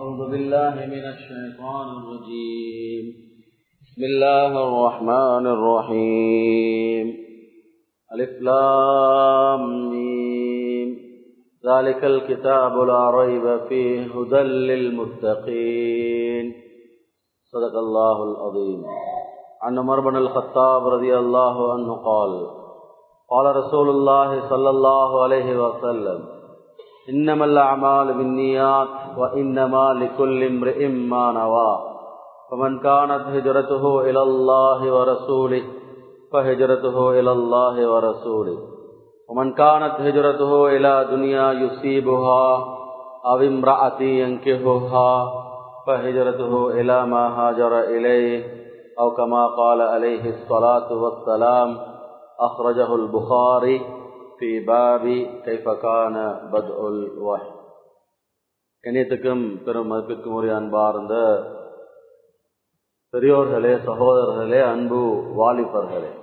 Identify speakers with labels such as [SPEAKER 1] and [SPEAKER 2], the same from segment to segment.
[SPEAKER 1] أعوذ بالله من الشيطان الرجيم بسم الله الرحمن الرحيم ألف لام ميم ذلك الكتاب لا ريب فيه هدى للمتقين صدق الله العظيم عن عمر بن الخطاب رضي الله عنه قال قال رسول الله صلى الله عليه وسلم إنما الأعمال بالنيات وإنما لكل امرئ ما نوى فمن كانت هجرته إلى الله ورسوله فهجرته إلى الله ورسوله ومن كانت هجرته إلى دنيا يصيبها أو امرأة ينكهها فهجرته إلى ما هاجر إليه أو كما قال عليه الصلاة والسلام أخرجه البخاري في باب كيف كان بدء الوحي கணியத்துக்கும் பெரும் மதிப்பிற்கும் உரிய அன்பார்ந்த பெரியோர்களே சகோதரர்களே அன்பு வாலிபர்களே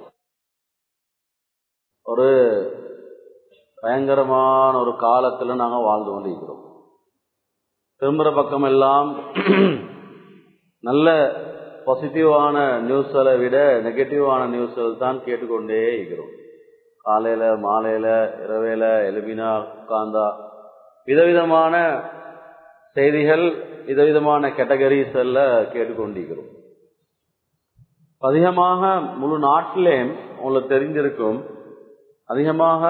[SPEAKER 1] ஒரு பயங்கரமான ஒரு காலத்துல நாங்க வாழ்ந்து கொண்டிருக்கிறோம் திரும்புற பக்கம் எல்லாம் நல்ல பாசிட்டிவான நியூஸ்களை விட நெகட்டிவான நியூஸ்கள் தான் கேட்டுக்கொண்டே இருக்கிறோம் காலையில மாலையில இரவேல எலுமினா உட்கார்ந்தா விதவிதமான செய்திகள் விதவிதமான கேட்டகரிஸ் எல்லாம் கேட்டுக்கொண்டிருக்கிறோம் அதிகமாக முழு நாட்டிலே உங்களுக்கு தெரிஞ்சிருக்கும் அதிகமாக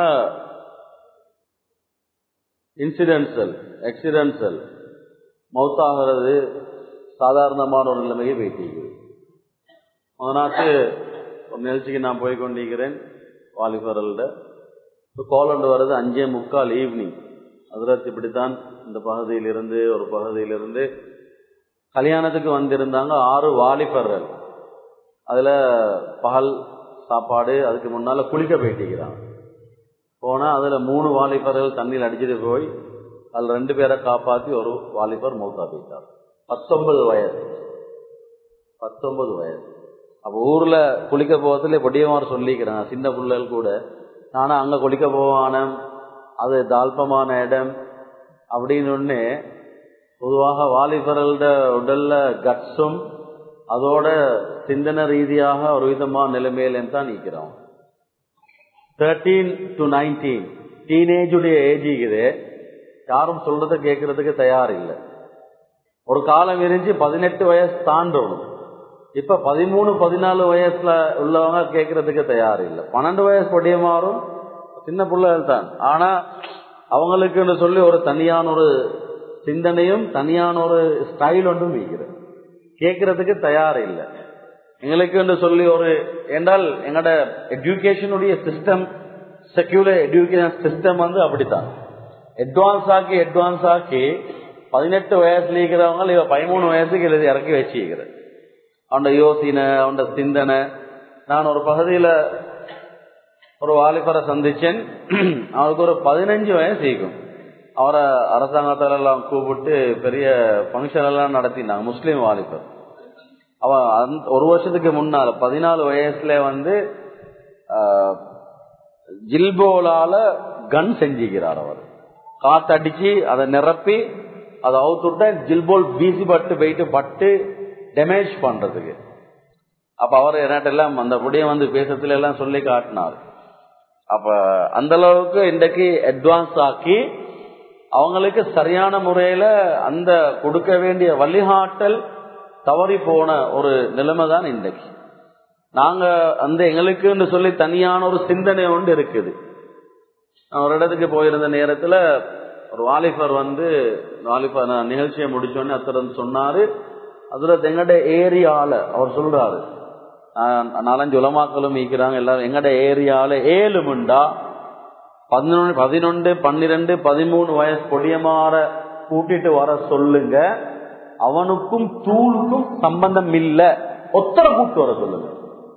[SPEAKER 1] இன்சிடென்ட்ஸல் ஆக்சிடென்ட்ஸல் மவுத்தாகிறது சாதாரணமான ஒரு நிலைமையை வைத்திருக்கிறது அதனாச்சு ஒரு நிகழ்ச்சிக்கு நான் போய் கொண்டிருக்கிறேன் வாலிபர்கள்ட இப்போ கோலண்டு வர்றது அஞ்சே முக்கால் ஈவினிங் அதில் இப்படித்தான் இந்த பகுதியிலிருந்து ஒரு பகுதியிலிருந்து கல்யாணத்துக்கு வந்திருந்தாங்க ஆறு வாலிபர்கள் அதில் பகல் சாப்பாடு அதுக்கு முன்னால் குளிக்க போயிட்டிருக்கிறாங்க போனால் அதில் மூணு வாலிபர்கள் தண்ணியில் அடிச்சுட்டு போய் அதில் ரெண்டு பேரை காப்பாற்றி ஒரு வாலிபர் மௌத்தா போயிட்டார் பத்தொன்பது வயசு பத்தொன்பது வயசு அப்போ ஊரில் குளிக்க போகிறதுல பொடியமார் சொல்லிக்கிறேன் சின்ன பிள்ளைகள் கூட நானும் அங்கே குளிக்க போவான அது தால்பமான இடம் அப்படின்னு ஒன்று பொதுவாக வாலிபர்களோட உடல்ல கட்ஸும் அதோட சிந்தனை ரீதியாக ஒரு விதமான நிலைமையில தான் நிற்கிறோம் தேர்ட்டீன் டு நைன்டீன் டீனேஜுடைய ஏஜ் இருக்குது யாரும் சொல்றத கேட்கறதுக்கு தயார் இல்லை ஒரு காலம் இருந்துச்சு பதினெட்டு வயசு தாண்டணும் இப்ப பதிமூணு பதினாலு வயசுல உள்ளவங்க கேட்கறதுக்கு தயார் இல்லை பன்னெண்டு வயசு பொடிய மாறும் சின்ன பிள்ளைகள் தான் ஆனா அவங்களுக்குன்னு சொல்லி ஒரு தனியான ஒரு சிந்தனையும் தனியான ஒரு ஸ்டைல் ஒன்றும் வைக்கிறது கேட்கறதுக்கு தயார் இல்லை எங்களுக்கு சொல்லி ஒரு என்றால் எங்களோட எஜுகேஷனுடைய சிஸ்டம் செக்யூலர் எஜுகேஷன் சிஸ்டம் வந்து அப்படித்தான் அட்வான்ஸ் ஆக்கி அட்வான்ஸ் ஆக்கி பதினெட்டு வயசுல இருக்கிறவங்க இவ பதிமூணு வயசுக்கு எழுதி இறக்கி வச்சுக்கிறது அவனோட யோசனை அவனோட சிந்தனை நான் ஒரு பகுதியில் ஒரு வாலிபரை சந்திச்சேன் அவருக்கு ஒரு பதினஞ்சு வயசு இருக்கும் அவரை அரசாங்கத்தால எல்லாம் கூப்பிட்டு பெரிய ஃபங்க்ஷன் எல்லாம் நடத்தினாங்க முஸ்லீம் வாலிபர் அவன் ஒரு வருஷத்துக்கு முன்னால பதினாலு வயசுல வந்து ஜில்போலால கன் செஞ்சுக்கிறார் அவர் காத்தடிச்சு அதை நிரப்பி அதை அவுத்துட்டா ஜில்போல் வீசி பட்டு போயிட்டு பட்டு டேமேஜ் பண்றதுக்கு அப்ப அவர் எல்லாம் அந்த புடிய வந்து பேசத்துல எல்லாம் சொல்லி காட்டினார் அப்ப அந்த அளவுக்கு இன்றைக்கு அட்வான்ஸ் ஆக்கி அவங்களுக்கு சரியான முறையில அந்த கொடுக்க வேண்டிய வழிகாட்டல் தவறி போன ஒரு நிலைமை தான் இன்றைக்கு நாங்க அந்த எங்களுக்குன்னு சொல்லி தனியான ஒரு சிந்தனை ஒன்று இருக்குது நான் ஒரு இடத்துக்கு போயிருந்த நேரத்துல ஒரு வாலிபர் வந்து வாலிபர் நிகழ்ச்சியை முடிச்சோடனே அத்தர் சொன்னாரு அதுல எங்கட ஏரியால அவர் சொல்றாரு நாலஞ்சு உலமாக்களும் ஈக்கிறாங்க எல்லாரும் எங்கட ஏரியால ஏழு முண்டா பதினொன்று பதினொன்று பன்னிரெண்டு பதிமூணு வயசு கொடியமாற கூட்டிட்டு வர சொல்லுங்க அவனுக்கும் தூளுக்கும் சம்பந்தம் இல்ல ஒத்தர கூட்டு வர சொல்லுங்க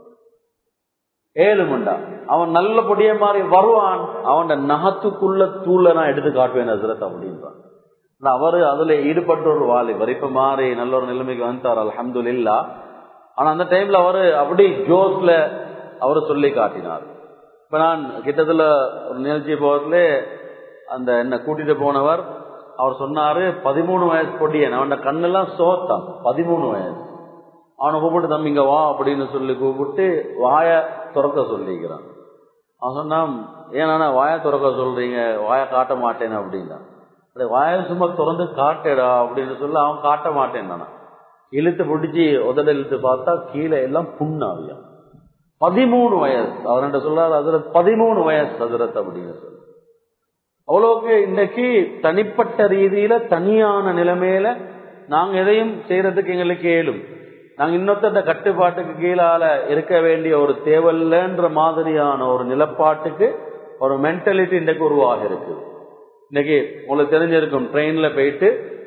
[SPEAKER 1] ஏழு முண்டா அவன் நல்ல பொடிய மாதிரி வருவான் அவன் நகத்துக்குள்ள தூள நான் எடுத்து காட்டுவேன் ஹசரத் அப்படின்றான் அவரு அதுல ஈடுபட்ட ஒரு வாலிபர் இப்ப மாறி நல்ல ஒரு நிலைமைக்கு வந்துட்டார் அலமது இல்லா ஆனா அந்த டைம்ல அவரு அப்படி ஜோஸ்ல அவரு சொல்லி காட்டினார் இப்ப நான் கிட்டத்துல ஒரு நிகழ்ச்சி போகத்துல அந்த என்ன கூட்டிட்டு போனவர் அவர் சொன்னாரு பதிமூணு வயசு பொடியன் அவன் கண்ணெல்லாம் சோத்தான் பதிமூணு வயசு அவனை கூப்பிட்டு தம்பி இங்க வா அப்படின்னு சொல்லி கூப்பிட்டு வாய துறக்க சொல்லிக்கிறான் அவன் சொன்னான் ஏன்னா வாய துறக்க சொல்றீங்க வாய காட்ட மாட்டேன் அப்படின்னா வாய சும்மா திறந்து காட்டேடா அப்படின்னு சொல்லி அவன் காட்ட மாட்டேன் நானா இழுத்து பிடிச்சி உதட இழுத்து பார்த்தா கீழே எல்லாம் புண்ணாவியா பதிமூணு வயசு அவர்கிட்ட சொல்றாரு அதுல பதிமூணு வயசு அதிரத் அப்படின்னு சொல்லி அவ்வளவுக்கு இன்னைக்கு தனிப்பட்ட ரீதியில தனியான நிலைமையில நாங்க எதையும் செய்யறதுக்கு எங்களுக்கு ஏழும் நாங்க இன்னொருத்த கட்டுப்பாட்டுக்கு கீழால இருக்க வேண்டிய ஒரு தேவையில்லைன்ற மாதிரியான ஒரு நிலப்பாட்டுக்கு ஒரு மென்டாலிட்டி இன்றைக்கு உருவாக இருக்குது இன்னைக்கு உங்களுக்கு தெரிஞ்சிருக்கும் ட்ரெயின்ல போயிட்டு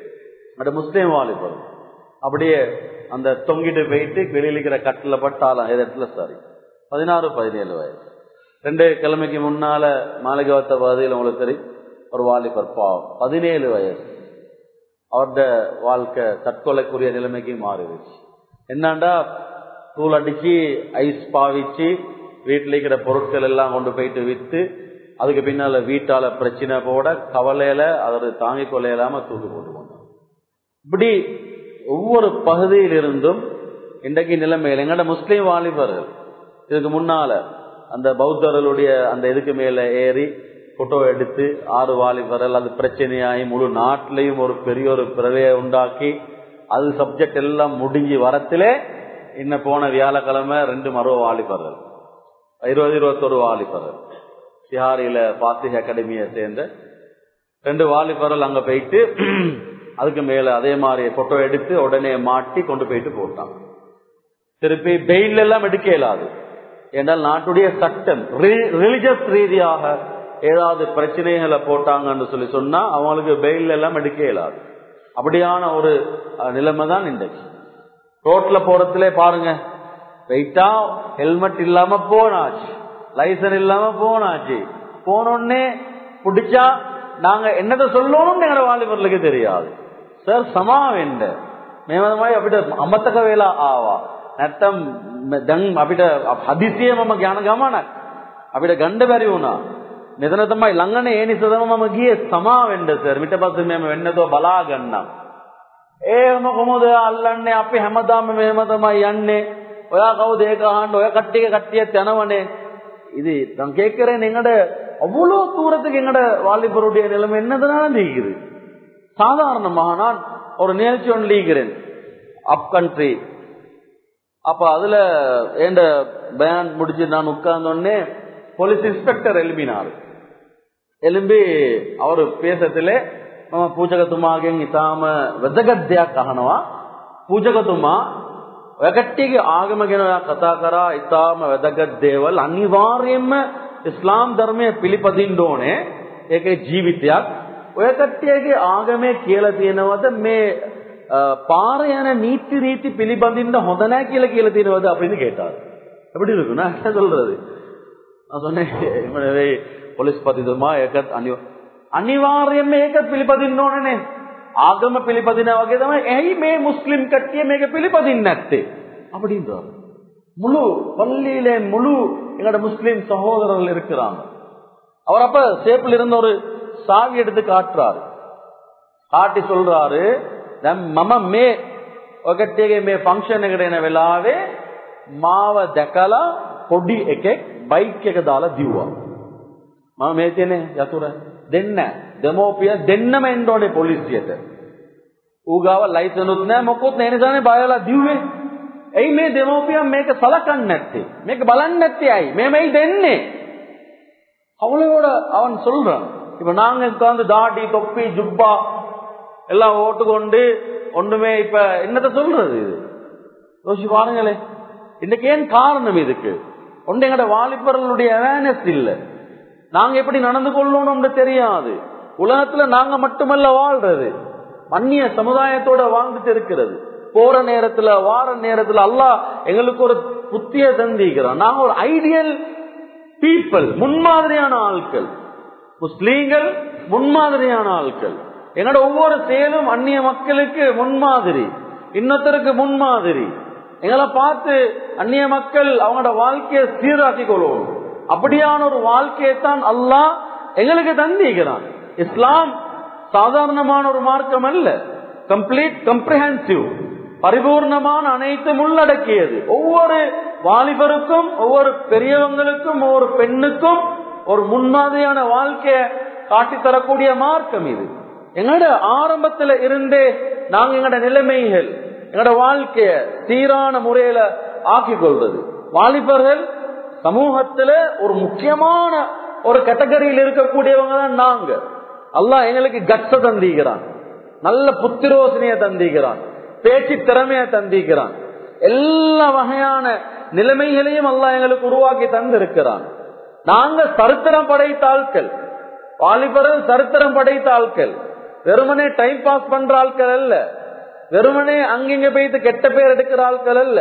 [SPEAKER 1] அது முஸ்லீம் வாலிபர் அப்படியே அந்த தொங்கிட்டு போயிட்டு வெளியில இருக்கிற கட்டில பட்டாலாம் இடத்துல சாரி பதினாறு பதினேழு வயசு ரெண்டு கிழமைக்கு முன்னால மாளிகவத்த பகுதியில் உங்களுக்கு தெரியும் ஒரு வாலிபர் பாவம் பதினேழு வயசு அவரோட வாழ்க்கை தற்கொலைக்குரிய நிலைமைக்கு மாறிடுச்சு என்னண்டா தூள் அடிச்சு ஐஸ் பாவிச்சு வீட்டில் இருக்கிற பொருட்கள் எல்லாம் கொண்டு போயிட்டு வித்து அதுக்கு பின்னால வீட்டால பிரச்சனை போட கவலையில அவர் தாங்கிக் கொள்ள இல்லாம தூக்கி போட்டு போனார் இப்படி ஒவ்வொரு பகுதியிலிருந்தும் இன்றைக்கு நிலைமையில் எங்கட முஸ்லீம் வாலிபர்கள் இதுக்கு முன்னால அந்த பௌத்தர்களுடைய அந்த இதுக்கு மேல ஏறி போட்டோ எடுத்து ஆறு வாலிபர்கள் அது பிரச்சனையாகி முழு நாட்டிலையும் ஒரு பெரிய ஒரு பிறவையை உண்டாக்கி அது சப்ஜெக்ட் எல்லாம் முடிஞ்சு வரத்திலே இன்னும் போன வியாழக்கிழமை ரெண்டு மருவ வாலிபர்கள் இருபது இருபத்தொரு வாலிபர்கள் சிஹாரியில பாசிக் அகாடமியை சேர்ந்த ரெண்டு வாலிபர்கள் அங்க போயிட்டு அதுக்கு மேல அதே மாதிரி போட்டோ எடுத்து உடனே மாட்டி கொண்டு போயிட்டு போட்டான் திருப்பி பெயில் எல்லாம் எடுக்க இயலாது என்றால் நாட்டுடைய சட்டம் ரிலிஜியஸ் ரீதியாக ஏதாவது பிரச்சனைகளை போட்டாங்கன்னு சொல்லி சொன்னா அவங்களுக்கு பெயில் எல்லாம் எடுக்க இயலாது அப்படியான ஒரு நிலைமை தான் இன்றைக்கு ரோட்ல போறதுல பாருங்க வெயிட்டா ஹெல்மெட் இல்லாம போனாச்சு லைசன்ஸ் இல்லாம போனாச்சு போனோடனே பிடிச்சா நாங்க என்னதை சொல்லணும்னு எங்க வாலிபர்களுக்கு தெரியாது சார் சமா වෙන්න මේ තමයි අපිට අමතක වෙලා ආවා නැත්තම් දැන් අපිට හදිසියෙමම යන ගමනක් අපිට ගන්න බැරි වුණා මෙතන තමයි ළඟනේ ඒ නිසා තමයි මම ගියේ සමා වෙන්න සර් ඊට පස්සේ මම වෙන්නදෝ බලා ගන්නම් එහෙම කොහොමද අල්ලන්නේ අපි හැමදාම මෙහෙම තමයි යන්නේ ඔයා කවුද ඒක අහන්න ඔය කට්ටියක කට්ටියත් යනවනේ இது நான் கேட்கிறேன் எங்கட அவ்வளோ தூரத்துக்கு எங்கட வாலிபருடைய நிலைமை என்னதுனால நீக்குது சாதாரணமாக நான் ஒரு நிகழ்ச்சி ஒன்று லீக்கிறேன் அப் கண்ட்ரி அப்ப அதுல ஏண்ட பயான் முடிச்சு நான் உட்கார்ந்தோடனே போலீஸ் இன்ஸ்பெக்டர் எழுப்பினார் එළඹි අවරු පේසතලේ මම පූජකතුමාගෙන් ඉතාම වැදගත් දෙයක් අහනවා පූජකතුමා ඔය කට්ටියගේ ආගම ගැන ඔයා කතා කරා ඉතාම වැදගත් දේවල් අනිවාර්යයෙන්ම ඉස්ලාම් ධර්මය පිළිපදින්න ඕනේ ඒකේ ජීවිතයක් ඔය කට්ටියගේ ආගමේ කියලා තියෙනවද මේ පාර යන නීති රීති පිළිබඳින්න හොඳ නැහැ කියලා කියලා තියෙනවද அப்படின்னு கேட்டார் எப்படி இருக்கும் நான் என்ன சொல்றது நான் சொன்னேன் இவனவே පොලිස් පතිතුමා ඒකත් අනිව අනිවාර්යයෙන්ම ඒක පිළිපදින්න ඕනනේ ආගම පිළිපදිනා වගේ තමයි ඇයි මේ මුස්ලිම් කට්ටිය මේක පිළිපදින්නේ නැත්තේ அப்படின்றார் முழு பள்ளியிலே முழு எங்களோட முஸ்லிம் சகோதரர்கள் இருக்கிறாங்க அவர் அப்ப சேப்பில் இருந்த ஒரு சாவி எடுத்து காட்டுறாரு காட்டி சொல்றாரு මම මේ ඔකට්ටියගේ මේ ෆංක්ෂන් එකට එන වෙලාවේ මාව දැකලා පොඩි එකෙක් බයික් එක දාලා දිව්වා මම මේ තියෙන්නේ යතුර දෙන්න දෙමෝපිය දෙන්නම එන්න ඕනේ පොලිසියට ඌ ගාව ලයිසන්ුත් නැහැ මොකොත් නැහැ නිසානේ බයලා දිව්වේ එයි මේ දෙමෝපියන් මේක සලකන්නේ නැත්තේ මේක බලන්නේ නැත්තේ ඇයි මේ මෙයි දෙන්නේ அவளோட அவன் சொல்றான் இப்ப நாங்க உட்கார்ந்து தாடி தொப்பி ஜுப்பா எல்லாம் ஓட்டுக்கொண்டு ஒண்ணுமே இப்ப என்னத்த சொல்றது இது யோசிச்சு பாருங்களேன் இன்னைக்கு ஏன் காரணம் இதுக்கு ஒன்று எங்கட வாலிபர்களுடைய அவேர்னஸ் இல்லை நாங்க எப்படி நடந்து கொள்ளணும்னு தெரியாது உலகத்துல நாங்க மட்டுமல்ல வாழ்றது அந்நிய சமுதாயத்தோட வாழ்ந்துட்டு இருக்கிறது போற நேரத்துல வார நேரத்துல அல்லாஹ் எங்களுக்கு ஒரு புத்திய தந்திக்கிறோம் நாங்க ஒரு ஐடியல் பீப்புள் முன்மாதிரியான ஆட்கள் முஸ்லீம்கள் முன்மாதிரியான ஆட்கள் எங்களோட ஒவ்வொரு செயலும் அந்நிய மக்களுக்கு முன்மாதிரி இன்னொருத்தருக்கு முன்மாதிரி எங்களை பார்த்து அந்நிய மக்கள் அவங்களோட வாழ்க்கையை சீராக்கி கொள்வோம் அப்படியான ஒரு வாழ்க்கையை தான் அல்லாஹ் எங்களுக்கு தந்திக்கிறான் இஸ்லாம் சாதாரணமான ஒரு மார்க்கம் அல்ல கம்ப்ளீட் கம்ப்ரிஹென்சிவ் பரிபூர்ணமான அனைத்தும் உள்ளடக்கியது ஒவ்வொரு வாலிபருக்கும் ஒவ்வொரு பெரியவங்களுக்கும் ஒவ்வொரு பெண்ணுக்கும் ஒரு முன்மாதிரியான வாழ்க்கைய காட்டி தரக்கூடிய மார்க்கம் இது எங்களோட ஆரம்பத்துல இருந்தே நாங்க எங்களோட நிலைமைகள் எங்களோட வாழ்க்கைய சீரான முறையில ஆக்கிக் கொள்வது வாலிபர்கள் சமூகத்துல ஒரு முக்கியமான ஒரு கேட்டகரியில் இருக்கக்கூடியவங்க தான் நாங்க அல்லாஹ் எங்களுக்கு கட்ச தந்திக்கிறான் நல்ல புத்திரோசனைய தந்திக்கிறான் பேச்சு திறமைய தந்திக்கிறான் எல்லா வகையான நிலைமைகளையும் அல்லாஹ் எங்களுக்கு உருவாக்கி தந்திருக்கிறான் நாங்க சரித்திரம் படைத்த ஆட்கள் வாலிபர்கள் சரித்திரம் படைத்த ஆட்கள் வெறுமனே டைம் பாஸ் பண்ற ஆட்கள் அல்ல வெறுமனே அங்கிங்க போயிட்டு கெட்ட பேர் எடுக்கிற ஆட்கள் அல்ல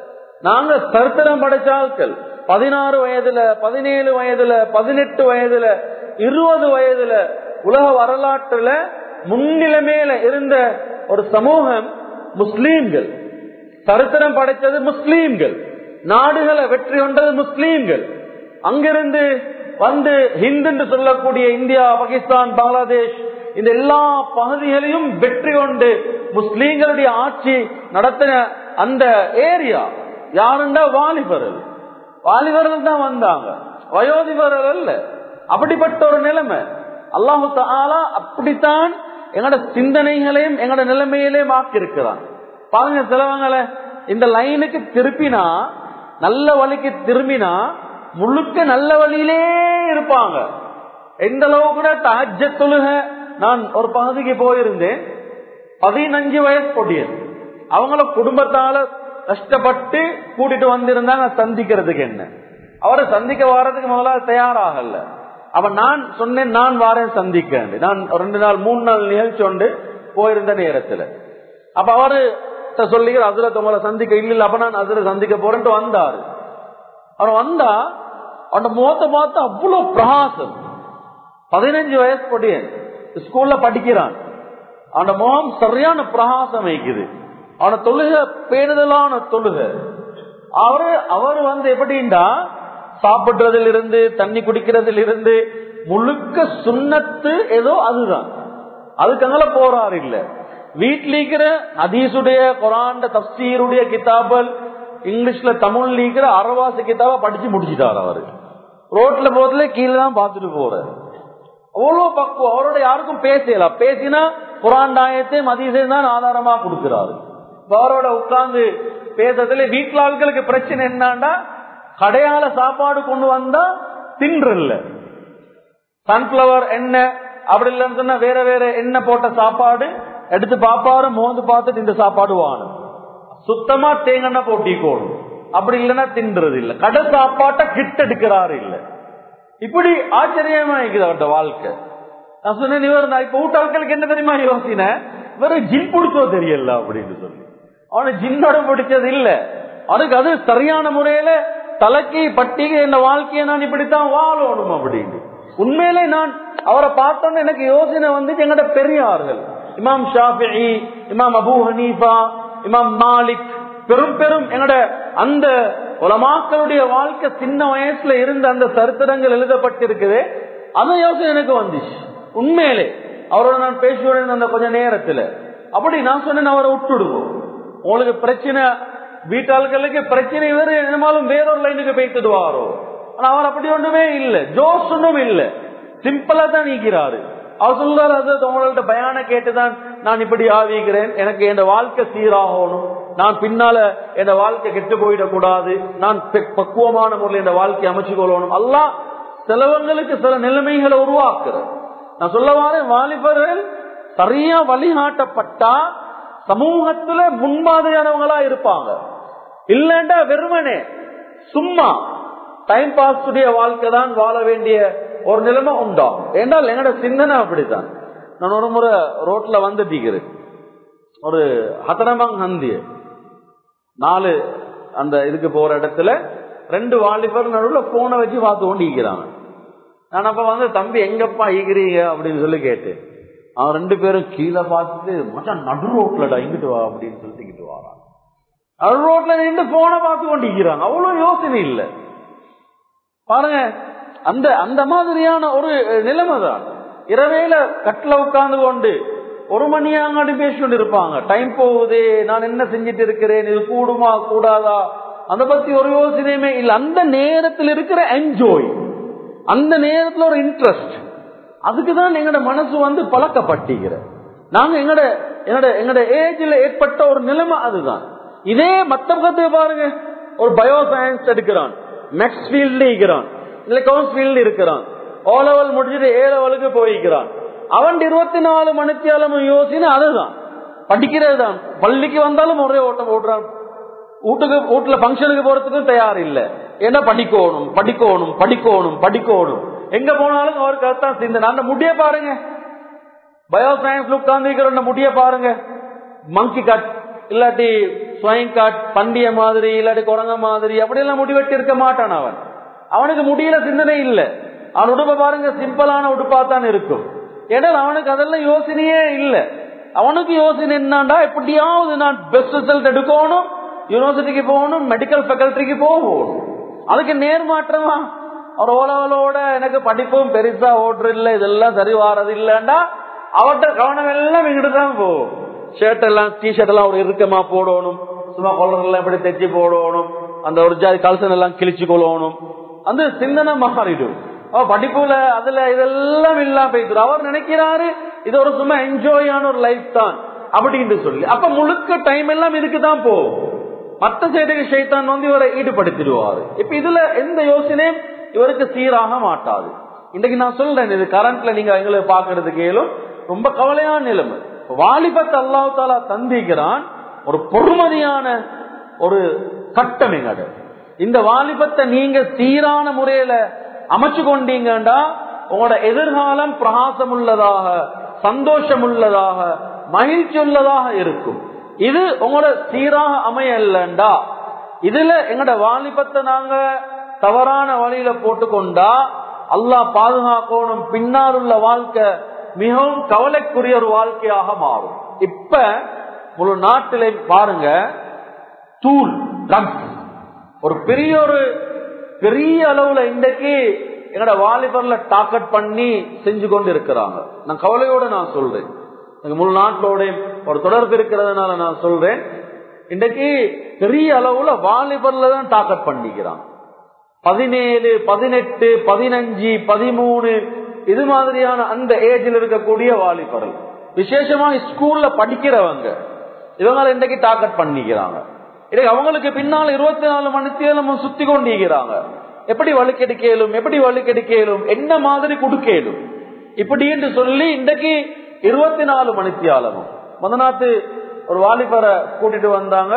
[SPEAKER 1] நாங்க சரித்திரம் படைச்ச ஆட்கள் பதினாறு வயதுல பதினேழு வயதுல பதினெட்டு வயதுல இருபது வயதுல உலக வரலாற்றுல முன்னிலைமையில இருந்த ஒரு சமூகம் முஸ்லீம்கள் சரித்திரம் படைத்தது முஸ்லீம்கள் நாடுகளை வெற்றி கொண்டது முஸ்லீம்கள் அங்கிருந்து வந்து ஹிந்து என்று சொல்லக்கூடிய இந்தியா பாகிஸ்தான் பங்களாதேஷ் இந்த எல்லா பகுதிகளையும் வெற்றி கொண்டு முஸ்லீம்களுடைய ஆட்சி நடத்தின அந்த ஏரியா யாருண்டா வாலிபர்கள் வாலிபர்கள் தான் வந்தாங்க வயோதிபர்கள் அல்ல அப்படிப்பட்ட ஒரு நிலைமை அல்லாஹு தாலா அப்படித்தான் எங்களோட சிந்தனைகளையும் எங்களோட நிலைமையிலையும் ஆக்கியிருக்கிறான் பாருங்க சிலவங்களை இந்த லைனுக்கு திருப்பினா நல்ல வழிக்கு திரும்பினா முழுக்க நல்ல வழியிலே இருப்பாங்க எந்த அளவு கூட தாஜ தொழுக நான் ஒரு பகுதிக்கு போயிருந்தேன் பதினஞ்சு வயசு பொடியன் அவங்கள குடும்பத்தால கஷ்டப்பட்டு கூட்டிட்டு வந்திருந்தாங்க சந்திக்கிறதுக்கு என்ன அவரை சந்திக்க வாரத்துக்கு முதல்ல தயாராகல அவன் நான் சொன்னேன் நான் வாரேன் சந்திக்க நான் ரெண்டு நாள் மூணு நாள் நிகழ்ச்சி கொண்டு போயிருந்த நேரத்துல அப்ப அவரு சொல்லிக்கிற அதுல உங்களை சந்திக்க இல்ல இல்ல அப்ப நான் அதுல சந்திக்க போறேன்ட்டு வந்தாரு அவர் வந்தா அந்த முகத்தை பார்த்து அவ்வளவு பிரகாசம் பதினஞ்சு வயசு படியன் ஸ்கூல்ல படிக்கிறான் அவன முகம் சரியான பிரகாசம் வைக்குது அவன தொழுக பேணுதலான தொழுக அவரு அவர் வந்து எப்படின்னா சாப்பிடுறதுல இருந்து தண்ணி குடிக்கிறதுல இருந்து முழுக்க சுண்ணத்து ஏதோ அதுதான் அதுக்கு போறாரு இல்ல வீட்டில் இருக்கிற அதீசுடைய குரான் தப்சீருடைய கிதாபல் இங்கிலீஷ்ல தமிழ் இருக்கிற அரவாசி கிதாப படிச்சு முடிச்சிட்டாரு அவரு ரோட்ல போறதுல கீழே தான் பார்த்துட்டு போறாரு அவ்வளவு பக்குவம் அவரோட யாருக்கும் பேசல பேசினா குரான் ஆயத்தையும் மதியத்தையும் தான் ஆதாரமா கொடுக்கிறாரு அவரோட உட்கார்ந்து பேசுறதுல வீட்டுல ஆட்களுக்கு பிரச்சனை என்னன்னா கடையால சாப்பாடு கொண்டு வந்தா தின்றல்ல சன்ஃபிளவர் எண்ணெய் அப்படி இல்லைன்னு சொன்னா வேற வேற எண்ணெய் போட்ட சாப்பாடு எடுத்து பாப்பாரு மோந்து பார்த்துட்டு இந்த சாப்பாடு வாணும் சுத்தமா தேங்கெண்ணெய் போட்டிக்கோணும் அப்படி இல்லைன்னா தின்றது இல்ல கடை சாப்பாட்டை கிட்ட எடுக்கிறாரு இல்ல இப்படி ஆச்சரியமா இருக்குது அவர்கிட்ட வாழ்க்கை நான் சொன்னேன் இவர் நான் இப்ப ஊட்டாட்களுக்கு என்ன தெரியுமா யோசின இவரு ஜின் பிடிச்சோ தெரியல அப்படின்னு சொல்லி அவனு ஜின்னோட பிடிச்சது இல்ல அவனுக்கு அது சரியான முறையில தலைக்கு பட்டி இந்த வாழ்க்கையை நான் இப்படித்தான் வாழணும் அப்படின்னு உண்மையிலே நான் அவரை பார்த்தோன்னு எனக்கு யோசனை வந்து எங்கட பெரியார்கள் இமாம் ஷாஃபி இமாம் அபு ஹனீஃபா இமாம் மாலிக் பெரும் பெரும் எங்கட அந்த உலமாக்களுடைய வாழ்க்கை சின்ன வயசுல இருந்த அந்த சரித்திரங்கள் எழுதப்பட்டிருக்குது அந்த யோசனை எனக்கு வந்துச்சு உண்மையிலே அவரோட நான் பேசுவேன் அந்த கொஞ்ச நேரத்துல அப்படி நான் சொன்னேன் அவரை விட்டுடுவோம் உங்களுக்கு பிரச்சனை வீட்டாள்களுக்கு பிரச்சனை வேறு என்னமாலும் வேறொரு லைனுக்கு பேசிடுவாரோ ஆனா அவர் அப்படி ஒண்ணுமே இல்ல ஜோஸ் ஒன்றும் இல்ல சிம்பிளா தான் நீக்கிறாரு அவர் சொல்றாரு அது உங்கள்ட்ட பயான கேட்டுதான் நான் இப்படி ஆவிக்கிறேன் எனக்கு என் வாழ்க்கை சீராகணும் நான் பின்னால என் வாழ்க்கை கெட்டு போயிடக்கூடாது நான் பக்குவமான முறையில் என் வாழ்க்கை அமைச்சு கொள்ளணும் அல்லா சிலவங்களுக்கு சில நிலைமைகளை உருவாக்குறேன் நான் சொல்ல வாரேன் வாலிபர்கள் சரியா வழிகாட்டப்பட்டா சமூகத்துல முன்மாதிரியானவங்களா இருப்பாங்க இல்லண்டா வெறுமனே சும்மா டைம் பாஸ் உடைய வாழ்க்கை தான் வாழ வேண்டிய ஒரு நிலைமை உண்டா என்றால் எங்கட சிந்தனை அப்படித்தான் நான் ஒரு முறை ரோட்ல வந்துட்டீங்கிறேன் ஒரு ஹத்தனமங் ஹந்திய நாலு அந்த இதுக்கு போற இடத்துல ரெண்டு வாலிபர் நடுவில் போனை வச்சு பார்த்து கொண்டு ஈக்கிறாங்க நான் அப்ப வந்து தம்பி எங்கப்பா ஈக்கிறீங்க அப்படின்னு சொல்லி கேட்டேன் அவன் ரெண்டு பேரும் கீழே பார்த்துட்டு மச்சான் நடு ரோட்லடா இங்கிட்டு வா அப்படின்னு சொல்லிட்டு இங்கிட்டு வாரான் நடு ரோட்ல நின்று போனை பார்த்து கொண்டு ஈக்கிறாங்க அவ்வளவு யோசனை இல்லை பாருங்க அந்த அந்த மாதிரியான ஒரு நிலைமை தான் இரவேல கட்டில உட்கார்ந்து கொண்டு ஒரு மணியாங்காடி பேசிக்கொண்டு இருப்பாங்க டைம் போகுதே நான் என்ன செஞ்சிட்டு இருக்கிறேன் இது கூடுமா கூடாதா அதை பத்தி ஒரு யோசனையுமே இல்லை அந்த நேரத்தில் இருக்கிற என்ஜாய் அந்த நேரத்தில் ஒரு இன்ட்ரெஸ்ட் அதுக்குதான் எங்கட மனசு வந்து பழக்கப்பட்டிக்கிற நாங்க எங்கட எங்கட எங்கட ஏஜ்ல ஏற்பட்ட ஒரு நிலைமை அதுதான் இதே மத்த பக்கத்துக்கு பாருங்க ஒரு பயோ சயின்ஸ் எடுக்கிறான் மேக்ஸ் ஃபீல்டு இருக்கிறான் இல்ல கவுன்ஸ் ஃபீல்டு இருக்கிறான் ஓ லெவல் முடிச்சுட்டு ஏ லெவலுக்கு போய்க்கிறான் அவன் இருபத்தி நாலு மணித்தியாலும் யோசின அதுதான் படிக்கிறது தான் பள்ளிக்கு வந்தாலும் ஒரே ஓட்டம் ஓடுறான் வீட்டுக்கு வீட்டுல பங்கனுக்கு போறதுக்கும் தயார் இல்ல ஏன்னா படிக்கணும் படிக்கணும் படிக்கணும் படிக்கணும் எங்க போனாலும் அவருக்கு அதுதான் சிந்தனை அந்த முடிய பாருங்க பயோ சயின்ஸ்ல உட்கார்ந்து முடிய பாருங்க மங்கி கட் இல்லாட்டி ஸ்வயம் கட் பண்டிய மாதிரி இல்லாட்டி குரங்க மாதிரி அப்படி எல்லாம் முடிவெட்டி இருக்க மாட்டான் அவன் அவனுக்கு முடியல சிந்தனை இல்ல அவன் உடுப்ப பாருங்க சிம்பிளான உடுப்பா தான் இருக்கும் ஏன்னா அவனுக்கு அதெல்லாம் யோசனையே இல்ல அவனுக்கு யோசனை என்னண்டா எப்படியாவது நான் பெஸ்ட் ரிசல்ட் எடுக்கணும் யூனிவர்சிட்டிக்கு போகணும் மெடிக்கல் ஃபேக்கல்டிக்கு போகணும் அதுக்கு நேர்மாற்றமா அவர் ஓலவலோட எனக்கு படிப்பும் பெருசா ஓட்டுற இல்ல இதெல்லாம் சரி வாரது இல்லண்டா அவர்கிட்ட கவனம் எல்லாம் இங்கிட்டு தான் போகும் ஷர்ட் எல்லாம் டி ஷர்ட் எல்லாம் ஒரு இறுக்கமா போடணும் சும்மா கொள்ளர் எல்லாம் எப்படி தைச்சு போடணும் அந்த ஒரு ஜாதி கல்சன் எல்லாம் கிழிச்சு கொள்ளணும் அந்த சிந்தனை மாறிடும் அவ படிப்புல அதுல இதெல்லாம் இல்லாம போயிட்டு அவர் நினைக்கிறாரு இது ஒரு சும்மா என்ஜாயான ஒரு லைஃப் தான் அப்படின்னு சொல்லி அப்ப முழுக்க டைம் எல்லாம் இதுக்கு தான் போகும் மத்த சைடுக்கு ஷைத்தான் வந்து இவரை ஈடுபடுத்திடுவாரு இப்ப இதுல எந்த யோசனையும் இவருக்கு சீராக மாட்டாது இன்னைக்கு நான் சொல்றேன் இது கரண்ட்ல நீங்க எங்களை பாக்குறதுக்கு ஏலும் ரொம்ப கவலையான நிலைமை வாலிபத்தை அல்லாஹ் தாலா தந்திக்கிறான் ஒரு பொறுமதியான ஒரு கட்டம் எங்கட இந்த வாலிபத்தை நீங்க சீரான முறையில அமைச்சு கொண்டீங்கண்டா உங்களோட எதிர்காலம் பிரகாசம் உள்ளதாக சந்தோஷம் உள்ளதாக மகிழ்ச்சி உள்ளதாக இருக்கும் இது உங்களோட சீராக அமையலண்டா இதுல எங்கட வாலிபத்தை நாங்க தவறான வழியில போட்டுக்கொண்டா அல்லாஹ் பாதுகாக்கணும் பின்னால் உள்ள வாழ்க்கை மிகவும் கவலைக்குரிய ஒரு வாழ்க்கையாக மாறும் இப்ப முழு நாட்டிலே பாருங்க தூள் ட்ரக்ஸ் ஒரு பெரிய ஒரு பெரிய அளவுல இன்றைக்கு எங்கட வாலிபர்ல டாக்கெட் பண்ணி செஞ்சு கொண்டு இருக்கிறாங்க நான் கவலையோட நான் சொல்றேன் முழு நாட்டோட ஒரு தொடர்பு இருக்கிறதுனால நான் சொல்றேன் இன்றைக்கு பெரிய அளவுல வாலிபர்ல தான் டாக்கெட் பண்ணிக்கிறாங்க பதினேழு பதினெட்டு பதினஞ்சு பதிமூணு இது மாதிரியான அந்த ஏஜில் இருக்கக்கூடிய வாலிபர்கள் விசேஷமா ஸ்கூல்ல படிக்கிறவங்க இவங்களை இன்றைக்கு டாக்கெட் பண்ணிக்கிறாங்க இன்றைக்கு அவங்களுக்கு பின்னால் இருபத்தி நாலு மணித்தேலும் சுத்தி கொண்டிருக்கிறாங்க எப்படி வலுக்கெடுக்கலும் எப்படி வலுக்கெடுக்கலும் என்ன மாதிரி கொடுக்கலும் இப்படி என்று சொல்லி இன்றைக்கு இருபத்தி நாலு மணித்தியாலமும் முதநாத்து ஒரு வாலிபரை கூட்டிட்டு வந்தாங்க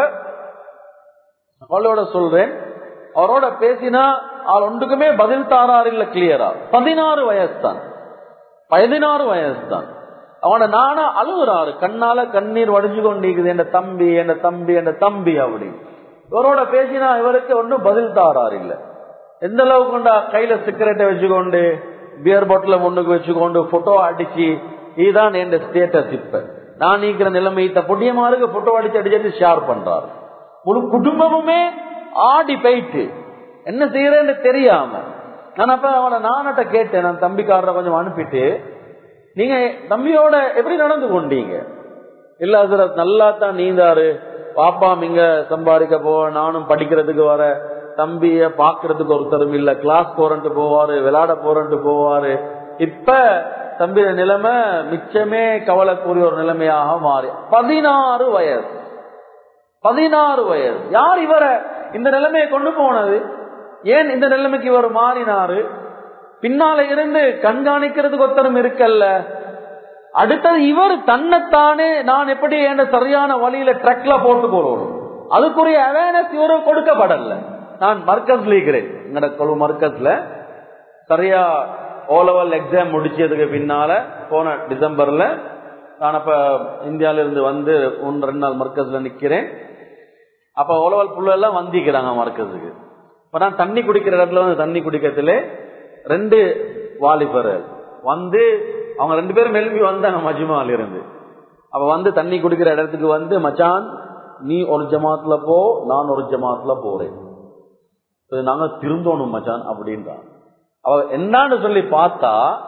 [SPEAKER 1] அவளோட சொல்றேன் அவரோட பேசினா அவள் ஒன்றுக்குமே பதில் தாரார் இல்ல கிளியரா பதினாறு வயசு தான் பதினாறு வயசு தான் அவனை நானா அழுகுறாரு கண்ணால கண்ணீர் வடிஞ்சு கொண்டிருக்குது என் தம்பி என் தம்பி என் தம்பி அப்படி இவரோட பேசினா இவருக்கு ஒன்றும் பதில் தாரார் இல்ல எந்த அளவுக்கு கொண்டா கையில சிகரெட்டை வச்சுக்கொண்டு பியர் பாட்டில முன்னுக்கு வச்சுக்கொண்டு போட்டோ அடிச்சு இதுதான் என் ஸ்டேட்டஸ் இப்ப நான் நீக்கிற நிலைமை பொடியமாருக்கு போட்டோ அடிச்சு அடிச்சு ஷேர் பண்றாரு முழு குடும்பமுமே ஆடி போயிட்டு என்ன செய்யறேன்னு தெரியாம நான் அப்ப அவனை நானட்ட கேட்டேன் நான் தம்பிக்காரரை கொஞ்சம் அனுப்பிட்டு நீங்க தம்பியோட எப்படி நடந்து கொண்டீங்க இல்ல அதுல நல்லா தான் நீந்தாரு பாப்பா இங்க சம்பாதிக்க போ நானும் படிக்கிறதுக்கு வர தம்பிய பாக்குறதுக்கு ஒருத்தரும் இல்ல கிளாஸ் போறன்ட்டு போவாரு விளையாட போறன்ட்டு போவாரு இப்ப தம்பி நிலைமை மிச்சமே கவலைக்குரிய ஒரு நிலைமையாக மாறி பதினாறு வயசு பதினாறு வயசு யார் இவரை இந்த நிலைமையை கொண்டு போனது ஏன் இந்த நிலைமைக்கு இவர் மாறினாரு பின்னால இருந்து கண்காணிக்கிறதுக்கு ஒருத்தரும் இருக்கல்ல அடுத்தது இவர் தன்னைத்தானே நான் எப்படி என் சரியான வழியில ட்ரக்ல போட்டு போறோம் அதுக்குரிய அவேர்னஸ் இவரு கொடுக்கப்படல நான் மர்க்கஸ்ல இருக்கிறேன் எங்கட குழு மர்க்கஸ்ல சரியா ஓ லெவல் எக்ஸாம் முடிச்சதுக்கு பின்னால போன டிசம்பர்ல நான் அப்ப இந்தியால இருந்து வந்து ஒன்று ரெண்டு நாள் மர்க்கஸ்ல நிக்கிறேன் அப்ப ஓலவல் புள்ள எல்லாம் வந்திக்கிறாங்க மர்க்கஸுக்கு இப்ப நான் தண்ணி குடிக்கிற இடத்துல வந்து தண்ணி குடிக்கிறதுல ரெண்டு வாலிபர் வந்து அவங்க ரெண்டு பேரும் எழுப்பி வந்தாங்க மஜ்மால இருந்து அப்ப வந்து தண்ணி குடிக்கிற இடத்துக்கு வந்து மச்சான் நீ ஒரு ஜமாத்துல போ நான் ஒரு ஜமாத்துல போறேன் நாங்க திருந்தோணும் மச்சான் அப்படின்றான் அவ என்னன்னு சொல்லி பார்த்தா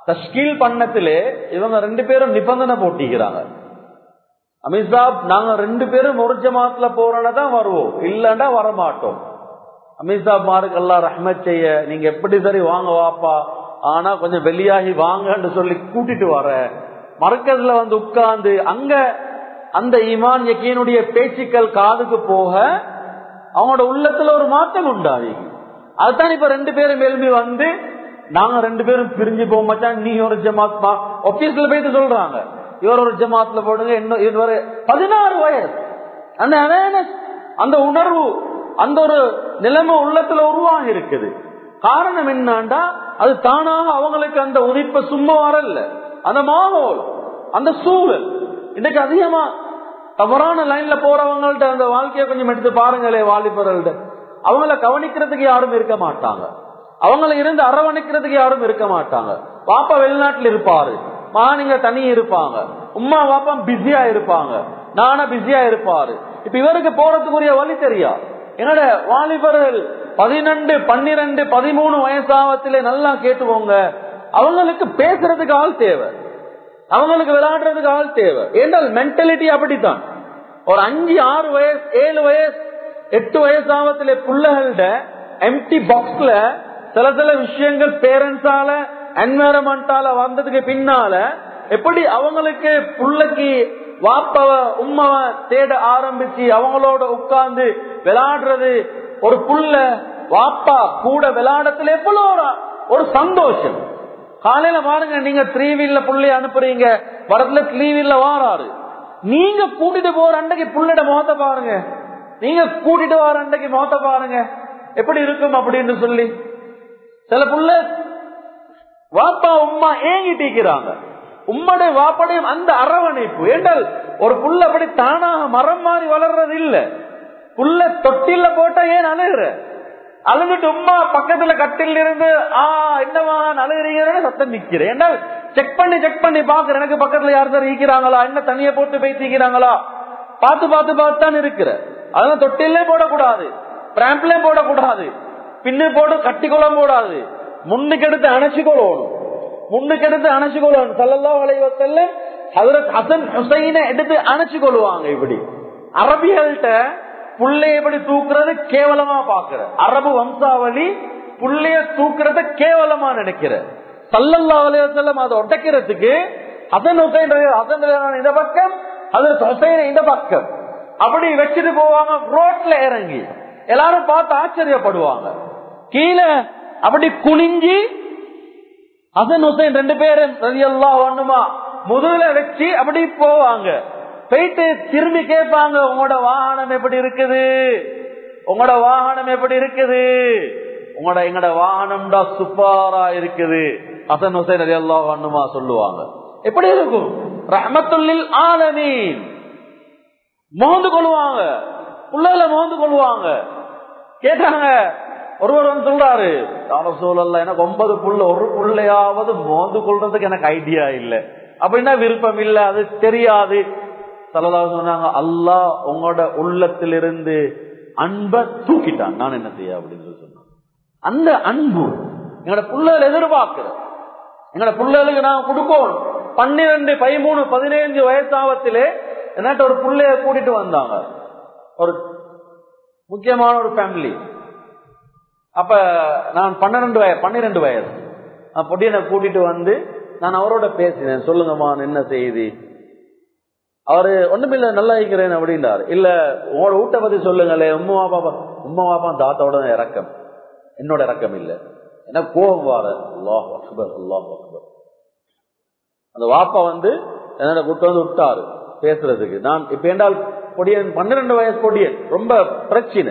[SPEAKER 1] தஷ்கீல் பண்ணத்திலே இவங்க ரெண்டு பேரும் நிபந்தனை போட்டிக்கிறாங்க அமித்ஷாப் நாங்க ரெண்டு பேரும் ஒரு ஜமாத்துல போறதான் வருவோம் இல்லன்னா வரமாட்டோம் அமித்ஷாப் மாருக்கு அல்லா ரஹ்மத் செய்ய நீங்க எப்படி சரி வாங்க வாப்பா ஆனா கொஞ்சம் வெளியாகி வாங்கன்னு சொல்லி கூட்டிட்டு வர மரக்கத்துல வந்து உட்கார்ந்து அங்க அந்த ஈமான் யக்கீனுடைய பேச்சுக்கள் காதுக்கு போக அவங்களோட உள்ளத்துல ஒரு மாற்றம் உண்டாகி அதுதான் இப்ப ரெண்டு பேரும் எழுப்பி வந்து நாங்க ரெண்டு பேரும் பிரிஞ்சு போக மச்சான் நீ ஒரு ஜமாத் ஆபீஸ்ல போயிட்டு சொல்றாங்க இவர் ஒரு ஜமாத்துல போடுங்க இன்னும் இதுவரை பதினாறு வயசு அந்த அவேர்னஸ் அந்த உணர்வு அந்த ஒரு நிலைமை உள்ளத்துல உருவாகி இருக்குது காரணம் என்னண்டா அது தானாக அவங்களுக்கு அந்த உதிப்ப சும்மா வரல அந்த மாவோல் அந்த சூழல் இன்னைக்கு அதிகமா தவறான லைன்ல போறவங்கள்ட்ட அந்த வாழ்க்கையை கொஞ்சம் எடுத்து பாருங்களே வாலிபர்கள்ட்ட அவங்கள கவனிக்கிறதுக்கு யாரும் இருக்க மாட்டாங்க அவங்கள இருந்து அரவணைக்கிறதுக்கு யாரும் இருக்க மாட்டாங்க பாப்பா வெளிநாட்டுல இருப்பாரு மானிங்க தனி இருப்பாங்க உமா பாப்பா பிஸியா இருப்பாங்க நானா பிஸியா இருப்பாரு இப்ப இவருக்கு போறதுக்குரிய வழி தெரியா என்னோட வாலிபர்கள் பதினெண்டு பன்னிரண்டு பதிமூணு வயசாவத்திலே நல்லா கேட்டுக்கோங்க அவங்களுக்கு பேசுறதுக்கு ஆள் தேவை அவங்களுக்கு விளையாடுறதுக்கு ஆள் தேவை ஏன்றால் மென்டாலிட்டி அப்படித்தான் ஒரு அஞ்சு ஆறு வயசு ஏழு வயசு எட்டு வயசாவத்திலே பிள்ளைகள்ட எம்டி பாக்ஸ்ல சில சில விஷயங்கள் பேரண்ட்ஸால என்வரன்மெண்டால வந்ததுக்கு பின்னால எப்படி அவங்களுக்கு புள்ளைக்கு வாப்பவ உம்மவ தேட ஆரம்பிச்சு அவங்களோட உட்கார்ந்து விளையாடுறது ஒரு புள்ள வாப்பா கூட விளையாடத்துல எவ்வளவு ஒரு- ஒரு சந்தோஷம் காலையில பாருங்க நீங்க த்ரீ வீல்ல புள்ளைய அனுப்புறீங்க வரத்துல த்ரீ வீல்ல வாராரு நீங்க கூட்டிட்டு போற அன்றைக்கு புள்ளிட முகத்தை பாருங்க நீங்க கூட்டிட்டு வர அன்றைக்கு முகத்தை பாருங்க எப்படி இருக்கும் அப்படின்னு சொல்லி சில புள்ள வாப்பா உம்மா ஏங்கிட்டிருக்கிறாங்க உம்மடைய வாப்படையும் அந்த அரவணைப்பு ஏண்டால் ஒரு புள்ள அப்படி தானாக மரம் மாறி வளர்றது இல்ல புள்ள தொட்டில போட்டா ஏன் அழுகுற அழுதுட்டு உம்மா பக்கத்துல கட்டில் இருந்து ஆ என்னவா அழுகிறீங்கன்னு சத்தம் நிக்கிறேன் ஏண்டால் செக் பண்ணி செக் பண்ணி பாக்குறேன் எனக்கு பக்கத்துல யார் சார் ஈக்கிறாங்களா என்ன தனியா போட்டு போய் தீக்கிறாங்களா பார்த்து பார்த்து பார்த்து தான் இருக்கிற அதெல்லாம் தொட்டிலே போடக்கூடாது பிராம்ப்லே போடக்கூடாது பின்னு போட்டு கட்டி குளம் போடாது முன்னுக்கு எடுத்து அணைச்சுக்கொள்ளணும் முன்னுக்கு எடுத்து அணைச்சுக்கொள்ளணும் சல்லல்லா வலைவசல்ல ஹசரத் ஹசன் ஹுசைனை எடுத்து அணைச்சு கொள்வாங்க இப்படி அரபிகள்கிட்ட புள்ளைய எப்படி தூக்குறது கேவலமா பாக்குற அரபு வம்சாவளி புள்ளைய தூக்குறத கேவலமா நினைக்கிற சல்லல்லா வலைவசல்லம் அதை உடைக்கிறதுக்கு ஹசன் ஹுசைன் ஹசன் ரலியல்லாஹு இந்த பக்கம் ஹசரத் ஹுசைன் இந்த பக்கம் அப்படி வச்சுட்டு போவாங்க ரோட்ல இறங்கி எல்லாரும் பார்த்து ஆச்சரியப்படுவாங்க கீழே அப்படி குனிஞ்சி ஹசன் ஹுசைன் ரெண்டு பேரும் ரலியல்லாஹு அன்ஹுமா முதுகுல வச்சு அப்படி போவாங்க போயிட்டு திரும்பி கேட்பாங்க உங்களோட வாகனம் எப்படி இருக்குது உங்களோட வாகனம் எப்படி இருக்குது உங்களோட எங்கட வாகனம்டா சூப்பரா இருக்குது ஹசன் ஹுசைன் ரலியல்லாஹு அன்ஹுமா சொல்லுவாங்க எப்படி இருக்கும் ரஹமத்துல்லில் ஆலமீன் மோந்து கொள்வாங்க புள்ளையில மோந்து கொள்வாங்க கேட்டாங்க ஒருவர் வந்து சொல்றாரு தான சூழல்ல எனக்கு ஒன்பது புள்ள ஒரு புள்ளையாவது மோந்து கொள்றதுக்கு எனக்கு ஐடியா இல்ல அப்படின்னா விருப்பம் இல்ல அது தெரியாது சலதாக சொன்னாங்க அல்லாஹ் உங்களோட உள்ளத்திலிருந்து அன்பை தூக்கிட்டான் நான் என்ன செய்ய அப்படின்னு சொல்லி சொன்னான் அந்த அன்பு எங்களோட புள்ளைகள் எதிர்பார்க்கிற எங்களோட பிள்ளைகளுக்கு நான் கொடுப்போம் பன்னிரண்டு பதிமூணு பதினைஞ்சு வயசாவத்திலே என்னட்ட ஒரு பிள்ளைய கூட்டிட்டு வந்தாங்க ஒரு முக்கியமான ஒரு ஃபேமிலி அப்ப நான் பன்னிரண்டு வயசு பன்னிரெண்டு வயசு நான் பொடியனை கூட்டிட்டு வந்து நான் அவரோட பேசினேன் சொல்லுங்கம்மா என்ன செய்தி அவரு ஒண்ணுமில்ல நல்லா இருக்கிறேன் அப்படின்றாரு இல்ல உங்களோட வீட்டை பத்தி சொல்லுங்களே உம்மா பாப்பா உம்மா பாப்பா தாத்தாவோட இறக்கம் என்னோட இறக்கம் இல்ல எனக்கு கோபம் வார அல்லாஹ் அக்பர் அல்லாஹ் அக்பர் அந்த வாப்பா வந்து என்னோட கூட்டு வந்து விட்டாரு பேசுறதுக்கு நான் இப்ப என்றால் பொடியன் பன்னிரண்டு வயசு பொடியன் ரொம்ப பிரச்சனை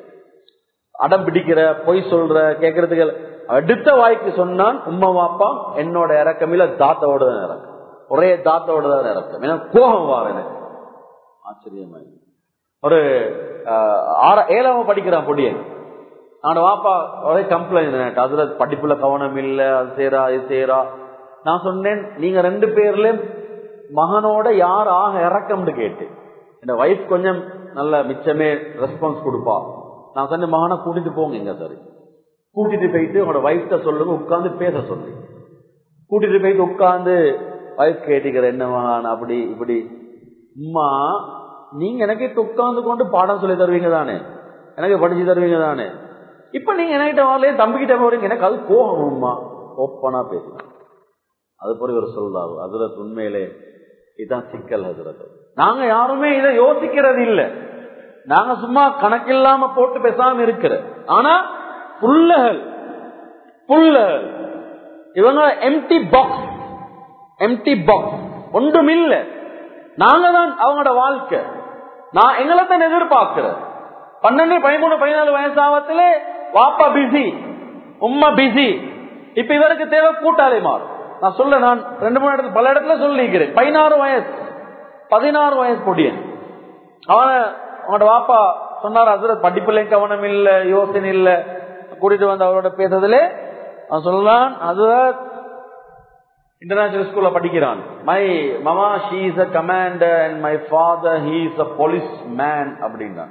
[SPEAKER 1] அடம் பிடிக்கிற பொய் சொல்ற கேக்குறதுக்கு அடுத்த வாய்க்கு சொன்னான் உம்மா வாப்பா என்னோட இறக்கம் இல்ல தாத்தாவோட தான் இறக்கம் ஒரே தாத்தாவோட தான் இறக்கம் ஏன்னா கோபம் வார எனக்கு ஆச்சரியமா இருக்கு. ஒரு ஆஹ், ஆற ஏழாம படிக்கிறான் பொடியன் நான் வாப்பா ஒரே கம்ப்ளைண்ட் அதுல படிப்புல கவனம் இல்ல அது செய்யறா இது செய்யறா நான் சொன்னேன் நீங்க ரெண்டு பேர்ல மகனோட யார் ஆக இறக்கம்னு கேட்டு என் வைஃப் கொஞ்சம் நல்ல மிச்சமே ரெஸ்பான்ஸ் கொடுப்பா நான் சொன்ன மகனை கூட்டிட்டு போங்க இங்க சரி கூட்டிட்டு போயிட்டு உங்களோட வைஃப்ட சொல்லுங்க உட்கார்ந்து பேச சொல்லி கூட்டிட்டு போயிட்டு உட்கார்ந்து வயசு கேட்டுக்கிற என்னவான் அப்படி இப்படி அம்மா நீங்க எனக்கு உட்கார்ந்து கொண்டு பாடம் சொல்லி தருவீங்க தானே எனக்கு படிச்சு தருவீங்க தானே இப்ப நீங்க என்கிட்ட வரலையே தம்பிக்கிட்ட போறீங்க எனக்கு அது போகணும்மா ஓப்பனா பேசலாம் அது போல இவர் சொல்றாரு அதுல உண்மையிலே இதுதான் சிக்கல் ஹசரத் நாங்க யாருமே இதை யோசிக்கிறது இல்ல நாங்க சும்மா கணக்கில்லாம போட்டு பேசாம இருக்கிற ஆனா புள்ளகள் புள்ளகள் இவங்க எம்டி பாக்ஸ் எம்டி பாக்ஸ் ஒன்றும் இல்ல நாங்க தான் அவங்களோட வாழ்க்கை நான் எங்களை தான் எதிர்பார்க்கிறேன் பன்னெண்டு பதிமூணு பதினாலு வயசாவத்துல வாப்பா பிஸி உம்மா பிஸி இப்ப இவருக்கு தேவை கூட்டாளி மாறும் நான் சொல்ல நான் ரெண்டு மூணு இடத்துல பல இடத்துல சொல்லிக்கிறேன் பதினாறு வயசு பதினாறு வயசு பொடியன் அவன அவனோட வாப்பா சொன்னார் அதுல படிப்புலையும் கவனம் இல்ல யோசனை இல்ல கூட்டிட்டு வந்து அவரோட பேசுறதுல அவன் சொல்லலாம் அது இன்டர்நேஷனல் ஸ்கூல்ல படிக்கிறான் my mama she is a commander and my father he is a police man அப்படின்னா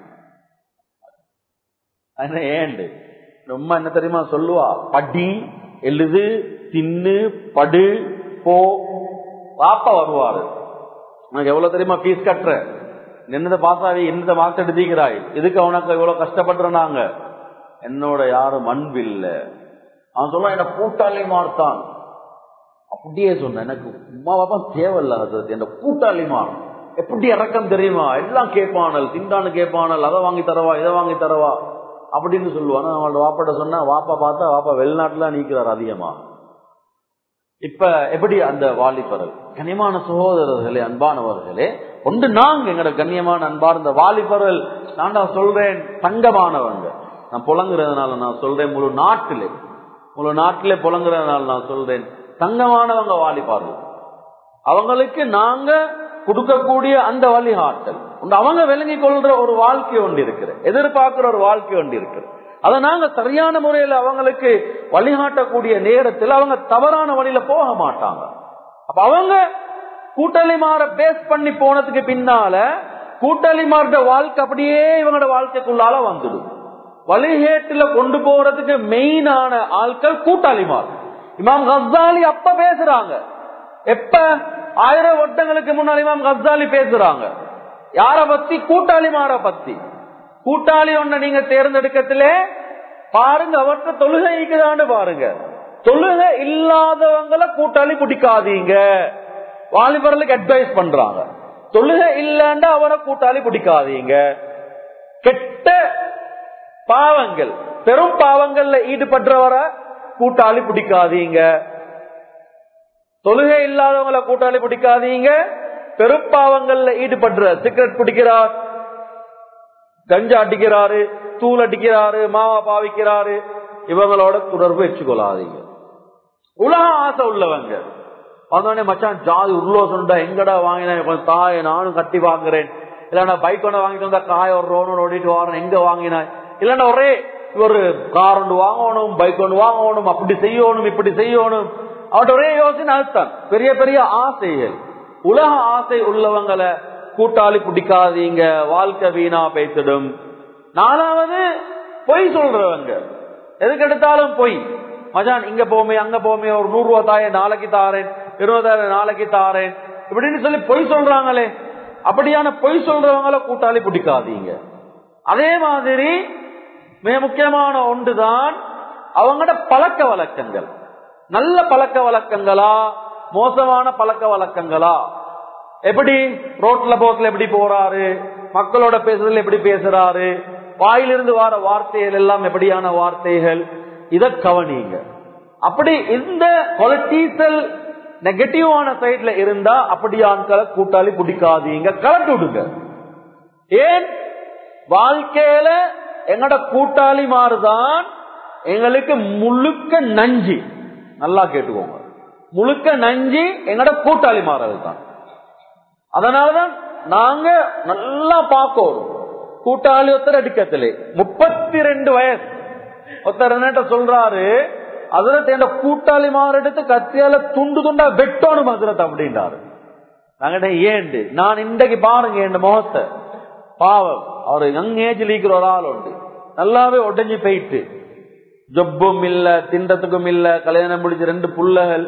[SPEAKER 1] ஏண்டு ரொம்ப என்ன தெரியுமா சொல்லுவா படி எழுது தின்னு படு போ பாப்பா வருவாரு உனக்கு எவ்வளவு தெரியுமா ஃபீஸ் கட்டுற என்னத பாசாவி என்னத மார்க்ஸ் எடுத்திக்கிறாய் இதுக்கு அவனுக்கு இவ்வளவு கஷ்டப்படுறாங்க என்னோட யாரும் அன்பு இல்ல அவன் சொல்ல என்ன கூட்டாளி மார்த்தான் அப்படியே சொன்ன எனக்கு உமா பாப்பா தேவையில்ல அது என்ன கூட்டாளி மார் எப்படி இறக்கம் தெரியுமா எல்லாம் கேட்பானல் திண்டானு கேட்பானல் அதை வாங்கி தரவா இதை வாங்கி தரவா அப்படின்னு சொல்லுவான் அவனோட வாப்பாட்ட சொன்னா வாப்பா பார்த்தா வாப்பா வெளிநாட்டுல நீக்கிறார் அதிகமா இப்ப எப்படி அந்த வாலிபர்கள் கண்ணியமான சகோதரர்களே அன்பானவர்களே ஒன்று நாங்க எங்கட கண்ணியமான அன்பார்ந்த வாலிபர்கள் நான் தான் சொல்றேன் தங்கமானவங்க நான் புலங்குறதுனால நான் சொல்றேன் முழு நாட்டிலே முழு நாட்டிலே புலங்குறதுனால நான் சொல்றேன் தங்கமானவங்க வாலிபார்கள் அவங்களுக்கு நாங்க கொடுக்கக்கூடிய அந்த வழிகாட்டல் அவங்க விளங்கி கொள்ற ஒரு வாழ்க்கை ஒன்று இருக்கிற எதிர்பார்க்கிற ஒரு வாழ்க்கை ஒன்று இருக்கிற அதை நாங்க சரியான முறையில அவங்களுக்கு வழிகாட்டக்கூடிய நேரத்தில் அவங்க தவறான வழியில போக மாட்டாங்க அப்ப அவங்க கூட்டாளி மாற பேஸ் பண்ணி போனதுக்கு பின்னால கூட்டாளி மாற வாழ்க்கை அப்படியே இவங்களோட வாழ்க்கைக்குள்ளால வந்துடும் வழிகேட்டுல கொண்டு போறதுக்கு மெயினான ஆட்கள் கூட்டாளிமார் இமாம் கஸ்தாலி அப்ப பேசுறாங்க எப்ப ஆயிரம் வருடங்களுக்கு முன்னால் இமாம் கஸ்தாலி பேசுறாங்க யார பத்தி கூட்டாளிமார பத்தி கூட்டாளி ஒண்ண நீங்க தேர்ந்தெடுக்கத்திலே பாருங்க அவற்ற தொழுகைக்குதான்னு பாருங்க தொழுகை இல்லாதவங்களை கூட்டாளி பிடிக்காதீங்க வாலிபர்களுக்கு அட்வைஸ் பண்றாங்க தொழுகை இல்லைன்னா அவரை கூட்டாளி பிடிக்காதீங்க கெட்ட பாவங்கள் பெரும் பாவங்கள்ல ஈடுபடுறவரை கூட்டாளி பிடிக்காதீங்க தொழுகை இல்லாதவங்களை கூட்டாளி பிடிக்காதீங்க பெருப்பாவங்கள்ல ஈடுபடுற சிகரெட் பிடிக்கிறார் கஞ்சா அடிக்கிறாரு தூள் அடிக்கிறாரு மாவா பாவிக்கிறாரு இவங்களோட தொடர்பு வச்சுக்கொள்ளாதீங்க உலக ஆசை உள்ளவங்க வந்தோடனே மச்சான் ஜாதி உருளோசண்டா எங்கடா வாங்கினேன் கொஞ்சம் தாய நானும் கட்டி வாங்குறேன் இல்லன்னா பைக் ஒண்ணு வாங்கிட்டு வந்தா காய ஒரு ரோடு ஓடிட்டு வரேன் எங்க வாங்கினாய் இல்லன்னா ஒரே ஒரு கார் ஒன்று வாங்கணும் பைக் ஒன்று வாங்கணும் அப்படி செய்யணும் இப்படி செய்யணும் அவட்ட ஒரே யோசனை அதுதான் பெரிய பெரிய ஆசைகள் உலக ஆசை உள்ளவங்களை கூட்டாளி பிடிக்காதீங்க வாழ்க்கை வீணா பேசிடும் நாலாவது பொய் சொல்றவங்க எதுக்கு எடுத்தாலும் பொய் மஜான் இங்க போமே அங்க போமே ஒரு நூறு ரூபாய் தாய நாளைக்கு தாரேன் இருபதாயிரம் நாளைக்கு தாரேன் இப்படின்னு சொல்லி பொய் சொல்றாங்களே அப்படியான பொய் சொல்றவங்கள கூட்டாளி பிடிக்காதீங்க அதே மாதிரி மிக முக்கியமான ஒன்றுதான் அவங்களோட பழக்க வழக்கங்கள் நல்ல பழக்க வழக்கங்களா மோசமான பழக்க வழக்கங்களா எப்படி ரோட்ல போக்குல எப்படி போறாரு மக்களோட பேசுறதுல எப்படி பேசுறாரு வாயிலிருந்து வர வார்த்தைகள் எல்லாம் எப்படியான வார்த்தைகள் இத கவனிங்க அப்படி இந்த குவாலிட்டிசல் நெகட்டிவான சைட்ல இருந்தா அப்படி ஆட்களை கூட்டாளி பிடிக்காதீங்க கலட்டு விடுங்க ஏன் வாழ்க்கையில எங்கட கூட்டாளி மாறுதான் எங்களுக்கு முழுக்க நஞ்சு நல்லா கேட்டுக்கோங்க முழுக்க நஞ்சு எங்கட கூட்டாளி மாறது தான் அதனாலதான் நாங்க நல்லா பார்க்கணும் கூட்டாளி ஒருத்தர் அடிக்கத்திலே முப்பத்தி ரெண்டு வயசு ஒருத்தர் என்ன சொல்றாரு அதுல என் கூட்டாளி மாறு எடுத்து கத்தியால துண்டு துண்டா வெட்டணும் ஹசரத் அப்படின்றாரு நாங்க ஏண்டு நான் இன்றைக்கு பாருங்க என் முகத்தை பாவம் அவரு யங் ஏஜ்ல இருக்கிற ஒரு ஆள் உண்டு நல்லாவே உடஞ்சி போயிட்டு ஜொப்பும் இல்ல திண்டத்துக்கும் இல்ல கல்யாணம் முடிச்ச ரெண்டு புள்ளகள்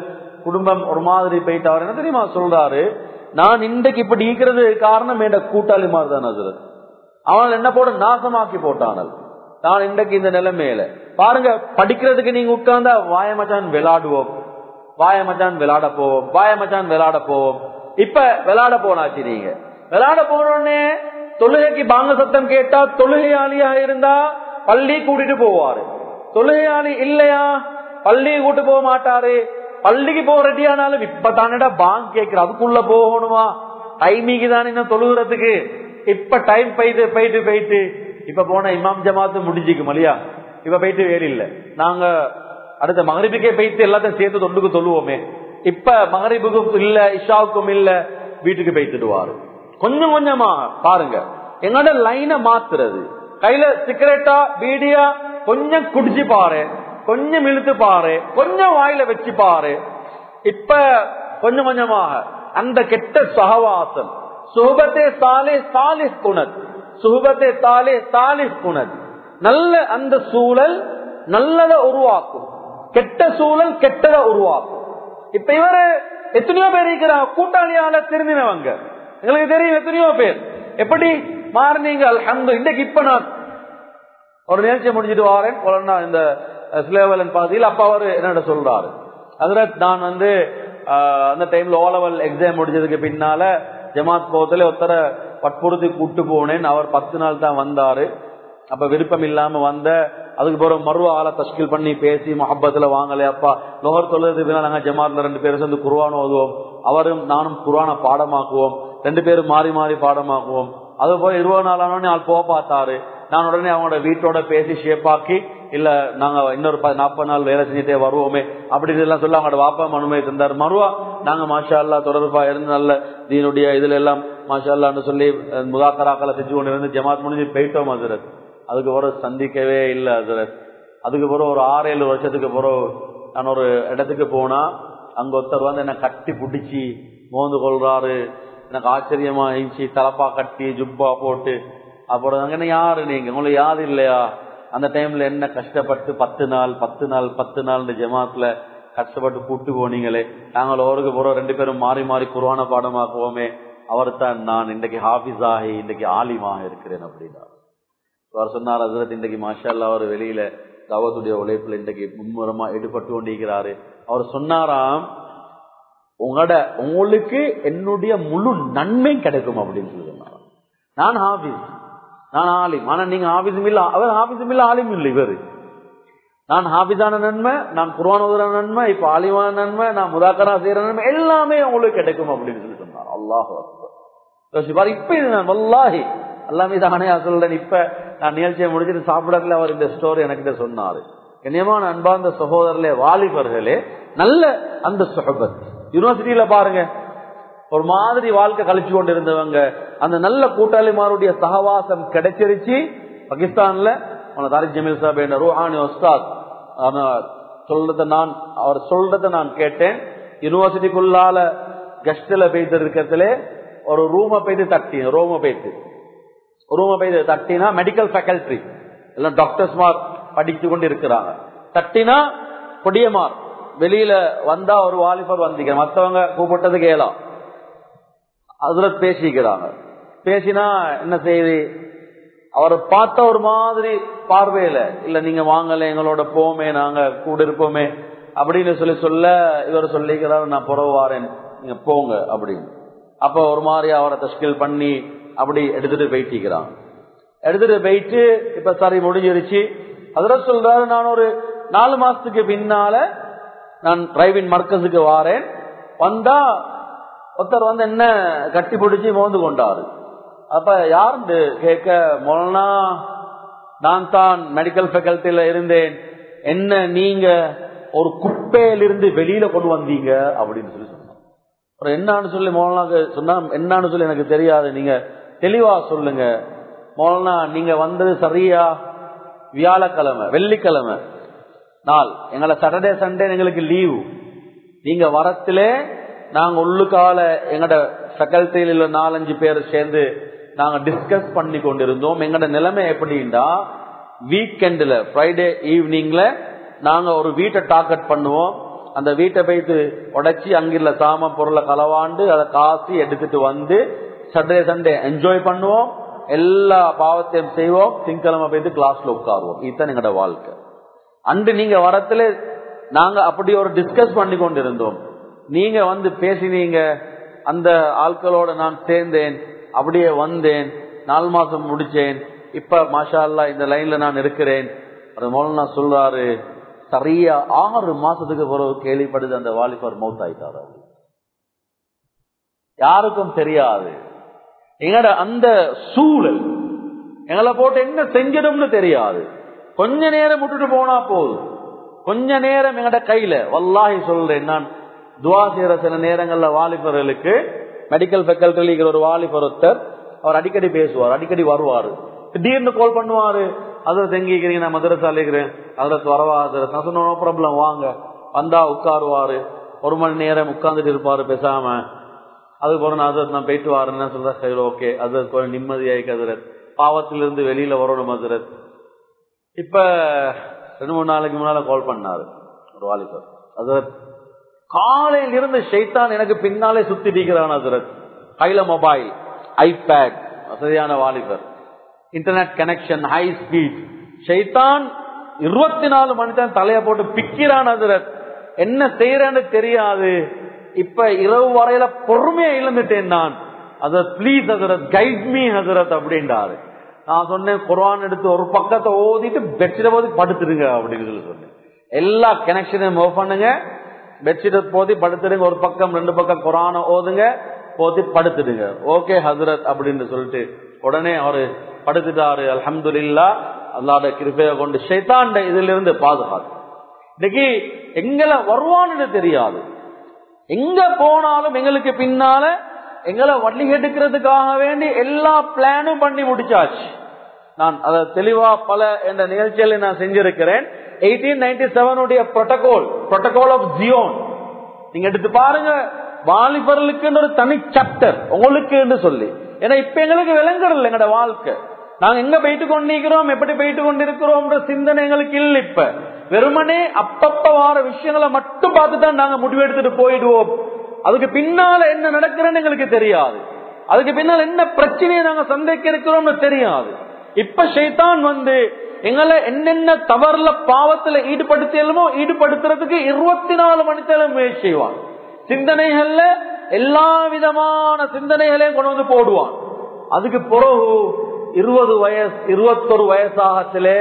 [SPEAKER 1] குடும்பம் ஒரு மாதிரி போயிட்டு அவர் என்ன தெரியுமா சொல்றாரு நான் இன்றைக்கு இப்படி இருக்கிறது காரணம் என்ற கூட்டாளி மாதிரி தான் ஹசரத் அவன் என்ன போட நாசமாக்கி போட்டானல் நான் இன்றைக்கு இந்த நிலைமையில பாருங்க படிக்கிறதுக்கு நீங்க உட்கார்ந்தா வாய மச்சான் விளையாடுவோம் வாய மச்சான் விளையாட போவோம் வாய மச்சான் விளையாட போவோம் இப்ப விளையாட போனாச்சு நீங்க விளையாட போனோடனே தொழுகைக்கு பாங்க சத்தம் கேட்டா தொழுகையாளியா இருந்தா பள்ளி கூட்டிட்டு போவாரு தொழுகையாளி இல்லையா பள்ளி கூட்டு போக மாட்டாரு பள்ளிக்கு போக ரெடியானாலும் இப்ப தானடா பாங்க் கேக்குற அதுக்குள்ள போகணுமா டைமிங்கு தான் இன்னும் தொழுகிறதுக்கு இப்ப டைம் போயிட்டு போயிட்டு போயிட்டு இப்ப போன இமாம் ஜமாத்து முடிஞ்சுக்கும் இல்லையா இப்ப போயிட்டு வேறு இல்ல நாங்க அடுத்த மகரிபுக்கே போயிட்டு எல்லாத்தையும் சேர்த்து தொண்டுக்கு தொழுவோமே இப்ப மகரிபுக்கும் இல்ல இஷாவுக்கும் இல்ல வீட்டுக்கு போய்த்துடுவாரு கொஞ்சம் கொஞ்சமா பாருங்க எங்களோட லைனை மாத்துறது கையில சிகரெட்டா பீடியா கொஞ்சம் குடிச்சு பாரு கொஞ்சம் இழுத்து பாரு கொஞ்சம் வாயில வச்சு பாரு இப்ப கொஞ்சம் கொஞ்சமாக அந்த கெட்ட சகவாசம் சுகபத்தே சாலே சாலிஸ் குணத் சுகபத்தே தாலே சாலிஸ் குணத் நல்ல அந்த சூழல் நல்லத உருவாக்கும் கெட்ட சூழல் கெட்டத உருவாக்கும் இப்ப இவரு எத்தனையோ பேர் இருக்கிறாங்க கூட்டாளியால திருந்தினவங்க எங்களுக்கு தெரியும் எத்தனையோ பேர் எப்படி மாறினீங்க அல்ஹம்து இன்னைக்கு இப்ப நான் ஒரு நிகழ்ச்சி முடிஞ்சிட்டு வாரேன் உடனே இந்த ஸ்லேவலன் பகுதியில் அப்ப அவரு என்னோட சொல்றாரு அதுல நான் வந்து ஆஹ், அந்த டைம்ல ஓ லெவல் எக்ஸாம் முடிஞ்சதுக்கு பின்னால ஜமாத் போகத்துல ஒருத்தர வற்புறுத்தி கூட்டு போனேன் அவர் பத்து நாள் தான் வந்தாரு அப்ப விருப்பம் இல்லாம வந்த அதுக்கு பிறகு மறுவ ஆளை தஷ்கில் பண்ணி பேசி மொஹப்பத்துல வாங்கலையா அப்பா லோகர் தொழுது நாங்க ஜமாத்ல ரெண்டு பேரும் சேர்ந்து குருவான ஓதுவோம் அவரும் நானும் குருவான பாடமாக்குவோம் ரெண்டு பேரும் மாறி மாறி பாடமாக்குவோம் அது போல இருபது நாள் ஆனோடனே ஆள் போக பார்த்தாரு நான் உடனே அவங்களோட வீட்டோட பேசி ஷேப்பாக்கி இல்ல நாங்க இன்னொரு ப- நாற்பது நாள் வேலை செஞ்சுட்டே வருவோமே அப்படி இதெல்லாம் சொல்லி அவங்களோட வாப்பா மனுமை தந்தார் மறுவா நாங்க மாஷா அல்லா தொடர்பா இருந்து நல்ல தீனுடைய இதுல எல்லாம் மாஷா அல்லான்னு சொல்லி அஹ், முதாக்கராக்களை செஞ்சு கொண்டு இருந்து ஜமாத் முடிஞ்சு போயிட்டோம் ஹசரத் அதுக்கு பிறகு சந்திக்கவே இல்லை ஹசரத் அதுக்கு பிறகு ஒரு ஆறு ஏழு வருஷத்துக்கு பிறகு நான் ஒரு இடத்துக்கு போனா அங்க ஒருத்தர் வந்து என்ன கட்டி பிடிச்சி மோந்து கொள்றாரு எனக்கு ஆச்சரியமா இருந்துச்சு தலப்பா கட்டி ஜுப்பா போட்டு அப்புறம் அங்க யாரு நீங்க உங்களுக்கு யாரு இல்லையா அந்த டைம்ல என்ன கஷ்டப்பட்டு பத்து நாள் பத்து நாள் பத்து நாள் இந்த ஜமாத்துல கஷ்டப்பட்டு கூட்டு போனீங்களே நாங்கள் ஒருக்கு போறோம் ரெண்டு பேரும் மாறி மாறி குர்ஆன பாடமாக்குவோமே அவர் தான் நான் இன்றைக்கு ஹாஃபிஸ் ஆகி இன்றைக்கு ஆலிமாக இருக்கிறேன் அப்படின்னா அவர் சொன்னார் ஹசரத் இன்றைக்கு மாஷா அல்லாஹ் அவர் வெளியில தவத்துடைய உழைப்புல இன்றைக்கு மும்முரமா ஈடுபட்டு கொண்டிருக்கிறாரு அவர் சொன்னாராம் உங்களோட உங்களுக்கு என்னுடைய முழு நன்மை கிடைக்கும் அப்படின்னு சொல்லி சொன்னாராம் நான் ஹாபிஸ் நான் ஆலிம் ஆனா நீங்க ஹாபிஸும் இல்ல அவர் ஹாபிஸும் இல்ல ஆலிம் இல்லை இவரு நான் ஹாபிஸான நன்மை நான் குர்ஆன் ஓதுற நன்மை இப்ப ஆலிமான நன்மை நான் முதாக்கரா செய்யற நன்மை எல்லாமே உங்களுக்கு கிடைக்கும் அப்படின்னு சொல்லி சொன்னார் அல்லாஹ் யோசிப்பார் இப்ப இது நான் வல்லாஹி எல்லாமே தானே சொல்றேன் இப்ப நான் நிகழ்ச்சியை முடிச்சுட்டு சாப்பிடல அவர் இந்த ஸ்டோரி எனக்கு சொன்னாரு கண்ணியமான அன்பார்ந்த சகோதரர்களே வாலிபர்களே நல்ல அந்த சுகபத் யூனிவர்சிட்டியில பாருங்க ஒரு மாதிரி வாழ்க்கை கழிச்சு கொண்டு இருந்தவங்க அந்த நல்ல கூட்டாளிமாருடைய சகவாசம் கிடைச்சிருச்சு பாகிஸ்தான்ல அவன தாரிக் ஜமீல் சாப் என்ற ரூஹானி உஸ்தாத் ஆனா சொல்றத நான் அவர் சொல்றத நான் கேட்டேன் யூனிவர்சிட்டிக்குள்ளால கெஸ்ட்ல போயிட்டு இருக்கிறதுல ஒரு ரூம போயிட்டு தட்டி ரூம போயிட்டு ரூம போயிட்டு தட்டினா மெடிக்கல் ஃபேக்கல்டி எல்லாம் டாக்டர்ஸ் மார் படித்து கொண்டு இருக்கிறாங்க தட்டினா கொடியமார் வெளியில வந்தா ஒரு வாலிபர் வந்தீங்க மத்தவங்க கூப்பிட்டது கேலாம் அதுல பேசிக்கிறாங்க பேசினா என்ன செய்தி அவரை பார்த்த ஒரு மாதிரி பார்வையில இல்ல நீங்க வாங்கல எங்களோட போமே நாங்க கூட இருப்போமே அப்படின்னு சொல்லி சொல்ல இவர் சொல்லிக்கிறார் நான் புறவு வாரேன் நீங்க போங்க அப்படின்னு அப்ப ஒரு மாதிரி அவரை தஷ்கில் பண்ணி அப்படி எடுத்துட்டு போயிட்டிக்கிறாங்க எடுத்துட்டு போயிட்டு இப்ப சரி முடிஞ்சிருச்சு அதுல சொல்றாரு நான் ஒரு நாலு மாசத்துக்கு பின்னால நான் டிரைவிங் மர்க்கஸுக்கு வாரேன் வந்தா ஒருத்தர் வந்து என்ன கட்டி பிடிச்சி மோந்து கொண்டாரு அப்ப யாருன்னு கேட்க மொழனா நான் தான் மெடிக்கல் ஃபேக்கல்ட்டில இருந்தேன் என்ன நீங்க ஒரு குப்பையிலிருந்து வெளியில கொண்டு வந்தீங்க அப்படின்னு சொல்லி சொன்னார் அப்புறம் என்னன்னு சொல்லி மோலனாக்கு சொன்னா என்னன்னு சொல்லி எனக்கு தெரியாது நீங்க தெளிவா சொல்லுங்க மோலனா நீங்க வந்தது சரியா வியாழக்கிழமை வெள்ளிக்கிழமை நாள் எங்களை சாட்டர்டே சண்டே எங்களுக்கு லீவு நீங்க வரத்திலே நாங்க உள்ளுக்கால எங்கட ஃபேக்கல்ட்டியில் உள்ள நாலஞ்சு பேர் சேர்ந்து நாங்க டிஸ்கஸ் பண்ணி கொண்டிருந்தோம் எங்கட நிலைமை எப்படின்னா வீக்கெண்ட்ல ஃப்ரைடே ஈவினிங்ல நாங்க ஒரு வீட்டை டார்கெட் பண்ணுவோம் அந்த வீட்டை போயிட்டு உடைச்சி அங்கிருந்த சாம பொருளை களவாண்டு அதை காசி எடுத்துட்டு வந்து சண்டே சண்டே என்ஜாய் பண்ணுவோம் எல்லா பாவத்தையும் செய்வோம் திங்கிழமை போயிட்டு கிளாஸ்ல உட்காருவோம் இதுதான் எங்களோட வாழ்க்கை அன்று நீங்க வரத்துல நாங்க அப்படி ஒரு டிஸ்கஸ் பண்ணி கொண்டிருந்தோம் நீங்க வந்து பேசினீங்க அந்த ஆட்களோட நான் சேர்ந்தேன் அப்படியே வந்தேன் நாலு மாசம் முடிச்சேன் இப்ப மாஷா அல்லா இந்த லைன்ல நான் இருக்கிறேன் அது மௌலனா சொல்றாரு சரியா ஆறு மாசத்துக்கு பிறகு கேள்விப்படுது அந்த வாலிபர் மௌத் ஆயிட்டாரு யாருக்கும் தெரியாது எங்கட அந்த சூழல் எங்களை போட்டு என்ன செஞ்சிடும்னு தெரியாது கொஞ்ச நேரம் விட்டுட்டு போனா போதும் கொஞ்ச நேரம் எங்கட கையில வல்லாஹி சொல்றேன் நான் துவா செய்யற சில நேரங்கள்ல வாலிபர்களுக்கு மெடிக்கல் ஃபேக்கல்டில ஒரு வாலிபர் ஒருத்தர் அவர் அடிக்கடி பேசுவார் அடிக்கடி வருவாரு திடீர்னு கால் பண்ணுவாரு அதில் தெங்கிக்கிறீங்க நான் மதுரசால இருக்கிறேன் அதில் வரவா நான் சொன்ன ப்ராப்ளம் வாங்க வந்தா உட்காருவாரு ஒரு மணி நேரம் உட்கார்ந்துட்டு இருப்பாரு பேசாம அதுக்கு போற நான் அதில் நான் போயிட்டு வரேன்னு சொல்ற சரி ஓகே அது கொஞ்சம் நிம்மதியாய் கதிரத் பாவத்திலிருந்து வெளியில வரணும் மதுரத் இப்ப ரெண்டு மூணு நாளைக்கு முன்னால கால் பண்ணாரு ஒரு வாலிபர் அதரத் காலையில் இருந்து ஷைத்தான் எனக்கு பின்னாலே சுத்தி இருக்கிறான் அதரத் கையில மொபைல் ஐபேட் வசதியான வாலிபர் இன்டர்நெட் கனெக்ஷன் ஹை ஸ்பீட் ஷைத்தான் இருபத்தி நாலு மணி தான் தலைய போட்டு பிக்கிறான் அதரத் என்ன செய்யறேன்னு தெரியாது இப்ப இரவு வரையில பொறுமையா இழந்துட்டேன் நான் அதரத் ப்ளீஸ் ஹசரத் கைட் மீ ஹசரத் அப்படின்றாரு நான் சொன்னேன் குரான் எடுத்து ஒரு பக்கத்தை ஓதிட்டு பெட்ஷீட்டை போதி படுத்துருங்க அப்படின்னு சொல்லி சொன்னேன் எல்லா கனெக்ஷனையும் மூவ் பண்ணுங்க பெட்ஷீட்டை போதி படுத்துடுங்க ஒரு பக்கம் ரெண்டு பக்கம் குரான ஓதுங்க போத்தி படுத்துடுங்க ஓகே ஹசரத் அப்படின்னு சொல்லிட்டு உடனே அவரு படுத்துட்டாரு அலமதுல்லா அல்லாட கிருப்பையை கொண்டு ஷைத்தாண்ட இதுல இருந்து பாதுகாத்து இன்னைக்கு எங்களை வருவான்னு தெரியாது எங்க போனாலும் எங்களுக்கு பின்னால எங்களை வள்ளி எடுக்கிறதுக்காக வேண்டி எல்லா பிளானும் பண்ணி முடிச்சாச்சு நான் அதை தெளிவா பல என்ற நிகழ்ச்சியில நான் செஞ்சிருக்கிறேன் எயிட்டீன் நைன்டி செவனுடைய புரோட்டோகால் புரோட்டோகால் ஆஃப் ஜியோன் நீங்க எடுத்து பாருங்க வாலிபர்களுக்கு ஒரு தனி சாப்டர் உங்களுக்கு சொல்லி ஏன்னா இப்ப எங்களுக்கு விளங்குறதில்ல எங்களோட வாழ்க்கை நாங்க எங்க போயிட்டு கொண்டிருக்கிறோம் எப்படி போயிட்டு கொண்டிருக்கிறோம் சிந்தனை எங்களுக்கு இல்லை இப்ப வெறுமனே அப்பப்ப வார விஷயங்களை மட்டும் பார்த்துதான் நாங்க முடிவெடுத்துட்டு போயிடுவோம் அதுக்கு பின்னால என்ன நடக்கிறன்னு எங்களுக்கு தெரியாது அதுக்கு பின்னால் என்ன பிரச்சனையை நாங்க சந்தைக்க இருக்கிறோம்னு தெரியாது இப்ப ஷைத்தான் வந்து எங்களை என்னென்ன தவறுல பாவத்துல ஈடுபடுத்தியலுமோ ஈடுபடுத்துறதுக்கு இருபத்தி நாலு மணி நேரம் முயற்சி செய்வான் சிந்தனைகள்ல எல்லா விதமான சிந்தனைகளையும் கொண்டு வந்து போடுவான் அதுக்கு பிறகு இருபது வயசு இருபத்தொரு வயசாகத்திலே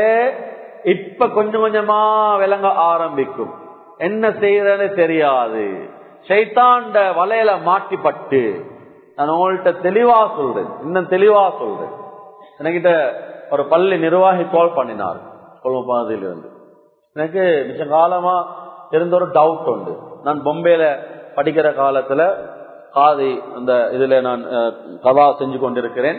[SPEAKER 1] இப்ப கொஞ்சம் கொஞ்சமா விளங்க ஆரம்பிக்கும் என்ன செய்யறன்னு தெரியாது சைத்தாண்ட வலையில மாட்டிப்பட்டு நான் உங்கள்கிட்ட தெளிவா சொல்றேன் இன்னும் தெளிவா சொல்றேன் என்கிட்ட ஒரு பள்ளி நிர்வாகி கால் பண்ணினார் கொள்ளுப்பாதையிலிருந்து எனக்கு மிச்ச காலமா இருந்த ஒரு டவுட் உண்டு நான் பொம்பையில படிக்கிற காலத்துல காதி அந்த இதுல நான் கதா செஞ்சு கொண்டிருக்கிறேன்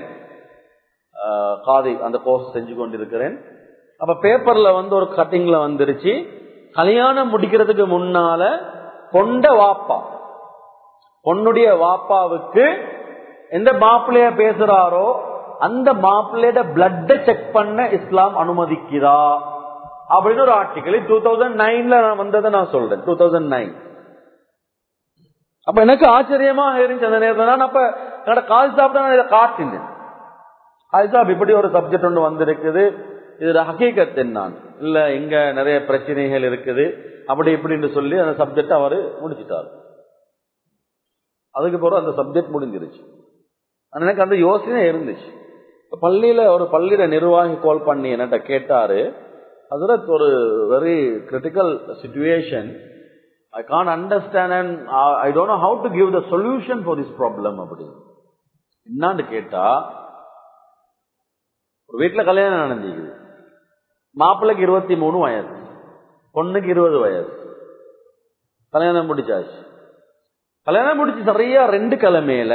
[SPEAKER 1] காதி அந்த கோர்ஸ் செஞ்சு கொண்டிருக்கிறேன் அப்ப பேப்பர்ல வந்து ஒரு கட்டிங்ல வந்துருச்சு கல்யாணம் முடிக்கிறதுக்கு முன்னால பொண்ட வாப்பா பொண்ணுடைய வாப்பாவுக்கு எந்த மாப்பிள்ளைய பேசுறாரோ அந்த மாப்பிள்ளையோட பிளட்ட செக் பண்ண இஸ்லாம் அனுமதிக்கிறா அப்படின்னு ஒரு ஆர்டிக்கல் டூ தௌசண்ட் நைன்ல நான் வந்ததை நான் சொல்றேன் டூ தௌசண்ட் நைன் அப்ப எனக்கு ஆச்சரியமா இருந்துச்சு அந்த நேரத்தில் நான் அப்ப என்னோட கால் சாப்பிட்டு நான் இதை காட்டினேன் கால் சாப் இப்படி ஒரு சப்ஜெக்ட் ஒன்று வந்திருக்குது இதுல ஹக்கீகத் நான் இல்ல இங்க நிறைய பிரச்சனைகள் இருக்குது அப்படி இப்படின்னு சொல்லி அந்த சப்ஜெக்ட் அவரு முடிச்சிட்டாரு அதுக்கு பிறகு அந்த சப்ஜெக்ட் முடிஞ்சிருச்சு எனக்கு அந்த யோசனை இருந்துச்சு பள்ளியில ஒரு பள்ளியில நிர்வாகி கால் பண்ணி என்கிட்ட கேட்டாரு அதுல ஒரு very critical situation I can understand and I don't know how to give the solution for this problem அப்படி என்னான்னு கேட்டா ஒரு வீட்டுல கல்யாணம் நடந்துக்குது மாப்பிள்ளைக்கு இருபத்தி மூணு வயசு பொண்ணுக்கு இருபது வயசு கல்யாணம் முடிச்சாச்சு கல்யாணம் முடிச்சு சரியா ரெண்டு கிழமையில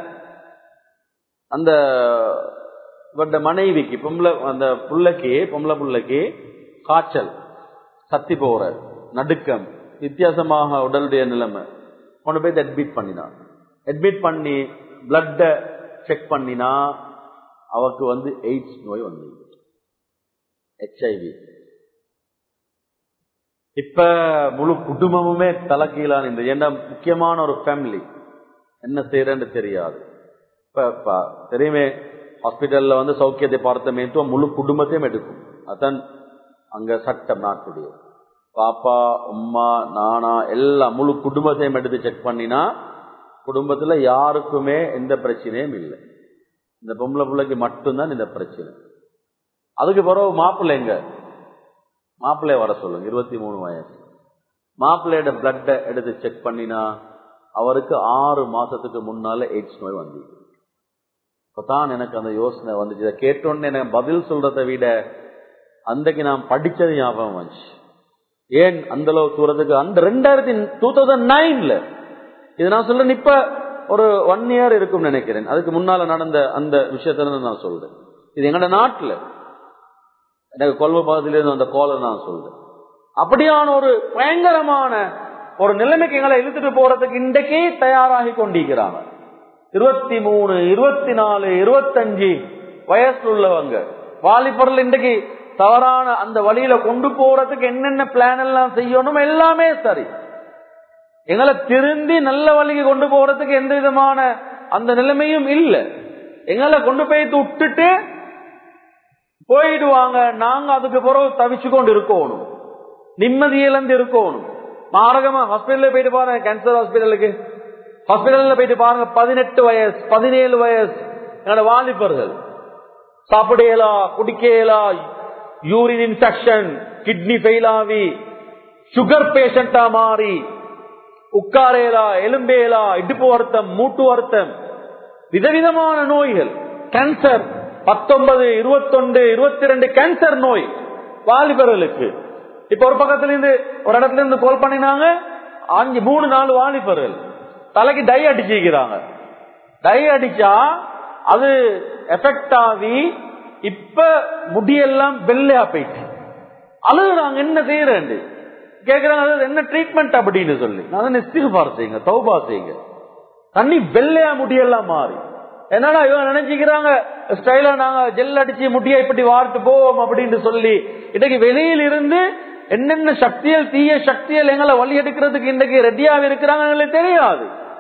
[SPEAKER 1] அந்த இவருடைய மனைவிக்கு பொம்பளை அந்த புள்ளைக்கு பொம்பளை புள்ளைக்கு காய்ச்சல் சத்தி போற நடுக்கம் வித்தியாசமாக உடலுடைய நிலைமை கொண்டு போய் அட்மிட் பண்ணினான் அட்மிட் பண்ணி பிளட்ட செக் பண்ணினா அவருக்கு வந்து எய்ட்ஸ் நோய் வந்து ஹெச்ஐவி இப்ப முழு குடும்பமுமே தலைக்கீழான இந்த ஏன்னா முக்கியமான ஒரு ஃபேமிலி என்ன செய்யறேன்னு தெரியாது இப்ப இப்ப தெரியுமே ஹாஸ்பிட்டல்ல வந்து சௌக்கியத்தை பார்த்த மேத்துவம் முழு குடும்பத்தையும் எடுக்கும் அதான் அங்க சட்டம் நாட்டுடைய பாப்பா அம்மா நானா எல்லாம் முழு குடும்பத்தையும் எடுத்து செக் பண்ணினா குடும்பத்துல யாருக்குமே எந்த பிரச்சனையும் இல்லை இந்த பொம்பளை பிள்ளைக்கு மட்டும்தான் இந்த பிரச்சனை அதுக்கு பிறகு மாப்பிள்ளைங்க மாப்பிள்ளைய வர சொல்லுங்க இருபத்தி மூணு வயசு மாப்பிள்ளையோட பிளட்டை எடுத்து செக் பண்ணினா அவருக்கு ஆறு மாசத்துக்கு முன்னால எய்ட்ஸ் நோய் வந்து இப்பதான் எனக்கு அந்த யோசனை வந்துச்சு இதை கேட்டோன்னு எனக்கு பதில் சொல்றதை விட அன்றைக்கு நான் படிச்சது ஞாபகம் வந்துச்சு ஏன் அந்த அளவு தூரத்துக்கு அந்த ரெண்டாயிரத்தி டூ தௌசண்ட் நைன்ல இது நான் சொல்றேன் இப்ப ஒரு ஒன் இயர் இருக்கும் நினைக்கிறேன் அதுக்கு முன்னால நடந்த அந்த விஷயத்த நான் சொல்றேன் இது எங்கட நாட்டுல எனக்கு கொல்வ பகுதியிலிருந்து அந்த கோலை நான் சொல்றேன் அப்படியான ஒரு பயங்கரமான ஒரு நிலைமைக்கு எங்களை இழுத்துட்டு போறதுக்கு இன்றைக்கே தயாராகி கொண்டிருக்கிறாங்க இருபத்தி மூணு இருபத்தி நாலு இருபத்தஞ்சு வயசுல உள்ளவங்க வாலிபர்கள் இன்றைக்கு தவறான அந்த வழியில கொண்டு போறதுக்கு என்னென்ன பிளான் எல்லாம் செய்யணும் எல்லாமே சரி எங்களை திருந்தி நல்ல வழிக்கு கொண்டு போறதுக்கு எந்த விதமான அந்த நிலைமையும் இல்லை எங்களை கொண்டு போய் விட்டுட்டு போயிடுவாங்க நாங்க அதுக்கு பிறகு தவிச்சு கொண்டு இருக்கணும் நிம்மதி இழந்து இருக்கணும் மாரகமா ஹாஸ்பிட்டல்ல போயிட்டு பாருங்க கேன்சர் ஹாஸ்பிட்டலுக்கு ஹாஸ்பிட்டல்ல போயிட்டு பாருங்க பதினெட்டு வயசு பதினேழு வயசு என்னோட வாலிபர்கள் சாப்பிடலா குடிக்கலா யூரின் இன்ஃபெக்ஷன் கிட்னி ஃபெயில் ஆகி சுகர் பேஷண்டா மாறி உட்காரேலா எலும்பேலா இடுப்பு வருத்தம் மூட்டு வருத்தம் விதவிதமான நோய்கள் கேன்சர் பத்தொன்பது இருபத்தொன்று இருபத்தி ரெண்டு கேன்சர் நோய் வாலிபர்களுக்கு இப்ப ஒரு பக்கத்துல இருந்து ஒரு இடத்துல இருந்து கால் பண்ணினாங்க அஞ்சு மூணு நாலு வாலிபர்கள் தலைக்கு டை அடிச்சிருக்கிறாங்க டை அடிச்சா அது எஃபெக்ட் ஆகி இப்ப முடியெல்லாம் வெள்ளையா போயிட்டு அழுகுறாங்க என்ன செய்யறேன் கேக்குறாங்க அது என்ன ட்ரீட்மெண்ட் அப்படின்னு சொல்லி நான் இஸ்திகுபார் செய்யுங்க தௌபா செய்யுங்க தண்ணி வெள்ளையா முடியெல்லாம் மாறி என்னடா இவங்க நினைச்சுக்கிறாங்க ஸ்டைலா நாங்க ஜெல் அடிச்சு முடிய இப்படி வார்த்து போவோம் அப்படின்னு சொல்லி இன்னைக்கு வெளியில் இருந்து என்னென்ன சக்தியல் தீய சக்தியல் எங்களை வழி எடுக்கிறதுக்கு இன்றைக்கு ரெடியாக இருக்கிறாங்க எங்களுக்கு தெரியாது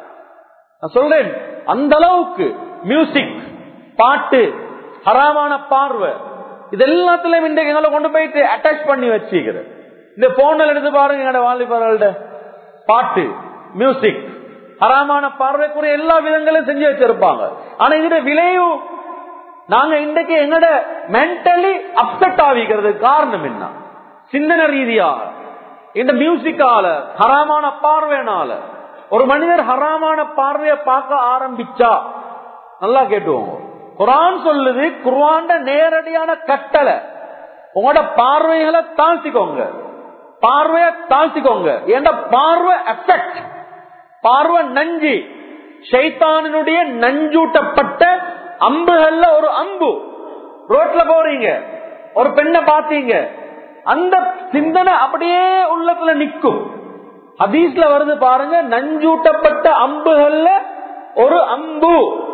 [SPEAKER 1] நான் சொல்றேன் அந்த அளவுக்கு மியூசிக் பாட்டு ஹராமான பார்வை இது எல்லாத்திலும் இன்றைக்கு எங்களை கொண்டு போயிட்டு அட்டாச் பண்ணி வச்சுக்கிறேன் இந்த போன்ல எடுத்து பாருங்க எங்களோட வாலிபர்கள்ட பாட்டு மியூசிக் ஹராமான பார்வைக்குரிய எல்லா விதங்களையும் செஞ்சு வச்சிருப்பாங்க ஆனா இதோட விளைவு நாங்க இன்றைக்கு எங்கட மென்டலி அப்செட் ஆகிக்கிறது காரணம் என்ன சிந்தனை ரீதியாக இந்த மியூசிக்கால ஹராமான பார்வைனால ஒரு மனிதர் ஹராமான பார்வையை பார்க்க ஆரம்பிச்சா நல்லா கேட்டுவோங்க குரான் சொல்லுது குர்வான்ட நேரடியான கட்டளை உங்களோட பார்வைகளை தாழ்த்திக்கோங்க பார்வையை தாழ்த்திக்கோங்க ஏன்னா பார்வை எஃபெக்ட் பார்வை நஞ்சு ஷைத்தானினுடைய நஞ்சூட்டப்பட்ட அம்புகள்ல ஒரு அம்பு ரோட்ல போறீங்க ஒரு பெண்ணை பாத்தீங்க அந்த சிந்தனை அப்படியே உள்ளத்துல நிக்கும் ஹதீஸ்ல வருது பாருங்க நஞ்சூட்டப்பட்ட அம்புகள்ல ஒரு அம்பு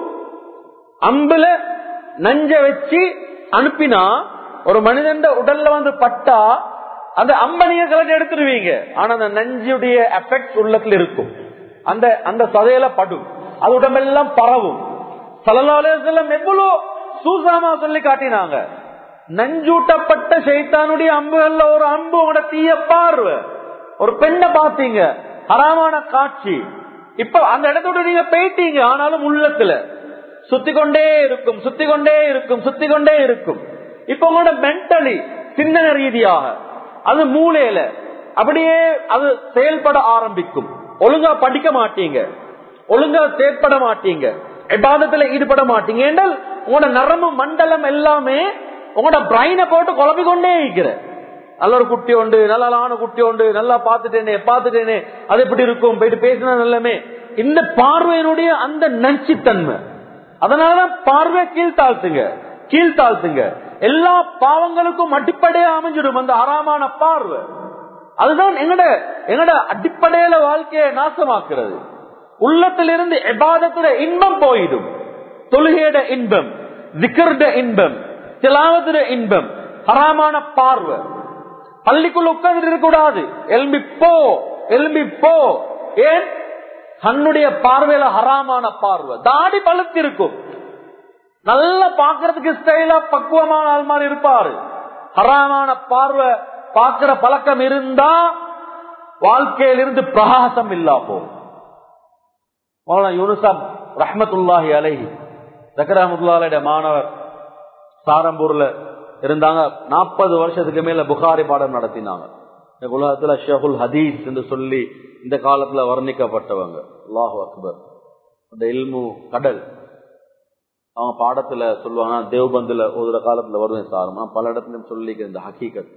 [SPEAKER 1] அம்புல நஞ்ச வச்சு அனுப்பினா ஒரு மனிதன் உடல்ல வந்து பட்டா அந்த அம்பனிய கலட்டி எடுத்துருவீங்க ஆனா அந்த நஞ்சுடைய எஃபெக்ட் உள்ளத்துல இருக்கும் அந்த அந்த சதையில படும் அது உடம்பெல்லாம் பரவும் சலலாலேசல்லம் எவ்வளவு சூசாமா சொல்லி காட்டினாங்க நஞ்சூட்டப்பட்ட சைத்தானுடைய அம்புகள்ல ஒரு அம்பு உங்களோட தீய பார்வை ஒரு பெண்ணை பார்த்தீங்க ஹராமான காட்சி இப்ப அந்த இடத்தோட நீங்க போயிட்டீங்க ஆனாலும் உள்ளத்துல சுத்தி கொண்டே இருக்கும் சுத்தி கொண்டே இருக்கும் சுத்தி கொண்டே இருக்கும் இப்ப உங்களோட மென்டலி சிந்தனை ரீதியாக அது மூளையில அப்படியே அது செயல்பட ஆரம்பிக்கும் ஒழுங்கா படிக்க மாட்டீங்க ஒழுங்கா செயற்பட மாட்டீங்க விவாதத்துல ஈடுபட மாட்டீங்க என்றால் உங்களோட நரம்பு மண்டலம் எல்லாமே உங்களோட பிரைனை போட்டு குழப்பி கொண்டே இருக்கிற நல்ல ஒரு குட்டி உண்டு நல்லான குட்டி உண்டு நல்லா பாத்துட்டேனே பாத்துட்டேனே அது எப்படி இருக்கும் போயிட்டு பேசினா நல்லமே இந்த பார்வையினுடைய அந்த நச்சுத்தன்மை அதனாலதான் பார்வை கீழ்த்தாழ்த்துங்க கீழ்த்தாழ்த்துங்க எல்லா பாவங்களுக்கும் அடிப்படையா அமைஞ்சிடும் அந்த அறாமான பார்வை அதுதான் எங்கட எங்கட அடிப்படையில வாழ்க்கையை நாசமாக்குறது உள்ளத்திலிருந்து எபாதத்துல இன்பம் போயிடும் தொழுகையிட இன்பம் திக்கர்ட இன்பம் திலாவதுட இன்பம் ஹராமான பார்வை பள்ளிக்குள்ள உட்கார்ந்து இருக்க கூடாது எலும்பி போ எலும்பி போ ஏன் கண்ணுடைய பார்வையில ஹராமான பார்வை தாடி பழுத்து இருக்கும் நல்லா பாக்குறதுக்கு ஸ்டைலா பக்குவமான ஆள் மாதிரி இருப்பாரு ஹராமான பார்வை பார்க்கிற பழக்கம் இருந்தா வாழ்க்கையிலிருந்து பிரகாசம் இல்லா போகும் மௌலானா யூனுசாப் ரஹமத்துல்லாஹி அலைஹி ஜக்கரஹமத்துல்லாஹிட மாணவர் சாரம்பூர்ல இருந்தாங்க நாற்பது வருஷத்துக்கு மேல புகாரி பாடம் நடத்தினாங்க இந்த உலகத்துல ஷேகுல் ஹதீஸ் என்று சொல்லி இந்த காலத்துல வர்ணிக்கப்பட்டவங்க அல்லாஹு அக்பர் அந்த இல்மு கடல் அவங்க பாடத்துல சொல்லுவாங்க தேவ்பந்துல ஒரு காலத்துல வருவேன் சார் நான் பல இடத்துலயும் சொல்லி இந்த ஹக்கீகத்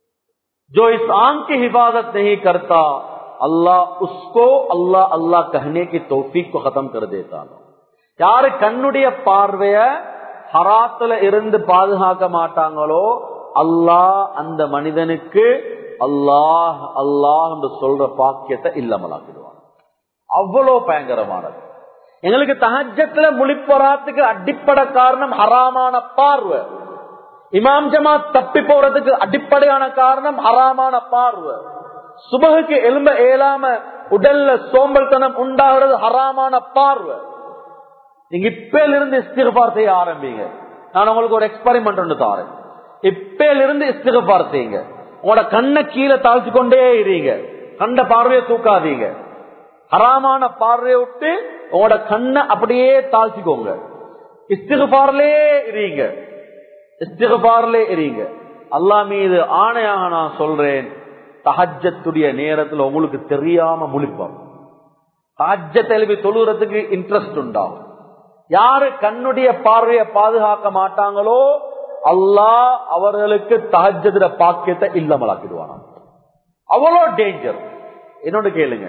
[SPEAKER 1] जो इस आंख की हिफाजत नहीं करता अल्लाह उसको अल्लाह अल्लाह कहने की तौफीक को खत्म कर देता யாரு கண்ணுடைய பார்வைய ஹராத்துல இருந்து பாதுகாக்க மாட்டாங்களோ அல்லாஹ் அந்த மனிதனுக்கு அல்லாஹ் அல்லாஹ் என்று சொல்ற பாக்கியத்தை இல்லாமலாக்கிடுவான் அவ்வளவு பயங்கரமானது எங்களுக்கு தகஜத்துல முழிப்பொறாத்துக்கு அடிப்படை காரணம் ஹராமான பார்வை இமாம் ஜமாத் தப்பி போறதுக்கு அடிப்படையான காரணம் ஹராமான பார்வை சுபகுக்கு எலும்ப ஏலாம உடல்ல சோம்பல்தனம் உண்டாகிறது ஹராமான பார்வை நீங்க இப்பையில இருந்து இஸ்திகபார் செய்ய ஆரம்பிங்க நான் உங்களுக்கு ஒரு எக்ஸ்பெரிமெண்ட் ஒன்று தாரேன் இப்பையில இருந்து இஸ்திகபார் செய்யுங்க உங்களோட கண்ணை கீழே தாழ்த்தி கொண்டே இருங்க கண்ட பார்வையை தூக்காதீங்க ஹராமான பார்வையை விட்டு உங்களோட கண்ணை அப்படியே தாழ்த்திக்கோங்க இஸ்திகபார்லே இருங்க இஸ்திகபார்லே இருங்க அல்லா மீது ஆணையாக நான் சொல்றேன் தஹஜத்துடைய நேரத்தில் உங்களுக்கு தெரியாம முழிப்போம் தஹஜத் எழுப்பி தொழுகிறதுக்கு இன்ட்ரெஸ்ட் உண்டாகும் யாரு கண்ணுடைய பார்வையை பாதுகாக்க மாட்டாங்களோ அல்லாஹ் அவர்களுக்கு தஹஜதுட பாக்கியத்தை இல்லாமலாக்கிடுவானா அவ்வளோ டேஞ்சர் என்னோட கேளுங்க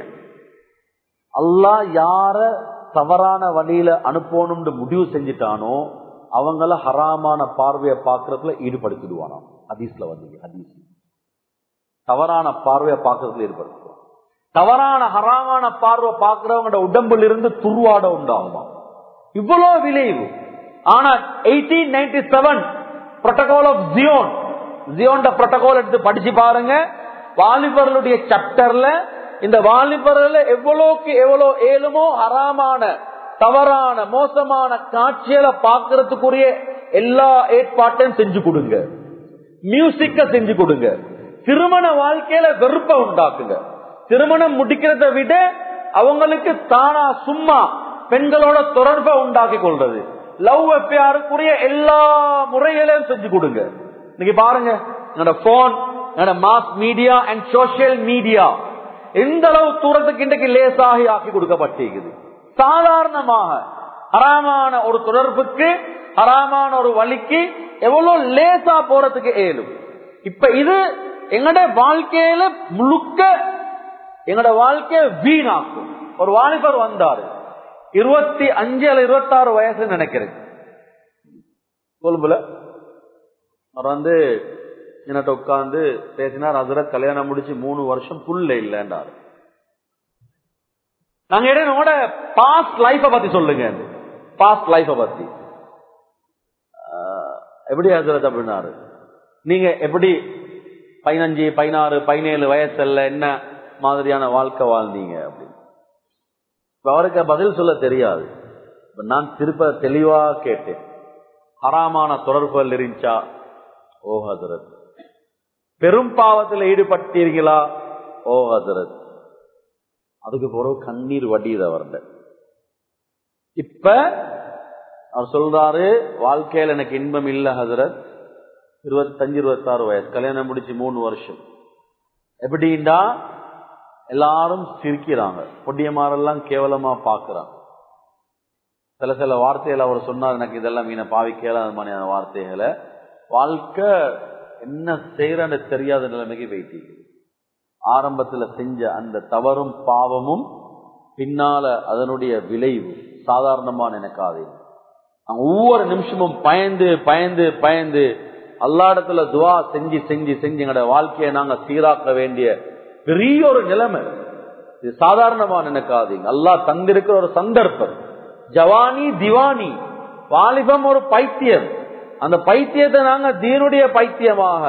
[SPEAKER 1] அல்லாஹ் யார தவறான வழியில அனுப்பணும்னு முடிவு செஞ்சுட்டானோ அவங்கள ஹராமான பார்வையை பார்க்கறதுல ஈடுபடுத்திடுவானாம் ஹதீஸ்ல வந்தீங்க ஹதீஸ் தவறான பார்வையை பார்க்கறதுல ஈடுபடுத்துவான் தவறான ஹராமான பார்வை பார்க்கிறவங்களோட உடம்புல இருந்து துருவாட உண்டாகுமா இவ்வளவு விளைவு ஆனா eighteen ninety seven protocol of Zion Zion protocol எடுத்து படிச்சு பாருங்க வாலிபர்களுடைய சாப்டர்ல இந்த வாலிபர்கள் எவ்வளவுக்கு எவ்வளவு ஏழுமோ ஹராமான தவறான மோசமான காட்சிகளை பார்க்கறதுக்குரிய எல்லா ஏற்பாட்டையும் செஞ்சு கொடுங்க மியூசிக்க செஞ்சு கொடுங்க திருமண வாழ்க்கையில வெறுப்ப உண்டாக்குங்க திருமணம் முடிக்கிறத விட அவங்களுக்கு தானா சும்மா பெண்களோட தொடர்பை உண்டாக்கி கொள்றது லவ் எஃப்ஐஆருக்குரிய எல்லா முறைகளையும் செஞ்சு கொடுங்க இன்னைக்கு பாருங்க என்னோட போன் என்னோட mass media and social media எந்த அளவு தூரத்துக்கு இன்றைக்கு லேசாகி ஆக்கி கொடுக்கப்பட்டிருக்குது சாதாரணமாக ஹராமான ஒரு தொடர்புக்கு ஹராமான ஒரு வழிக்கு எவ்வளவு லேசா போறதுக்கு ஏழும் இப்ப இது எங்கட வாழ்க்கையில முழுக்க எங்கட வாழ்க்கைய வீணாக்கும் ஒரு வாலிபர் வந்தாரு இருபத்தி அஞ்சு அல்ல இருபத்தி ஆறு வயசு நினைக்கிறேன் கொழும்புல அவர் வந்து என்னட்ட உட்கார்ந்து பேசினார் அதுல கல்யாணம் முடிச்சு மூணு வருஷம் புல்ல இல்லைன்றாரு நாங்க என்னோட பாஸ்ட் லைஃப பத்தி சொல்லுங்க பாஸ்ட் லைஃப பத்தி எப்படி ஹசரத் அப்படின்னாரு நீங்க எப்படி பதினஞ்சு பதினாறு பதினேழு வயசுல என்ன மாதிரியான வாழ்க்கை வாழ்ந்தீங்க அப்படின்னு அவருக்கு பதில் சொல்ல தெரியாது நான் திருப்ப தெளிவா கேட்டேன் ஹராமான தொடர்புகள் இருந்துச்சா ஓ ஹசரத் பெரும் பாவத்தில் ஈடுபட்டீர்களா ஓ ஹசரத் அதுக்கு பிறகு கண்ணீர் வடியுது அவர்கிட்ட இப்ப அவர் சொல்றாரு வாழ்க்கையில் எனக்கு இன்பம் இல்ல ஹசரத் இருபத்தஞ்சு இருபத்தாறு வயசு கல்யாணம் முடிச்சு மூணு வருஷம் எப்படின்னா எல்லாரும் சிரிக்கிறாங்க பொடியமாரெல்லாம் கேவலமா பாக்குறாங்க சில சில வார்த்தைகள் அவர் சொன்னார் எனக்கு இதெல்லாம் மீன பாவிக்கல அந்த மாதிரியான வார்த்தைகளை வாழ்க்கை என்ன செய்யறன்னு தெரியாத நிலைமைக்கு வைத்தீங்க ஆரம்பத்துல செஞ்ச அந்த தவறும் பாவமும் பின்னால அதனுடைய விளைவு சாதாரணமா நினைக்காதே நாங்க ஒவ்வொரு நிமிஷமும் பயந்து பயந்து பயந்து அல்லாடத்துல துவா செஞ்சு செஞ்சு செஞ்சு எங்களோட வாழ்க்கையை நாங்க சீராக்க வேண்டிய பெரிய ஒரு நிலைமை இது சாதாரணமா நினைக்காதீங்க அல்லாஹ் தந்திருக்கிற ஒரு சந்தர்ப்பம் ஜவானி திவானி வாலிபம் ஒரு பைத்தியம் அந்த பைத்தியத்தை நாங்க தீனுடைய பைத்தியமாக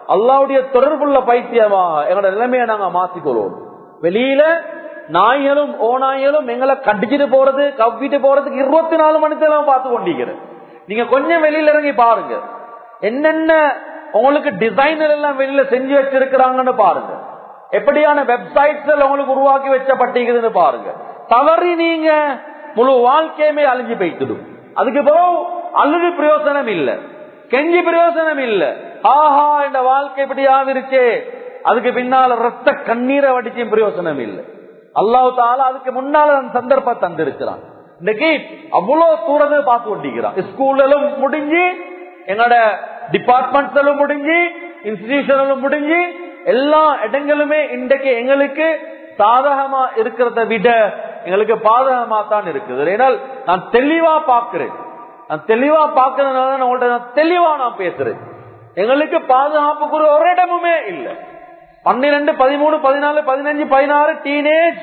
[SPEAKER 1] அல்லாவுடைய தொடர்புள்ள பைத்தியமாக எங்களோட நிலைமையை நாங்க மாத்திக்கொள்வோம் வெளியில நாய்களும் ஓநாய்களும் எங்களை கடிச்சிட்டு போறது கவ்விட்டு போறதுக்கு இருபத்தி நாலு மணி நேரம் பார்த்து கொண்டிருக்கிறேன் நீங்க கொஞ்சம் வெளியில இறங்கி பாருங்க என்னென்ன உங்களுக்கு டிசைனர் எல்லாம் வெளியில செஞ்சு வச்சிருக்கிறாங்கன்னு பாருங்க எப்படியான வெப்சைட்ஸ் உங்களுக்கு உருவாக்கி வச்சப்பட்டிருக்குதுன்னு பாருங்க தவறி நீங்க முழு வாழ்க்கையுமே அழிஞ்சு போய்த்துடும் அதுக்கு பிறகு அழுது பிரயோசனம் இல்ல கெஞ்சி பிரயோசனம் இல்ல ஆஹா இந்த வாழ்க்கை இப்படியாக இருக்கே அதுக்கு பின்னால ரத்த கண்ணீரை வடிச்சும் பிரயோசனம் இல்லை அல்லாஹு தாலா அதுக்கு முன்னால அந்த சந்தர்ப்பம் தந்திருக்கிறான் இன்னைக்கு அவ்வளவு தூரத்தை பார்த்து கொண்டிருக்கிறான் ஸ்கூல்லும் முடிஞ்சு எங்களோட டிபார்ட்மெண்ட்ஸும் முடிஞ்சு இன்ஸ்டிடியூஷனும் முடிஞ்சு எல்லா இடங்களுமே இன்றைக்கு எங்களுக்கு சாதகமா இருக்கிறத விட எங்களுக்கு பாதகமா தான் இருக்குது ஏனால் நான் தெளிவா பாக்குறேன் நான் தெளிவா பாக்குறதுனால தான் உங்கள்ட்ட நான் தெளிவா நான் பேசுறேன் எங்களுக்கு பாதுகாப்புக்குரிய ஒரு இடமுமே இல்லை பன்னிரெண்டு பதிமூணு பதினாலு பதினஞ்சு பதினாறு டீனேஜ்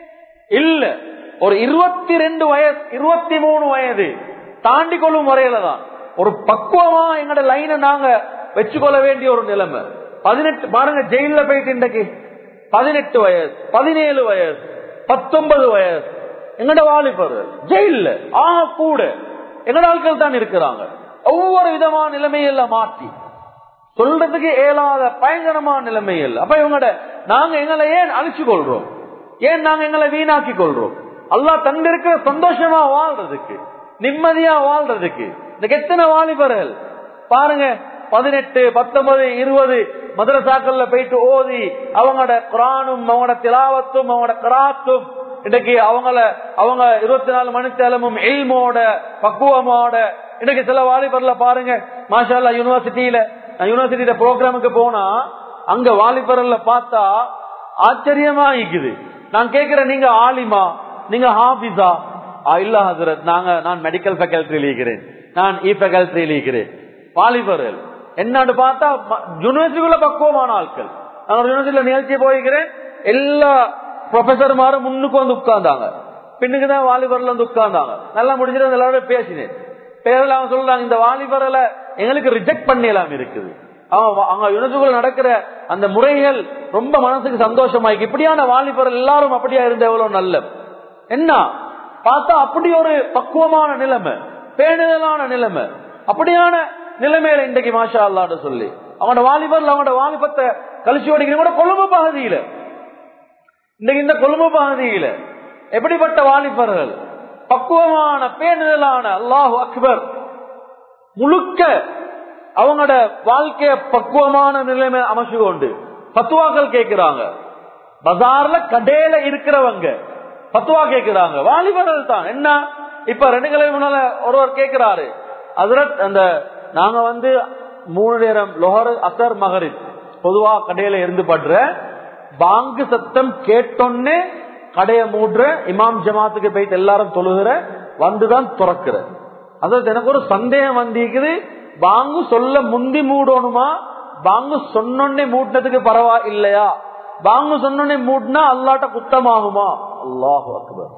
[SPEAKER 1] இல்ல ஒரு இருபத்தி ரெண்டு வயசு இருபத்தி மூணு வயது தாண்டி கொள்ளும் வரையில தான் ஒரு பக்குவமா எங்கட லைனை நாங்க வச்சுக்கொள்ள வேண்டிய ஒரு நிலைமை பதினெட்டு பாருங்க ஜெயில போயிட்டு இன்றைக்கு பதினெட்டு வயசு பதினேழு வயசு பத்தொன்பது வயசு எங்கட வாலிபர் ஜெயில ஆ கூட எங்கட ஆட்கள் தான் இருக்கிறாங்க ஒவ்வொரு விதமான நிலைமையெல்லாம் மாற்றி சொல்றதுக்கு இயலாத பயங்கரமான நிலைமைகள் அப்ப இவங்கட நாங்க எங்களை ஏன் அழிச்சு கொள்றோம் ஏன் நாங்க எங்களை வீணாக்கி கொள்றோம் அல்லா தந்திருக்கிற சந்தோஷமா வாழ்றதுக்கு நிம்மதியா வாழ்றதுக்கு இந்த எத்தனை வாலிபர்கள் பாருங்க பதினெட்டு பத்தொன்பது இருபது மதுரசாக்கள்ல போயிட்டு ஓதி அவங்களோட குரானும் அவங்களோட திலாவத்தும் அவங்களோட கராத்தும் இன்னைக்கு அவங்கள அவங்க இருபத்தி நாலு மணி தேலமும் எல்மோட பக்குவமோட இன்னைக்கு சில வாலிபர்ல பாருங்க மாஷால்லா யூனிவர்சிட்டியில நான் யூனிவர்சிட்டியில ப்ரோக்ராமுக்கு போனா அங்க வாலிபர்ல பார்த்தா ஆச்சரியமா இருக்குது நான் கேக்குறேன் நீங்க ஆலிமா நீங்க ஹாபிஸா இல்ல ஹசரத் நாங்க நான் மெடிக்கல் ஃபேக்கல்டியில் இருக்கிறேன் நான் இ ஃபேக்கல்டியில் இருக்கிறேன் வாலிபர்கள் என்னன்னு பார்த்தா யூனிவர்சிட்டிக்குள்ள பக்குவமான ஆட்கள் நான் ஒரு யூனிவர்சிட்டியில நிகழ்ச்சி போயிருக்கிறேன் எல்லா ப்ரொஃபசர்மாரும் முன்னுக்கு வந்து உட்கார்ந்தாங்க பின்னுக்குதான் வாலிபர்ல வந்து உட்கார்ந்தாங்க நல்லா முடிஞ்சிட்டு எல்லாரோட பேசினேன் பேரில் அவங்க சொல்றாங்க இந்த வாலிபர்ல எங்களுக்கு ரிஜெக்ட் பண்ணிடலாம் இருக்குது அவங்க யுனசுக்குள்ள நடக்கிற அந்த முறைகள் ரொம்ப மனசுக்கு சந்தோஷமாயிருக்கு இப்படியான வாலிபர் எல்லாரும் அப்படியா இருந்த எவ்வளவு நல்ல என்ன பார்த்தா அப்படி ஒரு பக்குவமான நிலைமை பேணுதலான நிலைமை அப்படியான நிலைமையில இன்றைக்கு மாஷா அல்லான்னு சொல்லி அவனோட வாலிபர்ல அவனோட வாலிபத்தை கழிச்சு ஓடிக்கிற கூட கொழும்பு பகுதியில இன்றைக்கு இந்த கொழும்பு பகுதியில எப்படிப்பட்ட வாலிபர்கள் பக்குவமான பேணுதலான அல்லாஹு அக்பர் முழுக்க அவங்களோட வாழ்க்கைய பக்குவமான நிலைமை அமைச்சு கொண்டு பத்துவாக்கள் கேட்கிறாங்க பஜார்ல கடையில இருக்கிறவங்க பத்துவா கேட்கிறாங்க வாலிபர்கள் தான் என்ன இப்ப ரெண்டு கிழமை முன்னால ஒருவர் கேட்கிறாரு அதுல அந்த நாங்க வந்து மூணு நேரம் லொஹர் அசர் மகரித் பொதுவா கடையில இருந்து படுற பாங்கு சத்தம் கேட்டோன்னு கடைய மூடுற இமாம் ஜமாத்துக்கு போயிட்டு எல்லாரும் தொழுகிற வந்துதான் துறக்கிற அதாவது எனக்கு ஒரு சந்தேகம் வந்திருக்குது பாங்கு சொல்ல முந்தி மூடணுமா பாங்கு சொன்னோன்னே மூட்டினதுக்கு பரவா இல்லையா பாங்கு சொன்னோன்னே மூட்டினா அல்லாட்ட குத்தமாகுமா அல்லாஹு அக்பர்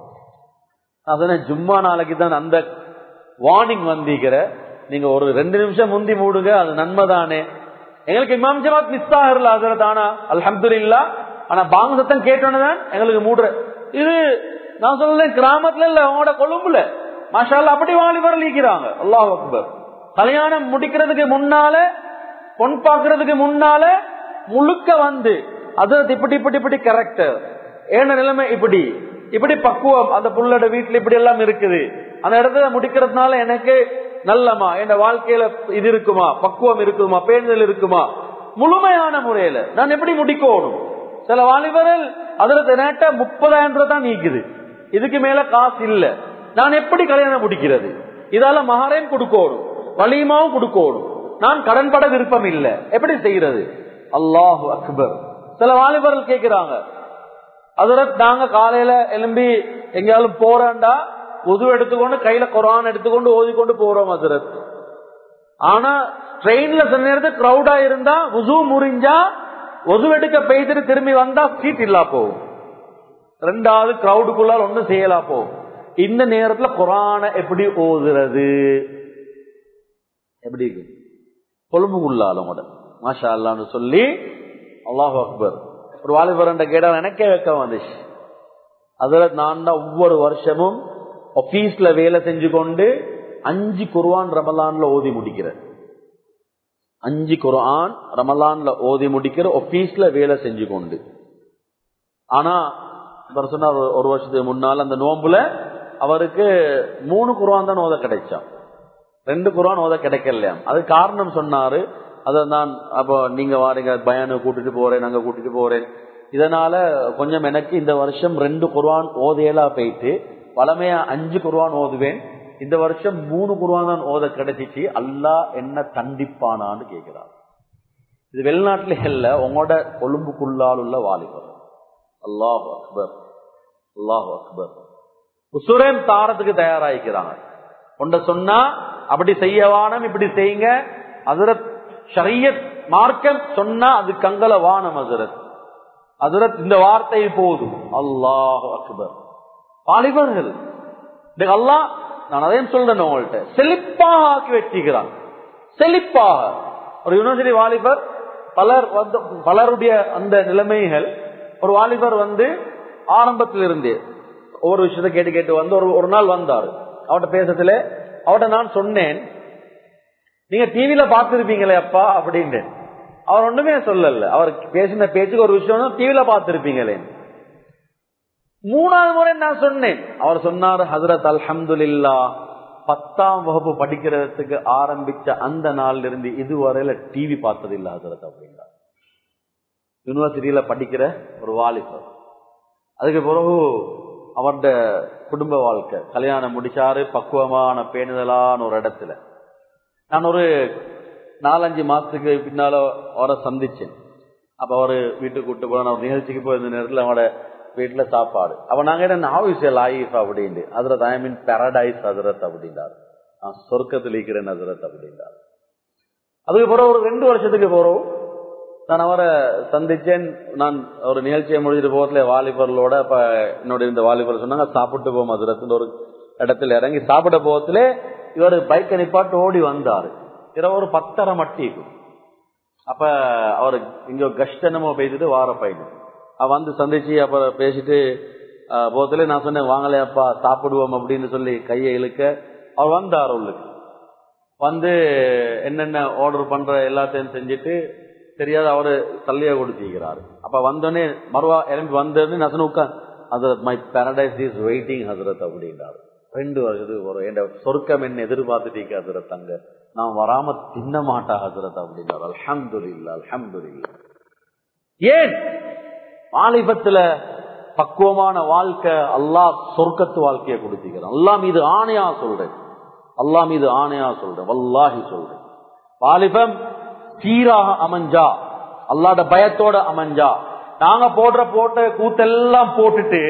[SPEAKER 1] அதன ஜும்மா நாளைக்கு தான் அந்த வார்னிங் வந்திருக்கிற நீங்க ஒரு ரெண்டு நிமிஷம் முந்தி மூடுங்க அது நன்மைதானே எங்களுக்கு இமாம் ஜமாத் மிஸ் ஆகல அதுல ஆனா அல்ஹம்து இல்லா ஆனா பாங்கு சத்தம் கேட்டோன்னு தான் எங்களுக்கு மூடுற இது நான் சொல்றேன் கிராமத்துல இல்ல அவங்களோட கொழும்புல மாஷால் அப்படி வாலிபர் நீக்கிறாங்க அல்லாஹ் அக்பர் கல்யாணம் முடிக்கிறதுக்கு முன்னால பொன் பாக்குறதுக்கு முன்னால முழுக்க வந்து அது இப்படி இப்படி இப்படி கரெக்டர் ஏன நிலைமை இப்படி இப்படி பக்குவம் அந்த புள்ளோட வீட்டுல இப்படி எல்லாம் இருக்குது அந்த இடத்துல முடிக்கிறதுனால எனக்கு நல்லமா என் வாழ்க்கையில இது இருக்குமா பக்குவம் இருக்குமா பேணுதல் இருக்குமா முழுமையான முறையில நான் எப்படி முடிக்கணும் சில வாலிபர்கள் அதுல நேட்ட முப்பதாயிரம் ரூபாய் தான் நீக்குது இதுக்கு மேல காசு இல்ல நான் எப்படி கல்யாணம் முடிக்கிறது இதால மகாரையும் கொடுக்கணும் வலிமாவும் கொடுக்கணும் நான் கடன் பட விருப்பம் இல்ல எப்படி செய்யறது அல்லாஹு அக்பர் சில வாலிபர்கள் கேட்கிறாங்க அதுல நாங்க காலையில எலும்பி எங்கேயாலும் போறேன்டா உது எடுத்துக்கொண்டு கையில குரான் எடுத்துக்கொண்டு ஓதிக்கொண்டு போறோம் அதுரத் ஆனா ட்ரெயின்ல சில நேரத்துக்கு கிரௌடா இருந்தா உசு முறிஞ்சா ஒது எடுக்க பெய்துட்டு திரும்பி வந்தா சீட் இல்லா போகும் ரெண்டாவது கிரௌடுக்குள்ளால் ஒன்னும் செய்யலா போகும் இந்த நேரத்துல குரான எப்படி ஓதுறது எப்படி இருக்கு கொழும்புக்குள்ளாலும் கூட மாஷா அல்லான்னு சொல்லி அல்லாஹ் அக்பர் ஒரு வாலிபரண்ட கேட்டா எனக்கே வைக்க வந்துச்சு அதுல நான் தான் ஒவ்வொரு வருஷமும் ஆபீஸ்ல வேலை செஞ்சு கொண்டு அஞ்சு குர்ஆன் ரமலான்ல ஓதி முடிக்கிறேன் அஞ்சு குர்ஆன் ரமலான்ல ஓதி முடிக்கிற ஆபீஸ்ல வேலை செஞ்சு கொண்டு ஆனா இவர் சொன்னார் ஒரு- ஒரு வருஷத்துக்கு முன்னால அந்த நோம்புல அவருக்கு மூணு குர்ஆன் தான் ஓத கிடைச்சான் ரெண்டு குர்ஆன் ஓத கிடைக்கலையாம் அது காரணம் சொன்னாரு அத நான் அப்போ நீங்க வாரீங்க பயானு கூட்டிட்டு போறேன் நாங்க கூட்டிட்டு போறேன் இதனால கொஞ்சம் எனக்கு இந்த வருஷம் ரெண்டு குர்ஆன் ஓதையலா போயிட்டு வளமையா அஞ்சு குர்ஆன் ஓதுவேன் இந்த வருஷம் மூணு குர்ஆன் தான் ஓத கிடைச்சிச்சு அல்லாஹ் என்ன தண்டிப்பானான்னு கேட்கிறார் இது வெளிநாட்டுல இல்ல உங்களோட கொழும்புக்குள்ளால் உள்ள வாலிபர் அல்லாஹ் அக்பர் அல்லாஹ் அக்பர் உசுரன் தாரத்துக்கு தயாராகிக்கிறாங்க உண்ட சொன்னா அப்படி செய்யவானம் இப்படி செய்யுங்க அதுரத் ஷரியத் மார்க்கம் சொன்னா அது கங்கல வானம் அதுரத் அதுரத் இந்த வார்த்தை போதும் அல்லாஹ் அக்பர் வாலிபர்கள் இந்த அல்லாஹ் நான் அதையும் சொல்றேன் உங்கள்கிட்ட செழிப்பாக ஆக்கி வச்சுக்கிறான் செழிப்பாக ஒரு யூனிவர்சிட்டி வாலிபர் பலர் வந்து பலருடைய அந்த நிலைமைகள் ஒரு வாலிபர் வந்து ஆரம்பத்தில் இருந்தே ஒவ்வொரு விஷயத்தை கேட்டு கேட்டு வந்து ஒரு ஒரு நாள் வந்தார் அவர்கிட்ட பேசத்துல அவர்கிட்ட நான் சொன்னேன் நீங்க டிவில பார்த்திருப்பீங்களே அப்பா அப்படின்னு அவர் ஒண்ணுமே சொல்லல அவர் பேசின பேச்சுக்கு ஒரு விஷயம் டிவில பார்த்திருப்பீங்களே மூணாவது முறை நான் சொன்னேன் அவர் சொன்னார் ஹசரத் அல்ஹம்துலில்லா பத்தாம் வகுப்பு படிக்கிறதுக்கு ஆரம்பிச்ச அந்த நாள்ல இருந்து இதுவரையில டிவி பார்த்தது இல்ல ஹசரத் அப்படின்றார் யூனிவர்சிட்டியில படிக்கிற ஒரு வாலிபர் அதுக்கு பிறகு அவருடைய குடும்ப வாழ்க்கை கல்யாணம் முடிச்சாரு பக்குவமான பேணுதலான ஒரு இடத்துல நான் ஒரு நாலஞ்சு மாசத்துக்கு பின்னால அவரை சந்திச்சேன் அப்ப அவரு வீட்டுக்கு கூட்டு போன ஒரு நிகழ்ச்சிக்கு போயிருந்த நேரத்துல அவனோட வீட்டுல சாப்பாடு அப்ப நாங்க என்ன நாவிஸ் லைஃப் அப்படின்னு அதுல ஐ மீன் பாரடைஸ் ஹசரத் அப்படின்றார் நான் சொர்க்கத்தில் இருக்கிறேன் ஹசரத் அப்படின்றார் அதுக்கு பிறகு ஒரு ரெண்டு வருஷத்துக்கு போறோம் நான் அவரை சந்திச்சேன் நான் ஒரு நிகழ்ச்சியை முடிஞ்சிட்டு போகல வாலிபர்களோட அப்ப என்னோட இந்த வாலிபர் சொன்னாங்க சாப்பிட்டு போவோம் மதுரத்துல ஒரு இடத்துல இறங்கி சாப்பிட போகத்துல இவர் பைக்கை நிப்பாட்டு ஓடி வந்தாரு இரவு ஒரு பத்தரை மட்டி இருக்கும். அப்ப அவர் இங்க கஷ்ட என்னமோ பேசிட்டு வார பையன் அவ வந்து சந்திச்சு அப்புறம் பேசிட்டு அஹ், போகத்துல நான் சொன்னேன் வாங்கலையாப்பா சாப்பிடுவோம் அப்படின்னு சொல்லி கையை இழுக்க அவர் வந்தார் உள்ளுக்கு வந்து என்னென்ன ஆர்டர் பண்ற எல்லாத்தையும் செஞ்சுட்டு தெரியாத அவரு தள்ளியா கொடுத்திருக்கிறாரு அப்ப வந்தோடனே மறுவா எழும்பி வந்தோடனே நசன உட்கார் ஹசரத் மை பாரடைஸ் இஸ் வெயிட்டிங் ஹசரத் அப்படின்றாரு ரெண்டு வருஷத்துக்கு ஒரு என் சொர்க்கம் என்ன எதிர்பார்த்துட்டீங்க ஹசரத் அங்க நான் வராம தின்ன மாட்டா ஹசரத் அப்படின்றார் அல்ஹம்துலில்லா அல்ஹம்துலில்லா ஏன் வாலிபத்துல பக்குவமான வாழ்க்கை அல்லாஹ் சொர்க்கத்து வாழ்க்கையை கொடுத்திருக்கிறான் அல்லாஹ் மீது ஆணையா சொல்றேன் அல்லாஹ் மீது ஆணையா சொல்றேன் வல்லாஹி சொல்றேன் வாலிபம் சீராக அமைஞ்சா அல்லாட பயத்தோட அமைஞ்சா நாங்க போடுற போட்ட கூத்தெல்லாம் போட்டுட்டு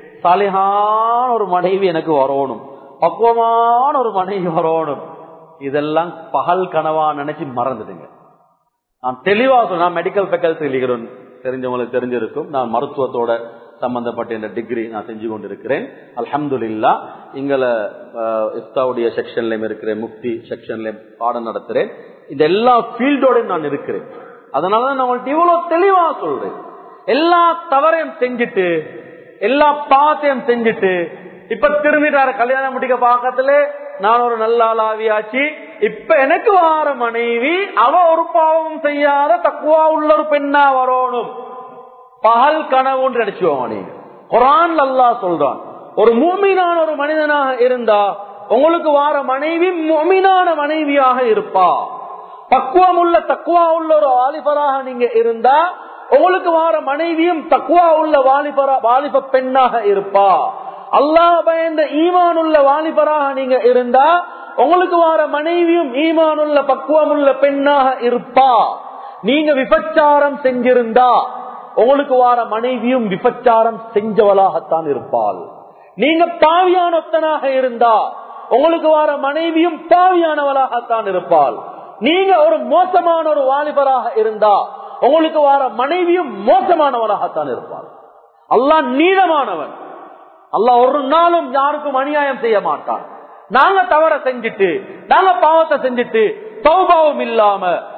[SPEAKER 1] சாலிஹான ஒரு மனைவி எனக்கு வரணும் பக்குவமான ஒரு மனைவி வரணும் இதெல்லாம் பகல் கனவா நினைச்சு மறந்துடுங்க நான் தெளிவா சொல்ல நான் மெடிக்கல் ஃபேக்கல்டி இருக்கிறேன் தெரிஞ்சவங்களுக்கு தெரிஞ்சிருக்கும் நான் மருத்துவத்தோட சம்பந்தப்பட்ட இந்த டிகிரி நான் செஞ்சு கொண்டிருக்கிறேன் அல்ஹம்துலில்லா இங்கள இஃப்தாவுடைய செக்ஷன்லயும் இருக்கிறேன் முக்தி செக்ஷன்லயும் பாடம் நடத்துறேன் இந்த எல்லா ஃபீல்டோட நான் இருக்கிறேன் அதனாலதான் நான் உங்கள்ட்ட இவ்வளவு தெளிவா சொல்றேன் எல்லா தவறையும் செஞ்சுட்டு எல்லா பாவத்தையும் செஞ்சுட்டு இப்ப திரும்பிட்டாரு கல்யாணம் முடிக்க பாக்கத்துல நான் ஒரு நல்ல ஆளாவியாச்சு இப்ப எனக்கு வார மனைவி அவ ஒரு பாவம் செய்யாத தக்குவா உள்ள ஒரு பெண்ணா வரணும் பகல் கனவுன்னு நினைச்சுவோம் நீங்க குரான் அல்லாஹ் சொல்றான் ஒரு மூமினான ஒரு மனிதனாக இருந்தா உங்களுக்கு வார மனைவி மூமினான மனைவியாக இருப்பா பக்குவம் உள்ள தக்குவா உள்ள ஒரு வாலிபராக நீங்க இருந்தா உங்களுக்கு வார மனைவியும் தக்குவா உள்ள வாலிபரா வாலிப பெண்ணாக இருப்பா அல்லாஹ் பயந்த ஈமான் உள்ள வாலிபராக நீங்க இருந்தா உங்களுக்கு வார மனைவியும் ஈமான் உள்ள பக்குவம் உள்ள பெண்ணாக இருப்பா நீங்க விபச்சாரம் செஞ்சிருந்தா உங்களுக்கு வார மனைவியும் விபச்சாரம் செஞ்சவளாகத்தான் இருப்பாள் நீங்க பாவியானொத்தனாக இருந்தா உங்களுக்கு வார மனைவியும் பாவியானவளாகத்தான் இருப்பாள் நீங்க ஒரு மோசமான ஒரு வாலிபராக இருந்தா உங்களுக்கு வார மனைவியும் மோசமானவளாகத்தான் இருப்பாள் அல்லாஹ் நீளமானவன் அல்லாஹ் ஒரு நாளும் யாருக்கும் அநியாயம் செய்ய மாட்டான் நாங்க தவற செஞ்சுட்டு நாங்க பாவத்தை செஞ்சுட்டு சௌபாவம் இல்லாம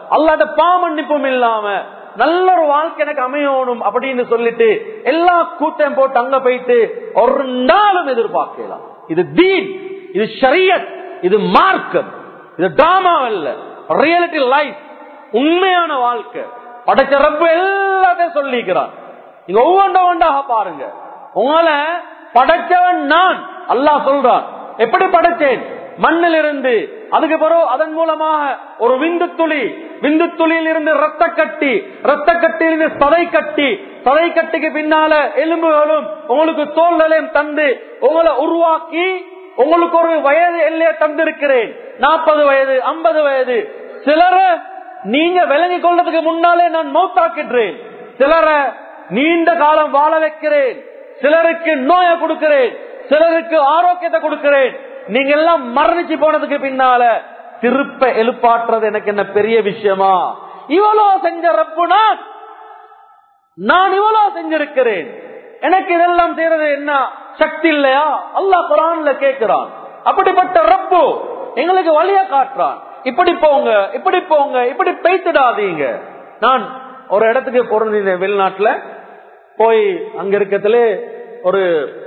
[SPEAKER 1] அல்லாட்ட பாமன்னிப்பும் இல்லாம நல்ல ஒரு வாழ்க்கை எனக்கு அமையணும் அப்படின்னு சொல்லிட்டு எல்லா கூட்டம் போட்டு அங்க போயிட்டு ஒரு நாளும் எதிர்பார்க்கலாம் இது தீன் இது ஷரியத் இது மார்க்கம் இது டிராமா இல்ல ரியாலிட்டி லைஃப் உண்மையான வாழ்க்கை படைச்ச ரப்பு எல்லாத்தையும் சொல்லிக்கிறான் நீங்க ஒவ்வொன்ற ஒன்றாக பாருங்க உங்களை படைச்சவன் நான் அல்லாஹ் சொல்றான் எப்படி படைச்சேன் மண்ணில் இருந்து அதுக்கு பிறகு அதன் மூலமாக ஒரு விந்து துளி விந்து துளியில் இருந்து ரத்த கட்டி ரத்த கட்டியிலிருந்து சதை கட்டி சதை கட்டிக்கு பின்னால எலும்புகளும் உங்களுக்கு தோல்களையும் தந்து உங்களை உருவாக்கி உங்களுக்கு ஒரு வயது எல்லையை தந்திருக்கிறேன் நாற்பது வயது ஐம்பது வயது சிலரை நீங்க விளங்கிக் கொள்றதுக்கு முன்னாலே நான் மௌத்தாக்கின்றேன் சிலரை நீண்ட காலம் வாழ வைக்கிறேன் சிலருக்கு நோயை கொடுக்கிறேன் சிலருக்கு ஆரோக்கியத்தை கொடுக்கிறேன் நீங்க எல்லாம் மரணிச்சு போனதுக்கு பின்னால திருப்ப எழுப்பாற்றுறது எனக்கு என்ன பெரிய விஷயமா இவ்வளவு செஞ்ச ரப்பு நான் நான் இவ்வளவு செஞ்சிருக்கிறேன் எனக்கு இதெல்லாம் செய்யறது என்ன சக்தி இல்லையா அல்லாஹ் குரான்ல கேட்கிறான் அப்படிப்பட்ட ரப்பு எங்களுக்கு வழிய காட்டுறான் இப்படி போங்க இப்படி போங்க இப்படி பேசிடாதீங்க நான் ஒரு இடத்துக்கு பிறந்தேன் வெளிநாட்டுல போய் அங்க இருக்கத்துல ஒரு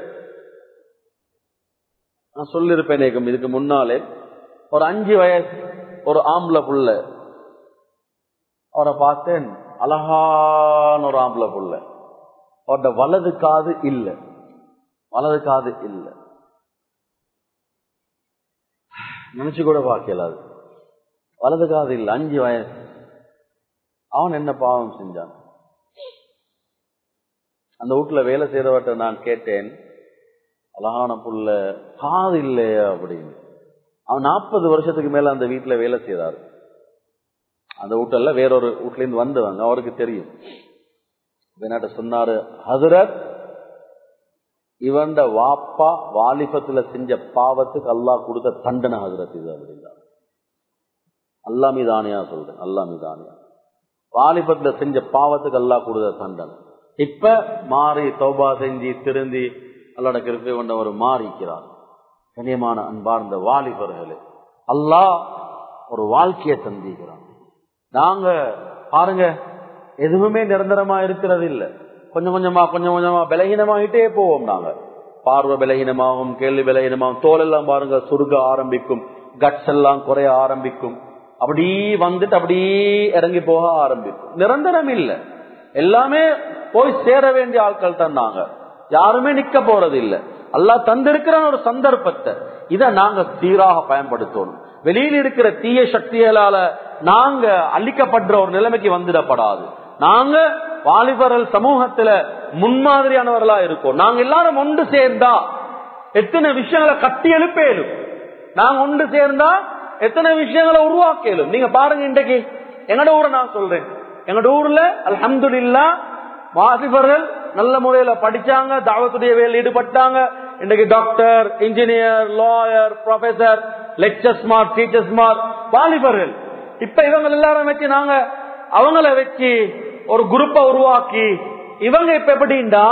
[SPEAKER 1] நான் சொல்லிருப்பேன் இதுக்கு முன்னாலே ஒரு அஞ்சு வயசு ஒரு ஆம்பளை புள்ள அவரை பார்த்தேன் அழகான ஒரு ஆம்பளை புள்ள அவரோட வலது காது இல்ல வலது காது இல்ல நினைச்சு கூட பார்க்கல அது வலது காது இல்ல அஞ்சு வயசு அவன் என்ன பாவம் செஞ்சான் அந்த வீட்டுல வேலை செய்யறவர்கிட்ட நான் கேட்டேன் அழகான புள்ள காது இல்லையா அப்படின்னு அவன் நாற்பது வருஷத்துக்கு மேல அந்த வீட்டுல வேலை செய்யறாரு அந்த வீட்டுல வேறொரு வீட்டுல இருந்து வந்தவங்க அவருக்கு தெரியும் வேணாட்ட சொன்னாரு ஹசரத் இவன் வாப்பா வாலிபத்துல செஞ்ச பாவத்துக்கு அல்லாஹ் கொடுத்த தண்டனை ஹசரத் இது அப்படின்னா அல்லா மீதானியா சொல்றேன் அல்லா மீதானியா வாலிபத்துல செஞ்ச பாவத்துக்கு அல்லாஹ் கொடுத்த தண்டனை இப்ப மாறி தௌபா செஞ்சு திருந்தி அல்லாட கிருப்பை கொண்டவர் மாறிக்கிறார் கனியமான அன்பார்ந்த வாலிபர்களே அல்லாஹ் ஒரு வாழ்க்கையை தந்திக்கிறான் நாங்க பாருங்க எதுவுமே நிரந்தரமா இருக்கிறது இல்ல கொஞ்சம் கொஞ்சமா கொஞ்சம் கொஞ்சமா பலகீனமாகிட்டே போவோம் நாங்க பார்வை பலகீனமாகும் கேள்வி பலகீனமாகும் தோல் எல்லாம் பாருங்க சுருக ஆரம்பிக்கும் கட்ஸ் எல்லாம் குறைய ஆரம்பிக்கும் அப்படி வந்துட்டு அப்படி இறங்கி போக ஆரம்பிக்கும் நிரந்தரம் இல்ல எல்லாமே போய் சேர வேண்டிய ஆட்கள் தான் நாங்க யாருமே நிக்க போறது இல்ல அல்லா தந்திருக்கிற ஒரு சந்தர்ப்பத்தை இத நாங்க சீராக பயன்படுத்தணும் வெளியில் இருக்கிற தீய சக்திகளால நாங்க அழிக்கப்படுற ஒரு நிலைமைக்கு வந்துடப்படாது நாங்க வாலிபர்கள் சமூகத்துல முன்மாதிரியானவர்களா இருக்கோம் நாங்க எல்லாரும் ஒன்று சேர்ந்தா எத்தனை விஷயங்களை கட்டி எழுப்பேலும் நாங்க ஒன்று சேர்ந்தா எத்தனை விஷயங்களை உருவாக்கலும் நீங்க பாருங்க இன்றைக்கு எங்கட ஊரை நான் சொல்றேன் எங்கட ஊர்ல அல்ஹம்துலில்லா வாசிபர்கள் நல்ல முறையில படிச்சாங்க தாவத்துடைய வேலையில் ஈடுபட்டாங்க இன்றைக்கு doctor engineer lawyer professor lecture smart teacher smart வாலிபர்கள் இப்ப இவங்க எல்லாரும் வச்சு நாங்க அவங்கள வச்சு ஒரு குரூப்பை உருவாக்கி இவங்க இப்ப எப்படின்னா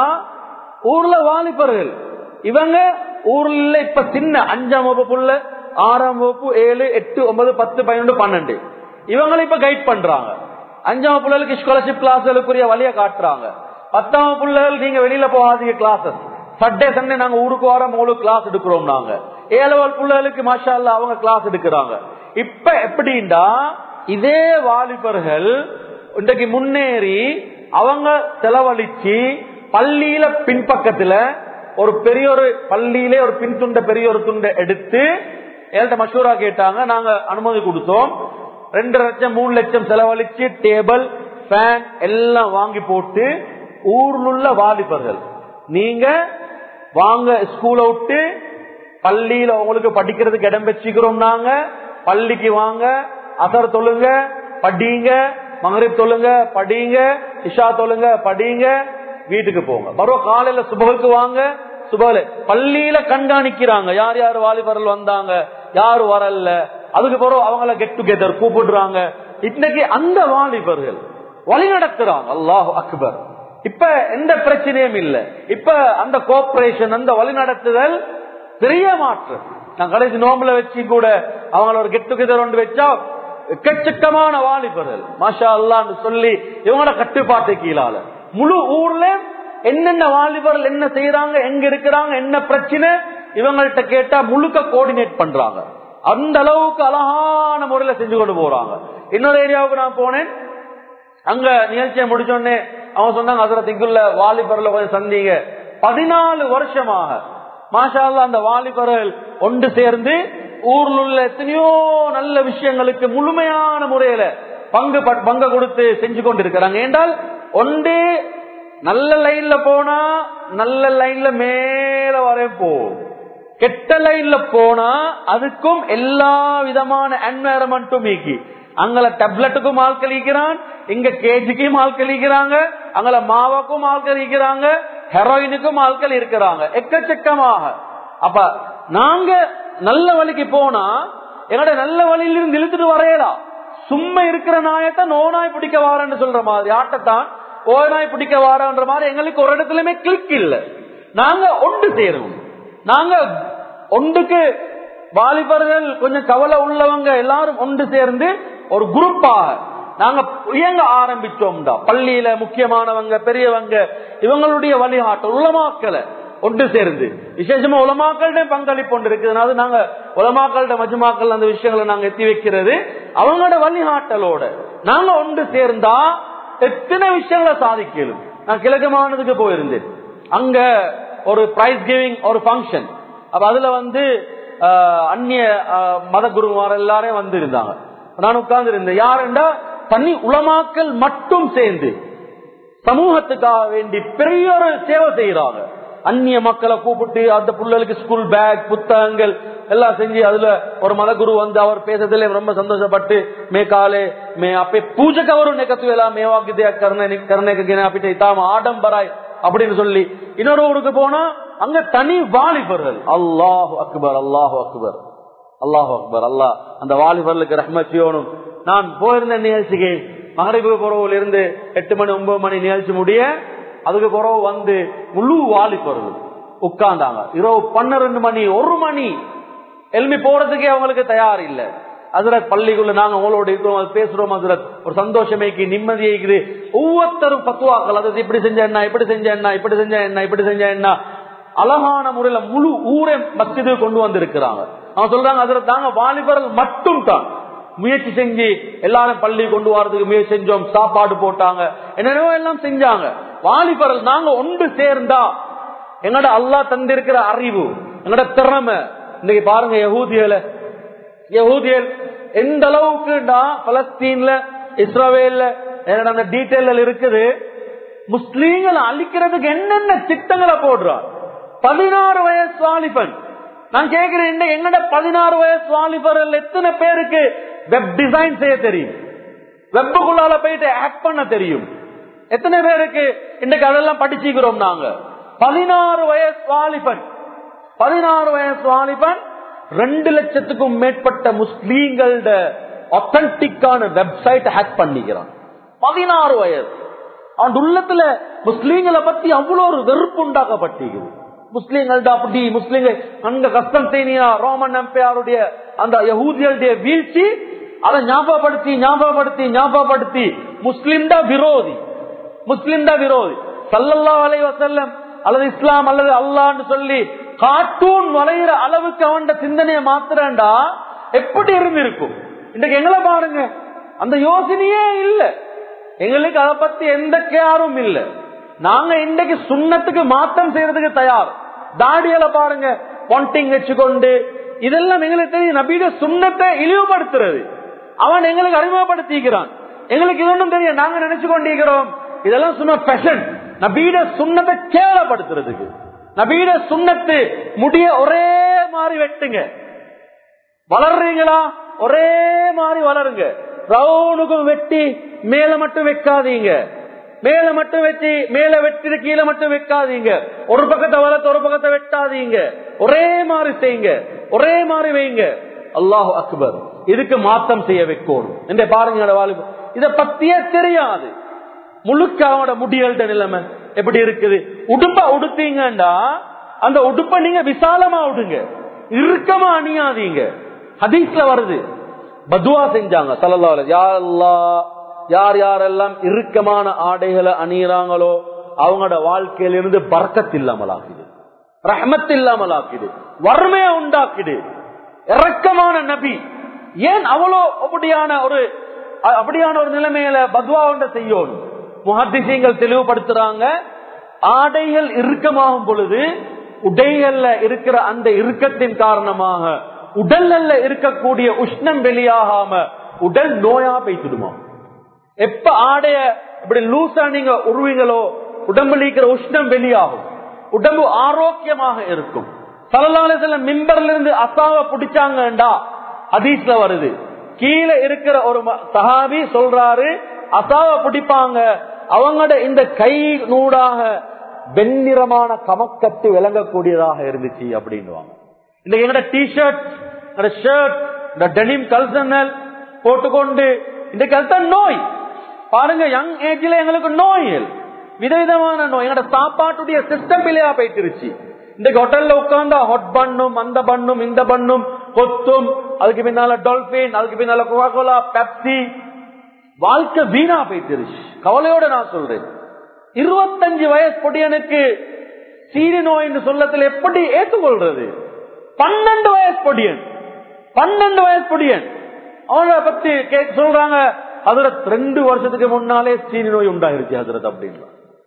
[SPEAKER 1] ஊர்ல வாலிபர்கள் இவங்க ஊர்ல இப்ப சின்ன அஞ்சாம் வகுப்புள்ள ஆறாம் வகுப்பு ஏழு எட்டு ஒன்பது பத்து பன்னெண்டு பன்னெண்டு இவங்களை இப்ப கைட் பண்றாங்க அஞ்சாம் பிள்ளைகளுக்கு ஸ்காலர்ஷிப் கிளாஸ்களுக்குரிய வழியை காட்டுறாங்க பத்தாம் பிள்ளைகள் நீங்க வெளியில போகாதீங்க கிளாஸஸ் சட்டே சண்டே நாங்க ஊருக்கு வரோம் உங்களுக்கு கிளாஸ் எடுக்கிறோம் நாங்க ஏழவல் பிள்ளைகளுக்கு மாஷா அல்லா அவங்க கிளாஸ் எடுக்கிறாங்க இப்ப எப்படின்னா இதே வாலிபர்கள் இன்றைக்கு முன்னேறி அவங்க செலவழிச்சு பள்ளியில பின்பக்கத்துல ஒரு பெரிய ஒரு பள்ளியிலே ஒரு பின் துண்டை பெரிய ஒரு துண்டை எடுத்து ஏழ்கிட்ட மஷூரா கேட்டாங்க நாங்க அனுமதி கொடுத்தோம் ரெண்டு லட்சம் மூணு லட்சம் செலவழிச்சு டேபிள் ஃபேன் எல்லாம் வாங்கி போட்டு ஊர்ல உள்ள வாலிபர்கள் நீங்க வாங்க ஸ்கூலை விட்டு பள்ளியில உங்களுக்கு படிக்கிறதுக்கு இடம் வச்சுக்கிறோம் நாங்க பள்ளிக்கு வாங்க அசர் தொழுங்க படிங்க மகரிப் தொழுங்க படிங்க இஷா தொழுங்க படிங்க வீட்டுக்கு போங்க பருவ காலையில சுபகுக்கு வாங்க சுபல பள்ளியில கண்காணிக்கிறாங்க யார் யார் வாலிபர்கள் வந்தாங்க யாரு வரல அதுக்கு பிறகு அவங்கள கெட் டுகெதர் கூப்பிடுறாங்க இன்னைக்கு அந்த வாலிபர்கள் வழி நடத்துறாங்க அல்லாஹ் அக்பர் இப்ப எந்த பிரச்சனையும் இல்ல இப்ப அந்த கோஆபரேஷன் அந்த வழி நடத்துதல் பெரிய மாற்றம் நான் கடைசி நோம்புல வச்சு கூட அவங்கள ஒரு கெட் டுகெதர் ஒன்று வச்சா எக்கச்சக்கமான வாலிபர்கள் மாஷா அல்லான்னு சொல்லி இவங்களோட கட்டுப்பாட்டு கீழால முழு ஊர்ல என்னென்ன வாலிபர்கள் என்ன செய்யறாங்க எங்க இருக்கிறாங்க என்ன பிரச்சனை இவங்கள்ட்ட கேட்டா முழுக்க கோஆர்டினேட் பண்றாங்க அந்த அளவுக்கு அழகான முறையில செஞ்சு கொண்டு போறாங்க இன்னொரு ஏரியாவுக்கு நான் போனேன் அங்க நிகழ்ச்சியை முடிச்சோடனே அவங்க சொன்னாங்க அதுல திங்குள்ள வாலிபர்ல கொஞ்சம் சந்தீங்க பதினாலு வருஷமாக மாஷா அல்லாஹ் அந்த வாலிபர்கள் ஒன்று சேர்ந்து ஊர்ல உள்ள எத்தனையோ நல்ல விஷயங்களுக்கு முழுமையான முறையில பங்கு ப- பங்கு கொடுத்து செஞ்சு கொண்டு இருக்கிறாங்க என்றால் ஒன்று நல்ல லைன்ல போனா நல்ல லைன்ல மேல வரை போகும் கெட்ட லைன்ல போனா அதுக்கும் எல்லா விதமான என்வாரன்மெண்ட்டும் நீக்கி அங்கல டேப்லெட்டுக்கும் ஆள் கழிக்கிறான் இங்க கேஜிக்கும் ஆள் கழிக்கிறாங்க அங்கல மாவாக்கும் ஆள் கழிக்கிறாங்க ஹெரோயினுக்கும் ஆட்கள் இருக்கிறாங்க எக்கச்சக்கமாக அப்ப நாங்க நல்ல வழிக்கு போனா என்னோட நல்ல வழியிலிருந்து இழுத்துட்டு வரையலாம் சும்மா இருக்கிற நாயத்தை நோனாய் பிடிக்க வாரன்னு சொல்ற மாதிரி ஆட்டத்தான் ஓனாய் பிடிக்க வாரன்ற மாதிரி எங்களுக்கு ஒரு இடத்துலயுமே கிளிக் இல்ல நாங்க ஒன்று சேருவோம் நாங்க ஒன்றுக்கு வாலிபர்கள் கொஞ்சம் கவலை உள்ளவங்க எல்லாரும் ஒன்று சேர்ந்து ஒரு குரூப்பாக நாங்க இயங்க ஆரம்பிச்சோம்டா பள்ளியில முக்கியமானவங்க பெரியவங்க இவங்களுடைய வழிகாட்டல் உலமாக்களை ஒன்று சேர்ந்து விசேஷமா உலமாக்கள்ட பங்களிப்பு ஒன்று இருக்குது நாங்க உலமாக்கள்ட மஜுமாக்கள் அந்த விஷயங்களை நாங்க எத்தி வைக்கிறது அவங்களோட வழிகாட்டலோட நாங்க ஒன்று சேர்ந்தா எத்தனை விஷயங்களை சாதிக்கலும் நான் கிழக்கு மாநிலத்துக்கு போயிருந்தேன் அங்க ஒரு பிரைஸ் கிவிங் ஒரு ஃபங்க்ஷன் அப்ப அதுல வந்து ஆஹ், அந்நிய ஆஹ், மத குருமார் எல்லாரும் வந்து இருந்தாங்க நான் உட்கார்ந்து இருந்தேன் யாருண்டா தனி உலமாக்கள் மட்டும் சேர்ந்து சமூகத்துக்காக வேண்டி பெரிய ஒரு சேவை செய்யறாங்க அந்நிய மக்களை கூப்பிட்டு அந்த புள்ளலுக்கு ஸ்கூல் பேக் புத்தகங்கள் எல்லாம் செஞ்சு அதுல ஒரு மதகுரு வந்து அவர் பேசுறதுல ரொம்ப சந்தோஷப்பட்டு மே காலே மே அப்பே பூஜைக்கு அவரும் நெக்கத்துவேலா மேவாக்கிதே கருணை கருணைக்கு அப்படி தாம ஆடம்பராய் அப்படின்னு சொல்லி இன்னொரு ஊருக்கு போனா அங்க தனி வாலிபர்கள் அல்லாஹ் அக்பர் அல்லாஹ் அக்பர் அல்லாஹ் அக்பர் அல்லாஹ் அந்த வாலிபர்களுக்கு ரஹ்மத் செய்யணும் நான் போயிருந்த நிகழ்ச்சிக்கு மகரிபு புறவுல இருந்து எட்டு மணி ஒன்பது மணி நிகழ்ச்சி முடிய அதுக்கு பிறகு வந்து முழு வாலிபர்கள் உட்கார்ந்தாங்க இரவு பன்னிரண்டு மணி ஒரு மணி எழுப்பி போறதுக்கே அவங்களுக்கு தயார் இல்ல அதுல பள்ளிக்குள்ள நாங்க உங்களோட இருக்கிறோம் அது பேசுறோம் அதுல ஒரு சந்தோஷமேக்கு நிம்மதியைக்குது ஒவ்வொருத்தரும் பத்துவாக்கள் அது இப்படி செஞ்ச என்ன இப்படி செஞ்ச என்ன இப்படி செஞ்ச என்ன இப்படி செஞ்ச என்ன அழகான முறையில முழு ஊரே மஸ்ஜிது கொண்டு வந்திருக்கிறாங்க அவங்க சொல்றாங்க அதுல தாங்க வாலிபர்கள் மட்டும் தான் முயற்சி செஞ்சு எல்லாரும் பள்ளி கொண்டு வரதுக்கு முயற்சி செஞ்சோம் சாப்பாடு போட்டாங்க என்னென்னவோ எல்லாம் செஞ்சாங்க வாலிபர்கள் நாங்க ஒன்று சேர்ந்தா எங்கட அல்லாஹ் தந்திருக்கிற அறிவு எங்கட திறமை இன்னைக்கு பாருங்க யகூதியல யகூதியல் எந்த அளவுக்குடா பலஸ்தீன்ல இஸ்ரேல என்னோட அந்த டீட்டெயில் இருக்குது முஸ்லீம்களை அழிக்கிறதுக்கு என்னென்ன திட்டங்களை போடுறான் பதினாறு வயசு வாலிபன் நான் கேட்கிறேன் இந்த எங்கட பதினாறு வயசு வாலிபர்கள் எத்தனை பேருக்கு வெப் டிசைன் செய்ய தெரியும் வெப்புக்குள்ளால போயிட்டு ஆக்ட் பண்ண தெரியும் எத்தனை பேருக்கு இன்னைக்கு அதெல்லாம் படிச்சுக்கிறோம் நாங்க பதினாறு வயசு வாலிபன் பதினாறு வயசு வாலிபன் ரெண்டு லட்சத்துக்கும் மேற்பட்ட முஸ்லீம்களோட ஒத்தன்டிக்கான வெப்சைட் ஹேக் பண்ணிக்கிறான் பதினாறு வயசு அவன் உள்ளத்துல முஸ்லீம்களை பத்தி அவ்வளவு ஒரு வெறுப்பு உண்டாக்கப்பட்டிருக்குது முஸ்லீம்கள்ட்ட அப்படி முஸ்லீம்கள் அங்க கஸ்தன்தேனியா ரோமன் எம்பையாருடைய அந்த யகூதியருடைய வீழ்ச்சி அதை ஞாபகப்படுத்தி ஞாபகப்படுத்தி ஞாபகப்படுத்தி முஸ்லிம் தான் விரோதி முஸ்லிம் தான் விரோதி சல்லல்லா அலை வசல்லம் அல்லது இஸ்லாம் அல்லது அல்லான்னு சொல்லி கார்ட்டூன் வளைகிற அளவுக்கு அவன் சிந்தனையை மாத்திரண்டா எப்படி இருந்திருக்கும் இன்றைக்கு எங்களை பாருங்க அந்த யோசனையே இல்ல எங்களுக்கு அதை பத்தி எந்த கேரும் இல்ல நாங்க இன்றைக்கு சுண்ணத்துக்கு மாற்றம் செய்யறதுக்கு தயார் தாடியில பாருங்க பொண்டிங் வச்சுக்கொண்டு இதெல்லாம் எங்களுக்கு தெரியும் நபீட சுண்ணத்தை இழிவுபடுத்துறது அவன் எங்களுக்கு அறிமுகப்படுத்திக்கிறான் எங்களுக்கு இது ஒன்றும் தெரியும் நாங்க நினைச்சு கொண்டிருக்கிறோம் இதெல்லாம் சும்மா பெஷன் நபீட சுண்ணத்தை கேவலப்படுத்துறதுக்கு நபீட சுண்ணத்து முடிய ஒரே மாதிரி வெட்டுங்க வளர்றீங்களா ஒரே மாதிரி வளருங்க ரவுனுக்கும் வெட்டி மேல மட்டும் வைக்காதீங்க மேல மட்டும் வச்சு மேல வெட்டி கீழே மட்டும் வைக்காதீங்க ஒரு பக்கத்தை வளர்த்து ஒரு பக்கத்தை வெட்டாதீங்க ஒரே மாதிரி செய்யுங்க ஒரே மாதிரி வைங்க அல்லாஹ் அக்பர் இதுக்கு மாத்தம் செய்ய வைக்கணும் இந்த பாருங்க வாலிப இத பத்தியே தெரியாது முழுக்க அவனோட முடியல்ட நிலைமை எப்படி இருக்குது உடுப்ப உடுத்தீங்கன்னா அந்த உடுப்ப நீங்க விசாலமா விடுங்க இறுக்கமா அணியாதீங்க ஹதீஸ்ல வருது பதுவா செஞ்சாங்க சல்லல்லாஹு அலைஹி யா அல்லாஹ் யார் யாரெல்லாம் இறுக்கமான ஆடைகளை அணியிறாங்களோ அவங்களோட வாழ்க்கையிலிருந்து பறக்கத் இல்லாமல் ஆக்குது ரஹமத் இல்லாமல் ஆக்குது வறுமையை உண்டாக்குது இறக்கமான நபி ஏன் அவ்வளோ அப்படியான ஒரு அ- அப்படியான ஒரு நிலைமையில பத்வா ஒன்றை செய்யணும் முஹத்திசீங்கள் தெளிவுபடுத்துறாங்க ஆடைகள் இறுக்கமாகும் பொழுது உடைகள்ல இருக்கிற அந்த இறுக்கத்தின் காரணமாக உடல்ல இருக்கக்கூடிய உஷ்ணம் வெளியாகாம உடல் நோயா பெய்த்துடுமா எப்ப ஆடைய இப்படி லூசா நீங்க உருவீங்களோ உடம்புல இருக்கிற உஷ்ணம் வெளியாகும் உடம்பு ஆரோக்கியமாக இருக்கும் சலல்லால சில மிம்பர்ல இருந்து அசாவை பிடிச்சாங்கண்டா ஹதீஸ்ல வருது கீழே இருக்கிற ஒரு ம- சஹாபி சொல்றாரு அசாவை பிடிப்பாங்க அவங்களோட இந்த கை நூடாக வெண்ணிறமான கமக்கட்டு விளங்கக்கூடியதாக இருந்துச்சு அப்படின்னுவாங்க இந்த எங்கட டிஷர்ட் ஷர்ட் இந்த டெனிம் கல்சனல் போட்டுக்கொண்டு இந்த கல்சன் நோய் பாருங்க யங் ஏஜ்ல எங்களுக்கு நோய்கள் விதவிதமான நோய் எங்கட சாப்பாட்டுடைய சிஸ்டம் பிள்ளையா போயிட்டுருச்சு இந்த ஹோட்டல்ல உட்கார்ந்தா ஹொட் பண்ணும் அந்த பண்ணும் இந்த பண்ணும் கொத்தும் அதுக்கு பின்னால டால்பின் அதுக்கு பின்னால கோலா பெப்சி வாழ்க்கை வீணா போயிட்டுருச்சு கவலையோட நான் சொல்றேன் இருபத்தஞ்சு வயசு பொடியனுக்கு சீரி நோய் சொல்லத்துல எப்படி ஏற்றுக்கொள்றது பன்னெண்டு வயசு பொடியன் பன்னெண்டு வயசு பொடியன் அவனை பத்தி கே- சொல்றாங்க ஹதரத் ரெண்டு வருஷத்துக்கு முன்னாலே சீனி நோய் உண்டாயிருச்சு ஹதரத் அப்படின்னு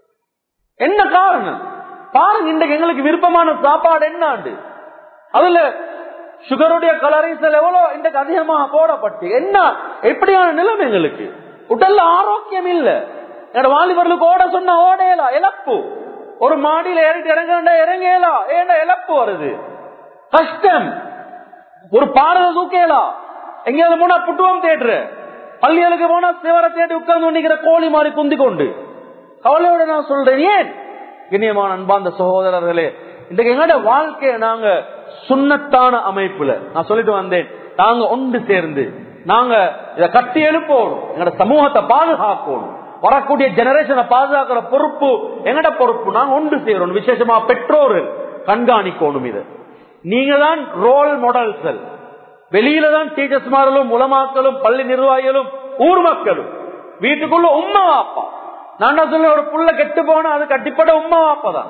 [SPEAKER 1] என்ன காரணம் பாருங்க இன்றைக்கு எங்களுக்கு விருப்பமான சாப்பாடு என்னாண்டு அதுல சுகருடைய கலரிசல் எவ்வளவு இன்றைக்கு அதிகமா போடப்பட்டு என்ன எப்படியான நிலைமை எங்களுக்கு உடல்ல ஆரோக்கியம் இல்ல என்னோட வாலிபர்களுக்கு ஓட சொன்னா ஓடையலாம் இழப்பு ஒரு மாடியில ஏறிட்டு இறங்க இறங்கலாம் ஏன்னா இழப்பு வருது கஷ்டம் ஒரு பாடல தூக்கலாம் எங்கேயாவது போனா புட்டுவம் தேடுற பள்ளிகளுக்கு போனா சிவரை தேடி உட்கார்ந்து நிக்கிற கோழி மாதிரி குந்தி கொண்டு கவலையோட நான் சொல்றேன் ஏன் இனியமான அன்பார்ந்த சகோதரர்களே இன்றைக்கு எங்களோட வாழ்க்கையை நாங்க சுண்ணத்தான அமைப்புல நான் சொல்லிட்டு வந்தேன் நாங்க ஒன்று சேர்ந்து நாங்க இதை கட்டி எழுப்போம் எங்களோட சமூகத்தை பாதுகாக்கணும் வரக்கூடிய ஜெனரேஷனை பாதுகாக்கிற பொறுப்பு எங்கட பொறுப்பு நாங்க ஒன்று சேரணும் விசேஷமா பெற்றோர்கள் கண்காணிக்கணும் இது நீங்க தான் ரோல் மாடல்கள் வெளியில தான் டீச்சர்ஸ் மார்களும் உலமாக்களும் பள்ளி நிர்வாகிகளும் ஊர் மக்களும் வீட்டுக்குள்ள உம்மா வாப்பா நான் என்ன சொல்ல ஒரு புள்ள கெட்டு போனா அது கட்டிப்பட உம்மா வாப்பா தான்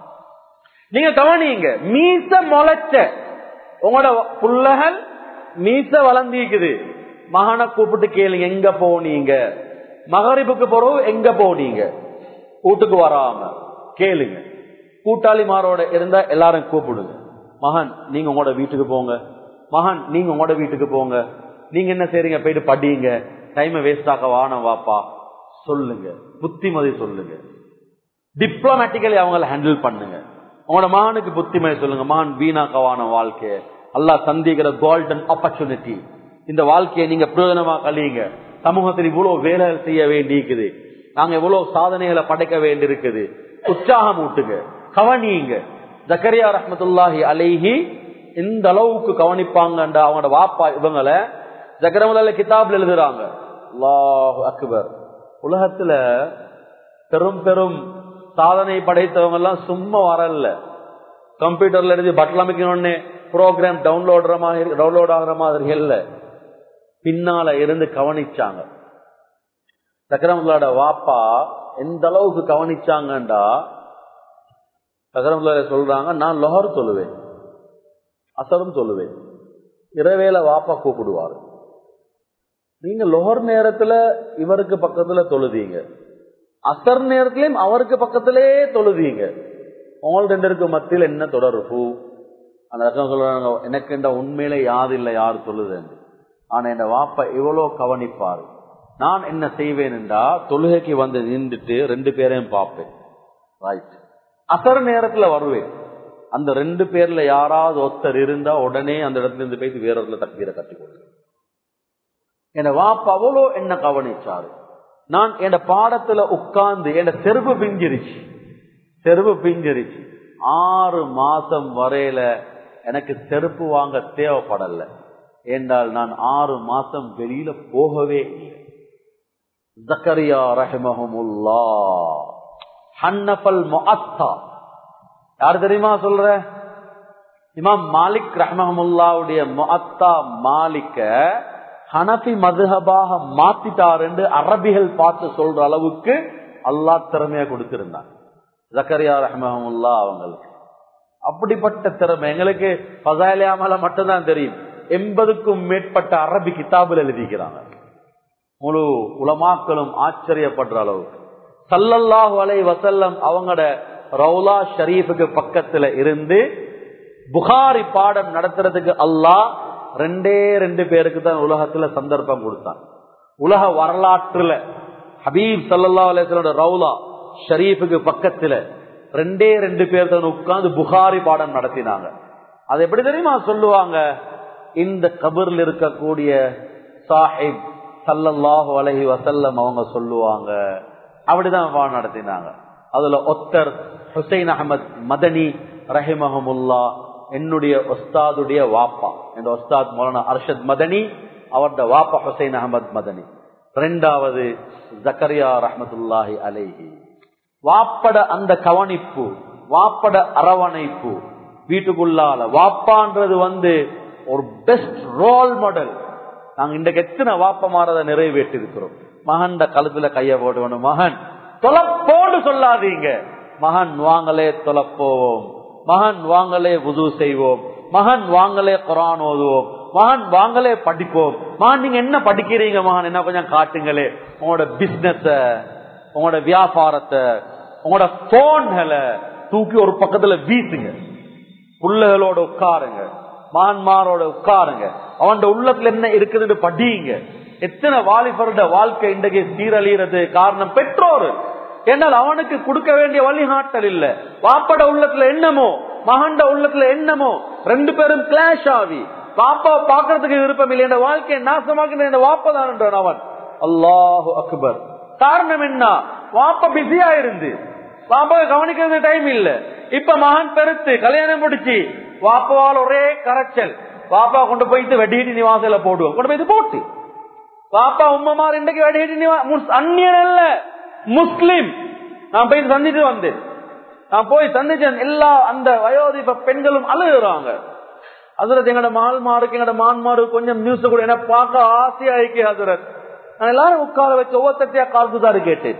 [SPEAKER 1] நீங்க கவனிங்க மீச முளைச்ச உங்களோட புள்ளகள் மீச வளர்ந்திக்குது மகனை கூப்பிட்டு கேளுங்க எங்க போனீங்க மகரிப்புக்கு போறவு எங்க போனீங்க வீட்டுக்கு வராம கேளுங்க கூட்டாளிமாரோட இருந்தா எல்லாரும் கூப்பிடுங்க மகன் நீங்க உங்களோட வீட்டுக்கு போங்க மகன் நீங்க உங்களோட வீட்டுக்கு போங்க நீங்க என்ன செய்றீங்க போயிட்டு படிங்க டைமை வேஸ்ட் ஆக்க வானம் வாப்பா சொல்லுங்க புத்திமதி சொல்லுங்க டிப்ளமேட்டிக்கலி அவங்கள ஹேண்டில் பண்ணுங்க உங்களோட மகனுக்கு புத்திமதி சொல்லுங்க மகன் வீணாக்கவான வாழ்க்கை அல்லாஹ் சந்திக்கிற கோல்டன் ஆப்பர்ச்சுனிட்டி இந்த வாழ்க்கையை நீங்க பிரயோஜனமா கழியுங்க சமூகத்தில் இவ்வளவு வேலைகள் செய்ய வேண்டியிருக்குது நாங்க எவ்வளவு சாதனைகளை படைக்க வேண்டியிருக்குது உற்சாகம் ஊட்டுங்க கவனியுங்க ஜக்கரியா ரஹமத்துல்லாஹி அலைஹி இந்த அளவுக்கு கவனிப்பாங்கன்ற அவங்களோட வாப்பா இவங்களை ஜக்கரமுல்ல கிதாப்ல எழுதுறாங்க அல்லாஹ் அக்பர் உலகத்துல பெரும் பெரும் சாதனை படைத்தவங்க எல்லாம் சும்மா வரல கம்ப்யூட்டர்ல இருந்து பட்டன் அமைக்கணும்னு ப்ரோக்ராம் டவுன்லோட் மாதிரி டவுன்லோட் ஆகுற மாதிரி இல்ல பின்னால இருந்து கவனிச்சாங்க சக்கரமுல்லாட வாப்பா எந்த அளவுக்கு கவனிச்சாங்கண்டா சக்கரமுல்லா சொல்றாங்க நான் லொஹர் சொல்லுவேன் அசரும் சொல்லுவேன் இரவேல வாப்பா கூப்பிடுவாரு நீங்க லொஹர் நேரத்துல இவருக்கு பக்கத்துல தொழுதீங்க அசர் நேரத்திலையும் அவருக்கு பக்கத்திலே தொழுதீங்க உங்கள் ரெண்டருக்கு மத்தியில் என்ன தொடர்பு அந்த ரகம் சொல்றாங்க எனக்கு இந்த உண்மையில யாது இல்லை யார் தொழுதுன்னு ஆனா என் வாப்பா இவ்வளவு கவனிப்பாரு நான் என்ன செய்வேன் என்றா தொழுகைக்கு வந்து நின்றுட்டு ரெண்டு பேரையும் பார்ப்பேன் ரைட் அசர் நேரத்துல வருவேன் அந்த ரெண்டு பேர்ல யாராவது ஒருத்தர் இருந்தா உடனே அந்த இடத்துல இருந்து போயிட்டு வேற இடத்துல தப்பீரை கட்டி கொடுங்க என் வாப்பா அவ்வளோ என்ன கவனிச்சாரு நான் என் பாடத்துல உட்கார்ந்து என் செருப்பு பிஞ்சிருச்சு செருப்பு பிஞ்சிருச்சு ஆறு மாசம் வரையில எனக்கு செருப்பு வாங்க தேவைப்படல என்றால் நான் ஆறு மாசம் வெளியில போகவே இல்லை ஜக்கரியா ரஹமஹமுல்லா ஹன்னஃபல் முஅத்தா யார் தெரியுமா சொல்ற இமாம் மாலிக் ரஹமஹமுல்லாவுடைய முஅத்தா மாலிக்க ஹனபி மதுஹபாக மாத்திட்டாருன்னு அரபிகள் பார்த்து சொல்ற அளவுக்கு அல்லாஹ் திறமையா கொடுத்திருந்தான் ஜக்கரியா ரஹமஹமுல்லா அவங்களுக்கு அப்படிப்பட்ட திறமை எங்களுக்கு பசாலியாமல மட்டும்தான் தெரியும் எண்பதுக்கும் மேற்பட்ட அரபி கிதாபில் எழுதிக்கிறாங்க முழு உலமாக்களும் ஆச்சரியப்படுற அளவுக்கு சல்லல்லாஹு அலை வசல்லம் அவங்களோட ரவுலா ஷரீஃபுக்கு பக்கத்துல இருந்து புகாரி பாடம் நடத்துறதுக்கு அல்லாஹ் ரெண்டே ரெண்டு பேருக்கு தான் உலகத்துல சந்தர்ப்பம் கொடுத்தான் உலக வரலாற்றுல ஹபீப் சல்லா அலிஸ்லோட ரவுலா ஷரீஃபுக்கு பக்கத்துல ரெண்டே ரெண்டு பேர் தான் உட்கார்ந்து புகாரி பாடம் நடத்தினாங்க அது எப்படி தெரியுமா சொல்லுவாங்க இந்த கபர்ல இருக்கக்கூடிய சாஹிப் சல்லல்லாஹு அலஹி வசல்லம் அவங்க சொல்லுவாங்க அப்படிதான் பாடம் நடத்தினாங்க அதுல ஒத்தர் ஹுசைன் அகமத் மதனி ரஹிமஹமுல்லா என்னுடைய ஒஸ்தாதுடைய வாப்பா என் ஒஸ்தாத் மௌலானா அர்ஷத் மதனி அவருடைய வாப்பா ஹுசைன் அகமத் மதனி ரெண்டாவது ஜக்கரியா ரஹமத்துல்லாஹி அலைஹி வாப்பட அந்த கவனிப்பு வாப்பட அரவணைப்பு வீட்டுக்குள்ளால வாப்பான்றது வந்து ஒரு பெஸ்ட் ரோல் மாடல் நாங்க இன்றைக்கு எத்தனை வாப்ப மாறத நிறைவேற்றி இருக்கிறோம் மகன் கழுத்துல கைய போடுவணும் மகன் தொலைப்போடு சொல்லாதீங்க மகன் வாங்களே தொலைப்போவோம் மகன் வாங்களே உது செய்வோம் மகன் வாங்களே குரான் ஓதுவோம் மகன் வாங்களே படிப்போம் மகன் நீங்க என்ன படிக்கிறீங்க மகன் என்ன கொஞ்சம் காட்டுங்களே உங்களோட பிசினஸ உங்களோட வியாபாரத்தை உங்களோட போன்களை தூக்கி ஒரு பக்கத்துல வீசுங்க புள்ளைகளோட உட்காருங்க மான்மாரோட உட்காருங்க அவன் உள்ளத்துல என்ன இருக்குதுன்னு படியுங்க எத்தனை வாலிபருட வாழ்க்கை இன்றைக்கு சீரழிகிறது காரணம் பெற்றோர் என்னால் அவனுக்கு கொடுக்க வேண்டிய வழிகாட்டல் இல்ல வாப்பட உள்ளத்துல என்னமோ மகண்ட உள்ளத்துல என்னமோ ரெண்டு பேரும் கிளாஷ் ஆகி பாப்பா பாக்குறதுக்கு விருப்பம் இல்லை என் வாழ்க்கையை நாசமாக்குற என் வாப்பதான் அவன் அல்லாஹு அக்பர் காரணம் என்ன வாப்ப பிஸியா இருந்து பாப்பா கவனிக்கிறது டைம் இல்ல இப்ப மகன் பெருத்து கல்யாணம் முடிச்சு வாப்பாவால் ஒரே கரைச்சல் பாப்பா கொண்டு போயிட்டு வெடிஹிடி நிவாசில போடுவோம் கொண்டு போயிட்டு போட்டு பாப்பா உம்மமார் இன்றைக்கு வெடிஹிடி நிவாஸ் அந்நியன் அல்ல முஸ்லிம் நான் போய் சந்திச்சு வந்தேன் நான் போய் சந்திச்சேன் எல்லா அந்த வயோதிப பெண்களும் அழுகுறாங்க ஹசரத் எங்கட மால்மாருக்கு எங்கட மான்மாரு கொஞ்சம் நியூஸ் கூட என்ன பார்க்க ஆசையா இருக்கே ஹசரத் நான் எல்லாரும் உட்கார வச்சு ஒவ்வொருத்தையா கால்குதாரு கேட்டேன்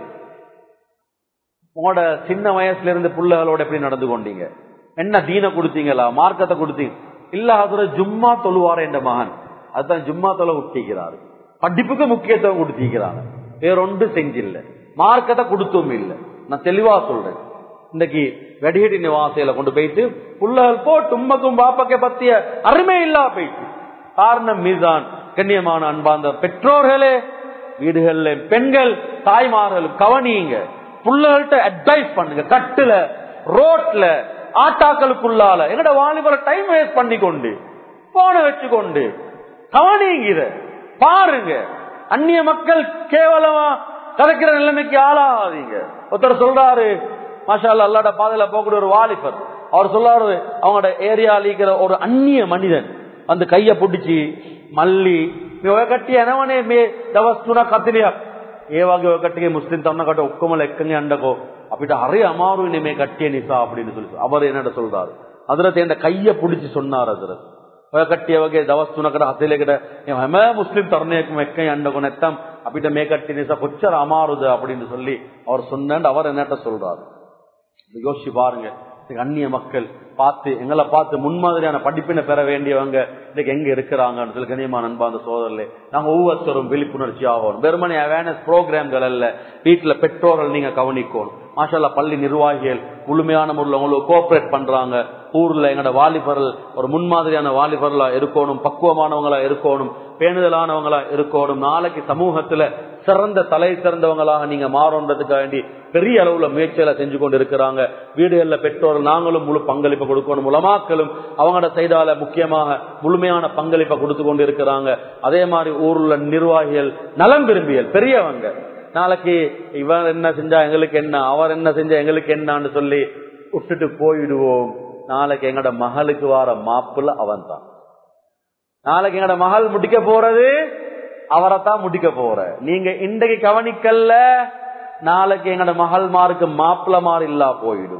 [SPEAKER 1] உங்களோட சின்ன வயசுல இருந்து பிள்ளைகளோட எப்படி நடந்து கொண்டீங்க என்ன தீன கொடுத்தீங்களா மார்க்கத்தை கொடுத்தீங்க இல்ல ஹசரத் ஜும்மா தொழுவார என்ற மகன் அதுதான் ஜும்மா தொலை விட்டிக்கிறாரு படிப்புக்கு முக்கியத்துவம் கொடுத்திருக்கிறாங்க வேறொன்று செஞ்சில்ல மார்க்கத்தை கொடுத்தும் இல்ல நான் தெளிவா சொல்றேன் இன்னைக்கு வெடிகடி நிவாசையில கொண்டு போயிட்டு புள்ளகள் போட்டு உம்மக்கும் பாப்பாக்க பத்திய அருமை இல்லா போயிட்டு காரணம் மீதான் கண்ணியமான அன்பாந்த பெற்றோர்களே வீடுகள்ல பெண்கள் தாய்மார்களும் கவனியுங்க புள்ளகள்கிட்ட அட்வைஸ் பண்ணுங்க கட்டுல ரோட்ல ஆட்டாக்களுக்குள்ளால எங்கட வாலிபரை டைம் வேஸ்ட் பண்ணி கொண்டு போன வச்சுக்கொண்டு கவனிங்க இத பாருங்க அந்நிய மக்கள் கேவலமா கதைக்கிற நிலைமைக்கு ஆளாகாதீங்க ஒருத்தர் சொல்றாரு மாஷா அல்லாட பாதையில போகக்கூடிய ஒரு வாலிபர் அவர் சொல்றாரு அவங்களோட ஏரியால இருக்கிற ஒரு அந்நிய மனிதன் அந்த கைய பிடிச்சி மல்லி கட்டி எனவனே மே දවස්තුන කතිලියක් ඒ වගේ ඔය කට්ටියගේ මුස්ලිම් තරුණකට ඔක්කොම ලැක්කගෙන යන්නකෝ අපිට හරි අමාරුයිනේ මේ කට්ටිය නිසා அப்படின்னு சொல்லி அவர் என்னட்ட சொல்றாரு அதுல இந்த கைய பிடிச்சி சொன்னார் அதுல ඔය කට්ටිය වගේ දවස් 3කට 4කට හැම මුස්ලිම් තරුණයෙක්ම එක්ක යන්නකෝ නැත්තම් අපිට මේ කට්ටිය නිසා කොච්චර අමාරුද அப்படின்னு சொல்லி அவர் சொன்னாண்டு அவர் என்னட்ட சொல்றாரு யோசிச்சு பாருங்க அந்நிய மக்கள் பார்த்து எங்களை பார்த்து முன்மாதிரியான படிப்பினை பெற வேண்டியவங்க இன்னைக்கு எங்க இருக்கிறாங்கன்னு சொல்லி கனியமான அன்பாந்த சோதரில் நாங்க ஒவ்வொருத்தரும் விழிப்புணர்ச்சி ஆகணும் வெறுமனே அவேர்னஸ் ப்ரோக்ராம்கள் அல்ல வீட்டுல பெற்றோர்கள் நீங்க கவனிக்கணும் மாஷால்லா பள்ளி நிர்வாகிகள் முழுமையான முறையில் உங்களுக்கு கோஆபரேட் பண்றாங்க ஊர்ல எங்களோட வாலிபர்கள் ஒரு முன்மாதிரியான வாலிபர்களா இருக்கணும் பக்குவமானவங்களா இருக்கணும் பேணுதலானவங்களா இருக்கணும் நாளைக்கு சமூகத்துல சிறந்த தலை சிறந்தவங்களாக நீங்க மாறோன்றதுக்காக வேண்டி பெரிய அளவுல முயற்சிகளை செஞ்சு கொண்டு இருக்கிறாங்க வீடுகள்ல பெற்றோர்கள் நாங்களும் முழு பங்களிப்பு கொடுக்கணும் உலமாக்களும் அவங்களோட செய்தால முக்கியமாக முழுமையான பங்களிப்பை கொடுத்து கொண்டு இருக்கிறாங்க அதே மாதிரி ஊர்ல நிர்வாகிகள் நலம் விரும்பியல் பெரியவங்க நாளைக்கு இவர் என்ன செஞ்சா எங்களுக்கு என்ன அவர் என்ன செஞ்சா எங்களுக்கு என்னன்னு சொல்லி விட்டுட்டு போயிடுவோம் நாளைக்கு எங்கட மகளுக்கு வார மாப்பிள்ள அவன் தான் நாளைக்கு எங்கட மகள் முடிக்க போறது அவரைத்தான் முடிக்க போற நீங்க இன்றைக்கு கவனிக்கல்ல நாளைக்கு எங்கட மகள் மாருக்கு மாப்பிள்ள மாறு இல்லா போயிடும்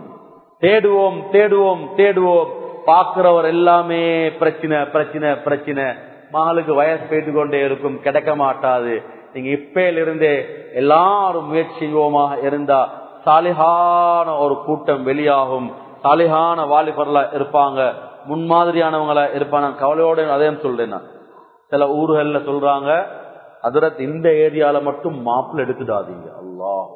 [SPEAKER 1] தேடுவோம் தேடுவோம் தேடுவோம் பாக்குறவர் எல்லாமே பிரச்சனை பிரச்சனை பிரச்சனை மகளுக்கு வயசு போயிட்டு கொண்டே இருக்கும் கிடைக்க மாட்டாது நீங்க இப்பையிலிருந்தே எல்லாரும் முயற்சி செய்வோமாக இருந்தா சாலிகான ஒரு கூட்டம் வெளியாகும் சாலிகான வாலிபர்ல இருப்பாங்க முன்மாதிரியானவங்கள இருப்பாங்க கவலையோட அதே சொல்றேன் நான் சில ஊர்கள்ல சொல்றாங்க அதரத் இந்த ஏரியால மட்டும் மாப்பிள்ள எடுத்துடாதீங்க அல்லாஹ்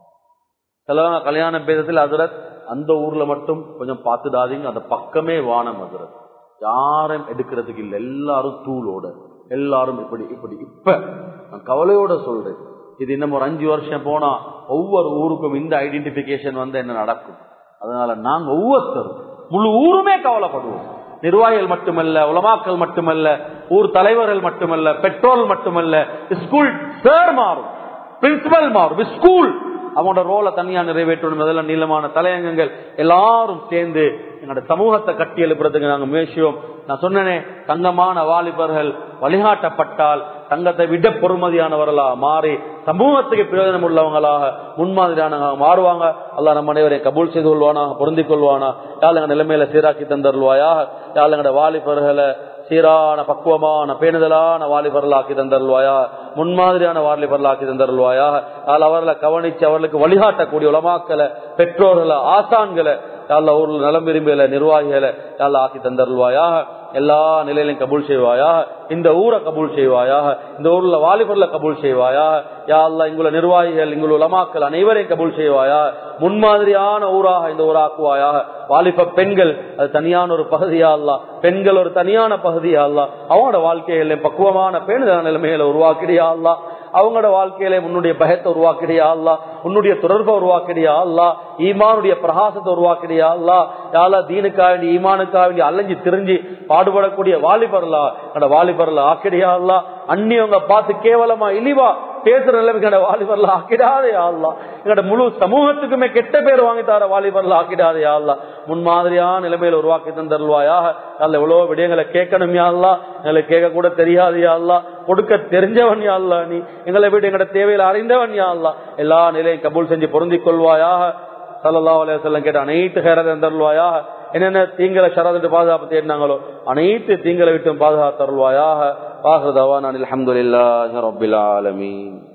[SPEAKER 1] சிலவங்க கல்யாண பேதத்தில் அதரத் அந்த ஊர்ல மட்டும் கொஞ்சம் பார்த்துடாதீங்க அந்த பக்கமே வானம் அதரத் யாரும் எடுக்கிறதுக்கு இல்லை எல்லாரும் தூளோட எல்லாரும் இப்படி இப்படி இப்ப நான் கவலையோட சொல்றேன் இது இன்னும் ஒரு அஞ்சு வருஷம் போனா ஒவ்வொரு ஊருக்கும் இந்த ஐடென்டிபிகேஷன் வந்து என்ன நடக்கும் அதனால நாங்க ஒவ்வொருத்தரும் முழு ஊருமே கவலைப்படுவோம் நிர்வாகிகள் மட்டுமல்ல உலமாக்கள் மட்டுமல்ல ஊர் தலைவர்கள் மட்டுமல்ல பெட்ரோல் மட்டுமல்ல ஸ்கூல் சார் மாறும் பிரின்சிபல் மாறும் ஸ்கூல் அவனோட ரோலை தனியா நிறைவேற்றணும் அதெல்லாம் நீளமான தலையங்கங்கள் எல்லாரும் சேர்ந்து எங்களோட சமூகத்தை கட்டி எழுப்புறதுக்கு நாங்க முயற்சியோம் நான் சொன்னனே தங்கமான வாலிபர்கள் வழிகாட்டப்பட்டால் தங்கத்தை விட பொறுமதியானவர்களா மாறி சமூகத்துக்கு பிரயோஜனம் உள்ளவங்களாக முன்மாதிரியானவங்க மாறுவாங்க அல்லா நம்ம அனைவரையும் கபூல் செய்து கொள்வானாக பொருந்திக் கொள்வானா யாழ் எங்க நிலைமையில சீராக்கி தந்தருள்வாயாக யாழ் எங்கட வாலிபர்களை சீரான பக்குவமான பேணுதலான வாலிபர்களாக்கி தந்தருள்வாயா முன்மாதிரியான வாலிபர்களாக்கி தந்தருள்வாயா யாழ் அவர்களை கவனிச்சு அவர்களுக்கு வழிகாட்டக்கூடிய உலமாக்களை பெற்றோர்களை ஆசான்களை யாழ்ல ஊர்ல நலம் விரும்பியல நிர்வாகிகளை யாழ்ல ஆக்கி தந்தருள்வாயாக எல்லா நிலையிலையும் கபூல் செய்வாயாக இந்த ஊரை கபூல் செய்வாயாக இந்த ஊர்ல வாலிபர்ல கபூல் செய்வாயாக யா அல்லா இங்குள்ள நிர்வாகிகள் இங்குள்ள உலமாக்கள் அனைவரையும் கபூல் செய்வாயா முன்மாதிரியான ஊராக இந்த ஊராக்குவாயாக வாலிப பெண்கள் அது தனியான ஒரு பகுதியா அல்லா பெண்கள் ஒரு தனியான பகுதியா அல்லா அவங்களோட வாழ்க்கையில பக்குவமான பேணுதல் நிலைமையில உருவாக்கிறியா அல்லா அவங்களோட வாழ்க்கையில உன்னுடைய பயத்தை உருவாக்கிறியா அல்லா உன்னுடைய தொடர்பை உருவாக்கிறியா அல்லா ஈமானுடைய பிரகாசத்தை உருவாக்கிறியா அல்லா யாலா தீனுக்காக வேண்டி ஈமானுக்காக வேண்டி அலைஞ்சு திரிஞ்சு பாடுபடக்கூடிய வாலிபர்லா என்னோட வாலிபர்ல ஆக்கிறியா அல்லா அந்நியவங்க பார்த்து கேவலமா இழிவா பேசுற நிலைமைக்கு வாலிபர்ல ஆக்கிடாதே ஆள்லா எங்கட முழு சமூகத்துக்குமே கெட்ட பேர் வாங்கி தர வாலிபர்ல ஆக்கிடாதே ஆள்லா முன்மாதிரியான நிலைமையில உருவாக்கி தந்தருவாயாக நல்ல எவ்வளவு விடயங்களை கேட்கணும் யாழ்லா எங்களை கேட்க கூட தெரியாது யாழ்லா கொடுக்க தெரிஞ்சவன் யாழ்லா நீ எங்களை விட எங்கட தேவையில அறிந்தவன் யாழ்லா எல்லா நிலையும் கபூல் செஞ்சு பொருந்திக் கொள்வாயாக சல்லா அலையம் கேட்ட அனைத்து ஹேரதை தருவாயாக என்னென்ன தீங்களை ஷரது பாதுகாப்பு தேடினாங்களோ அனைத்து தீங்களை விட்டும் பாதுகாத்தருள்வாயாக வாஹதவான் அலமதுல்லா ரபில் ஆலமீன்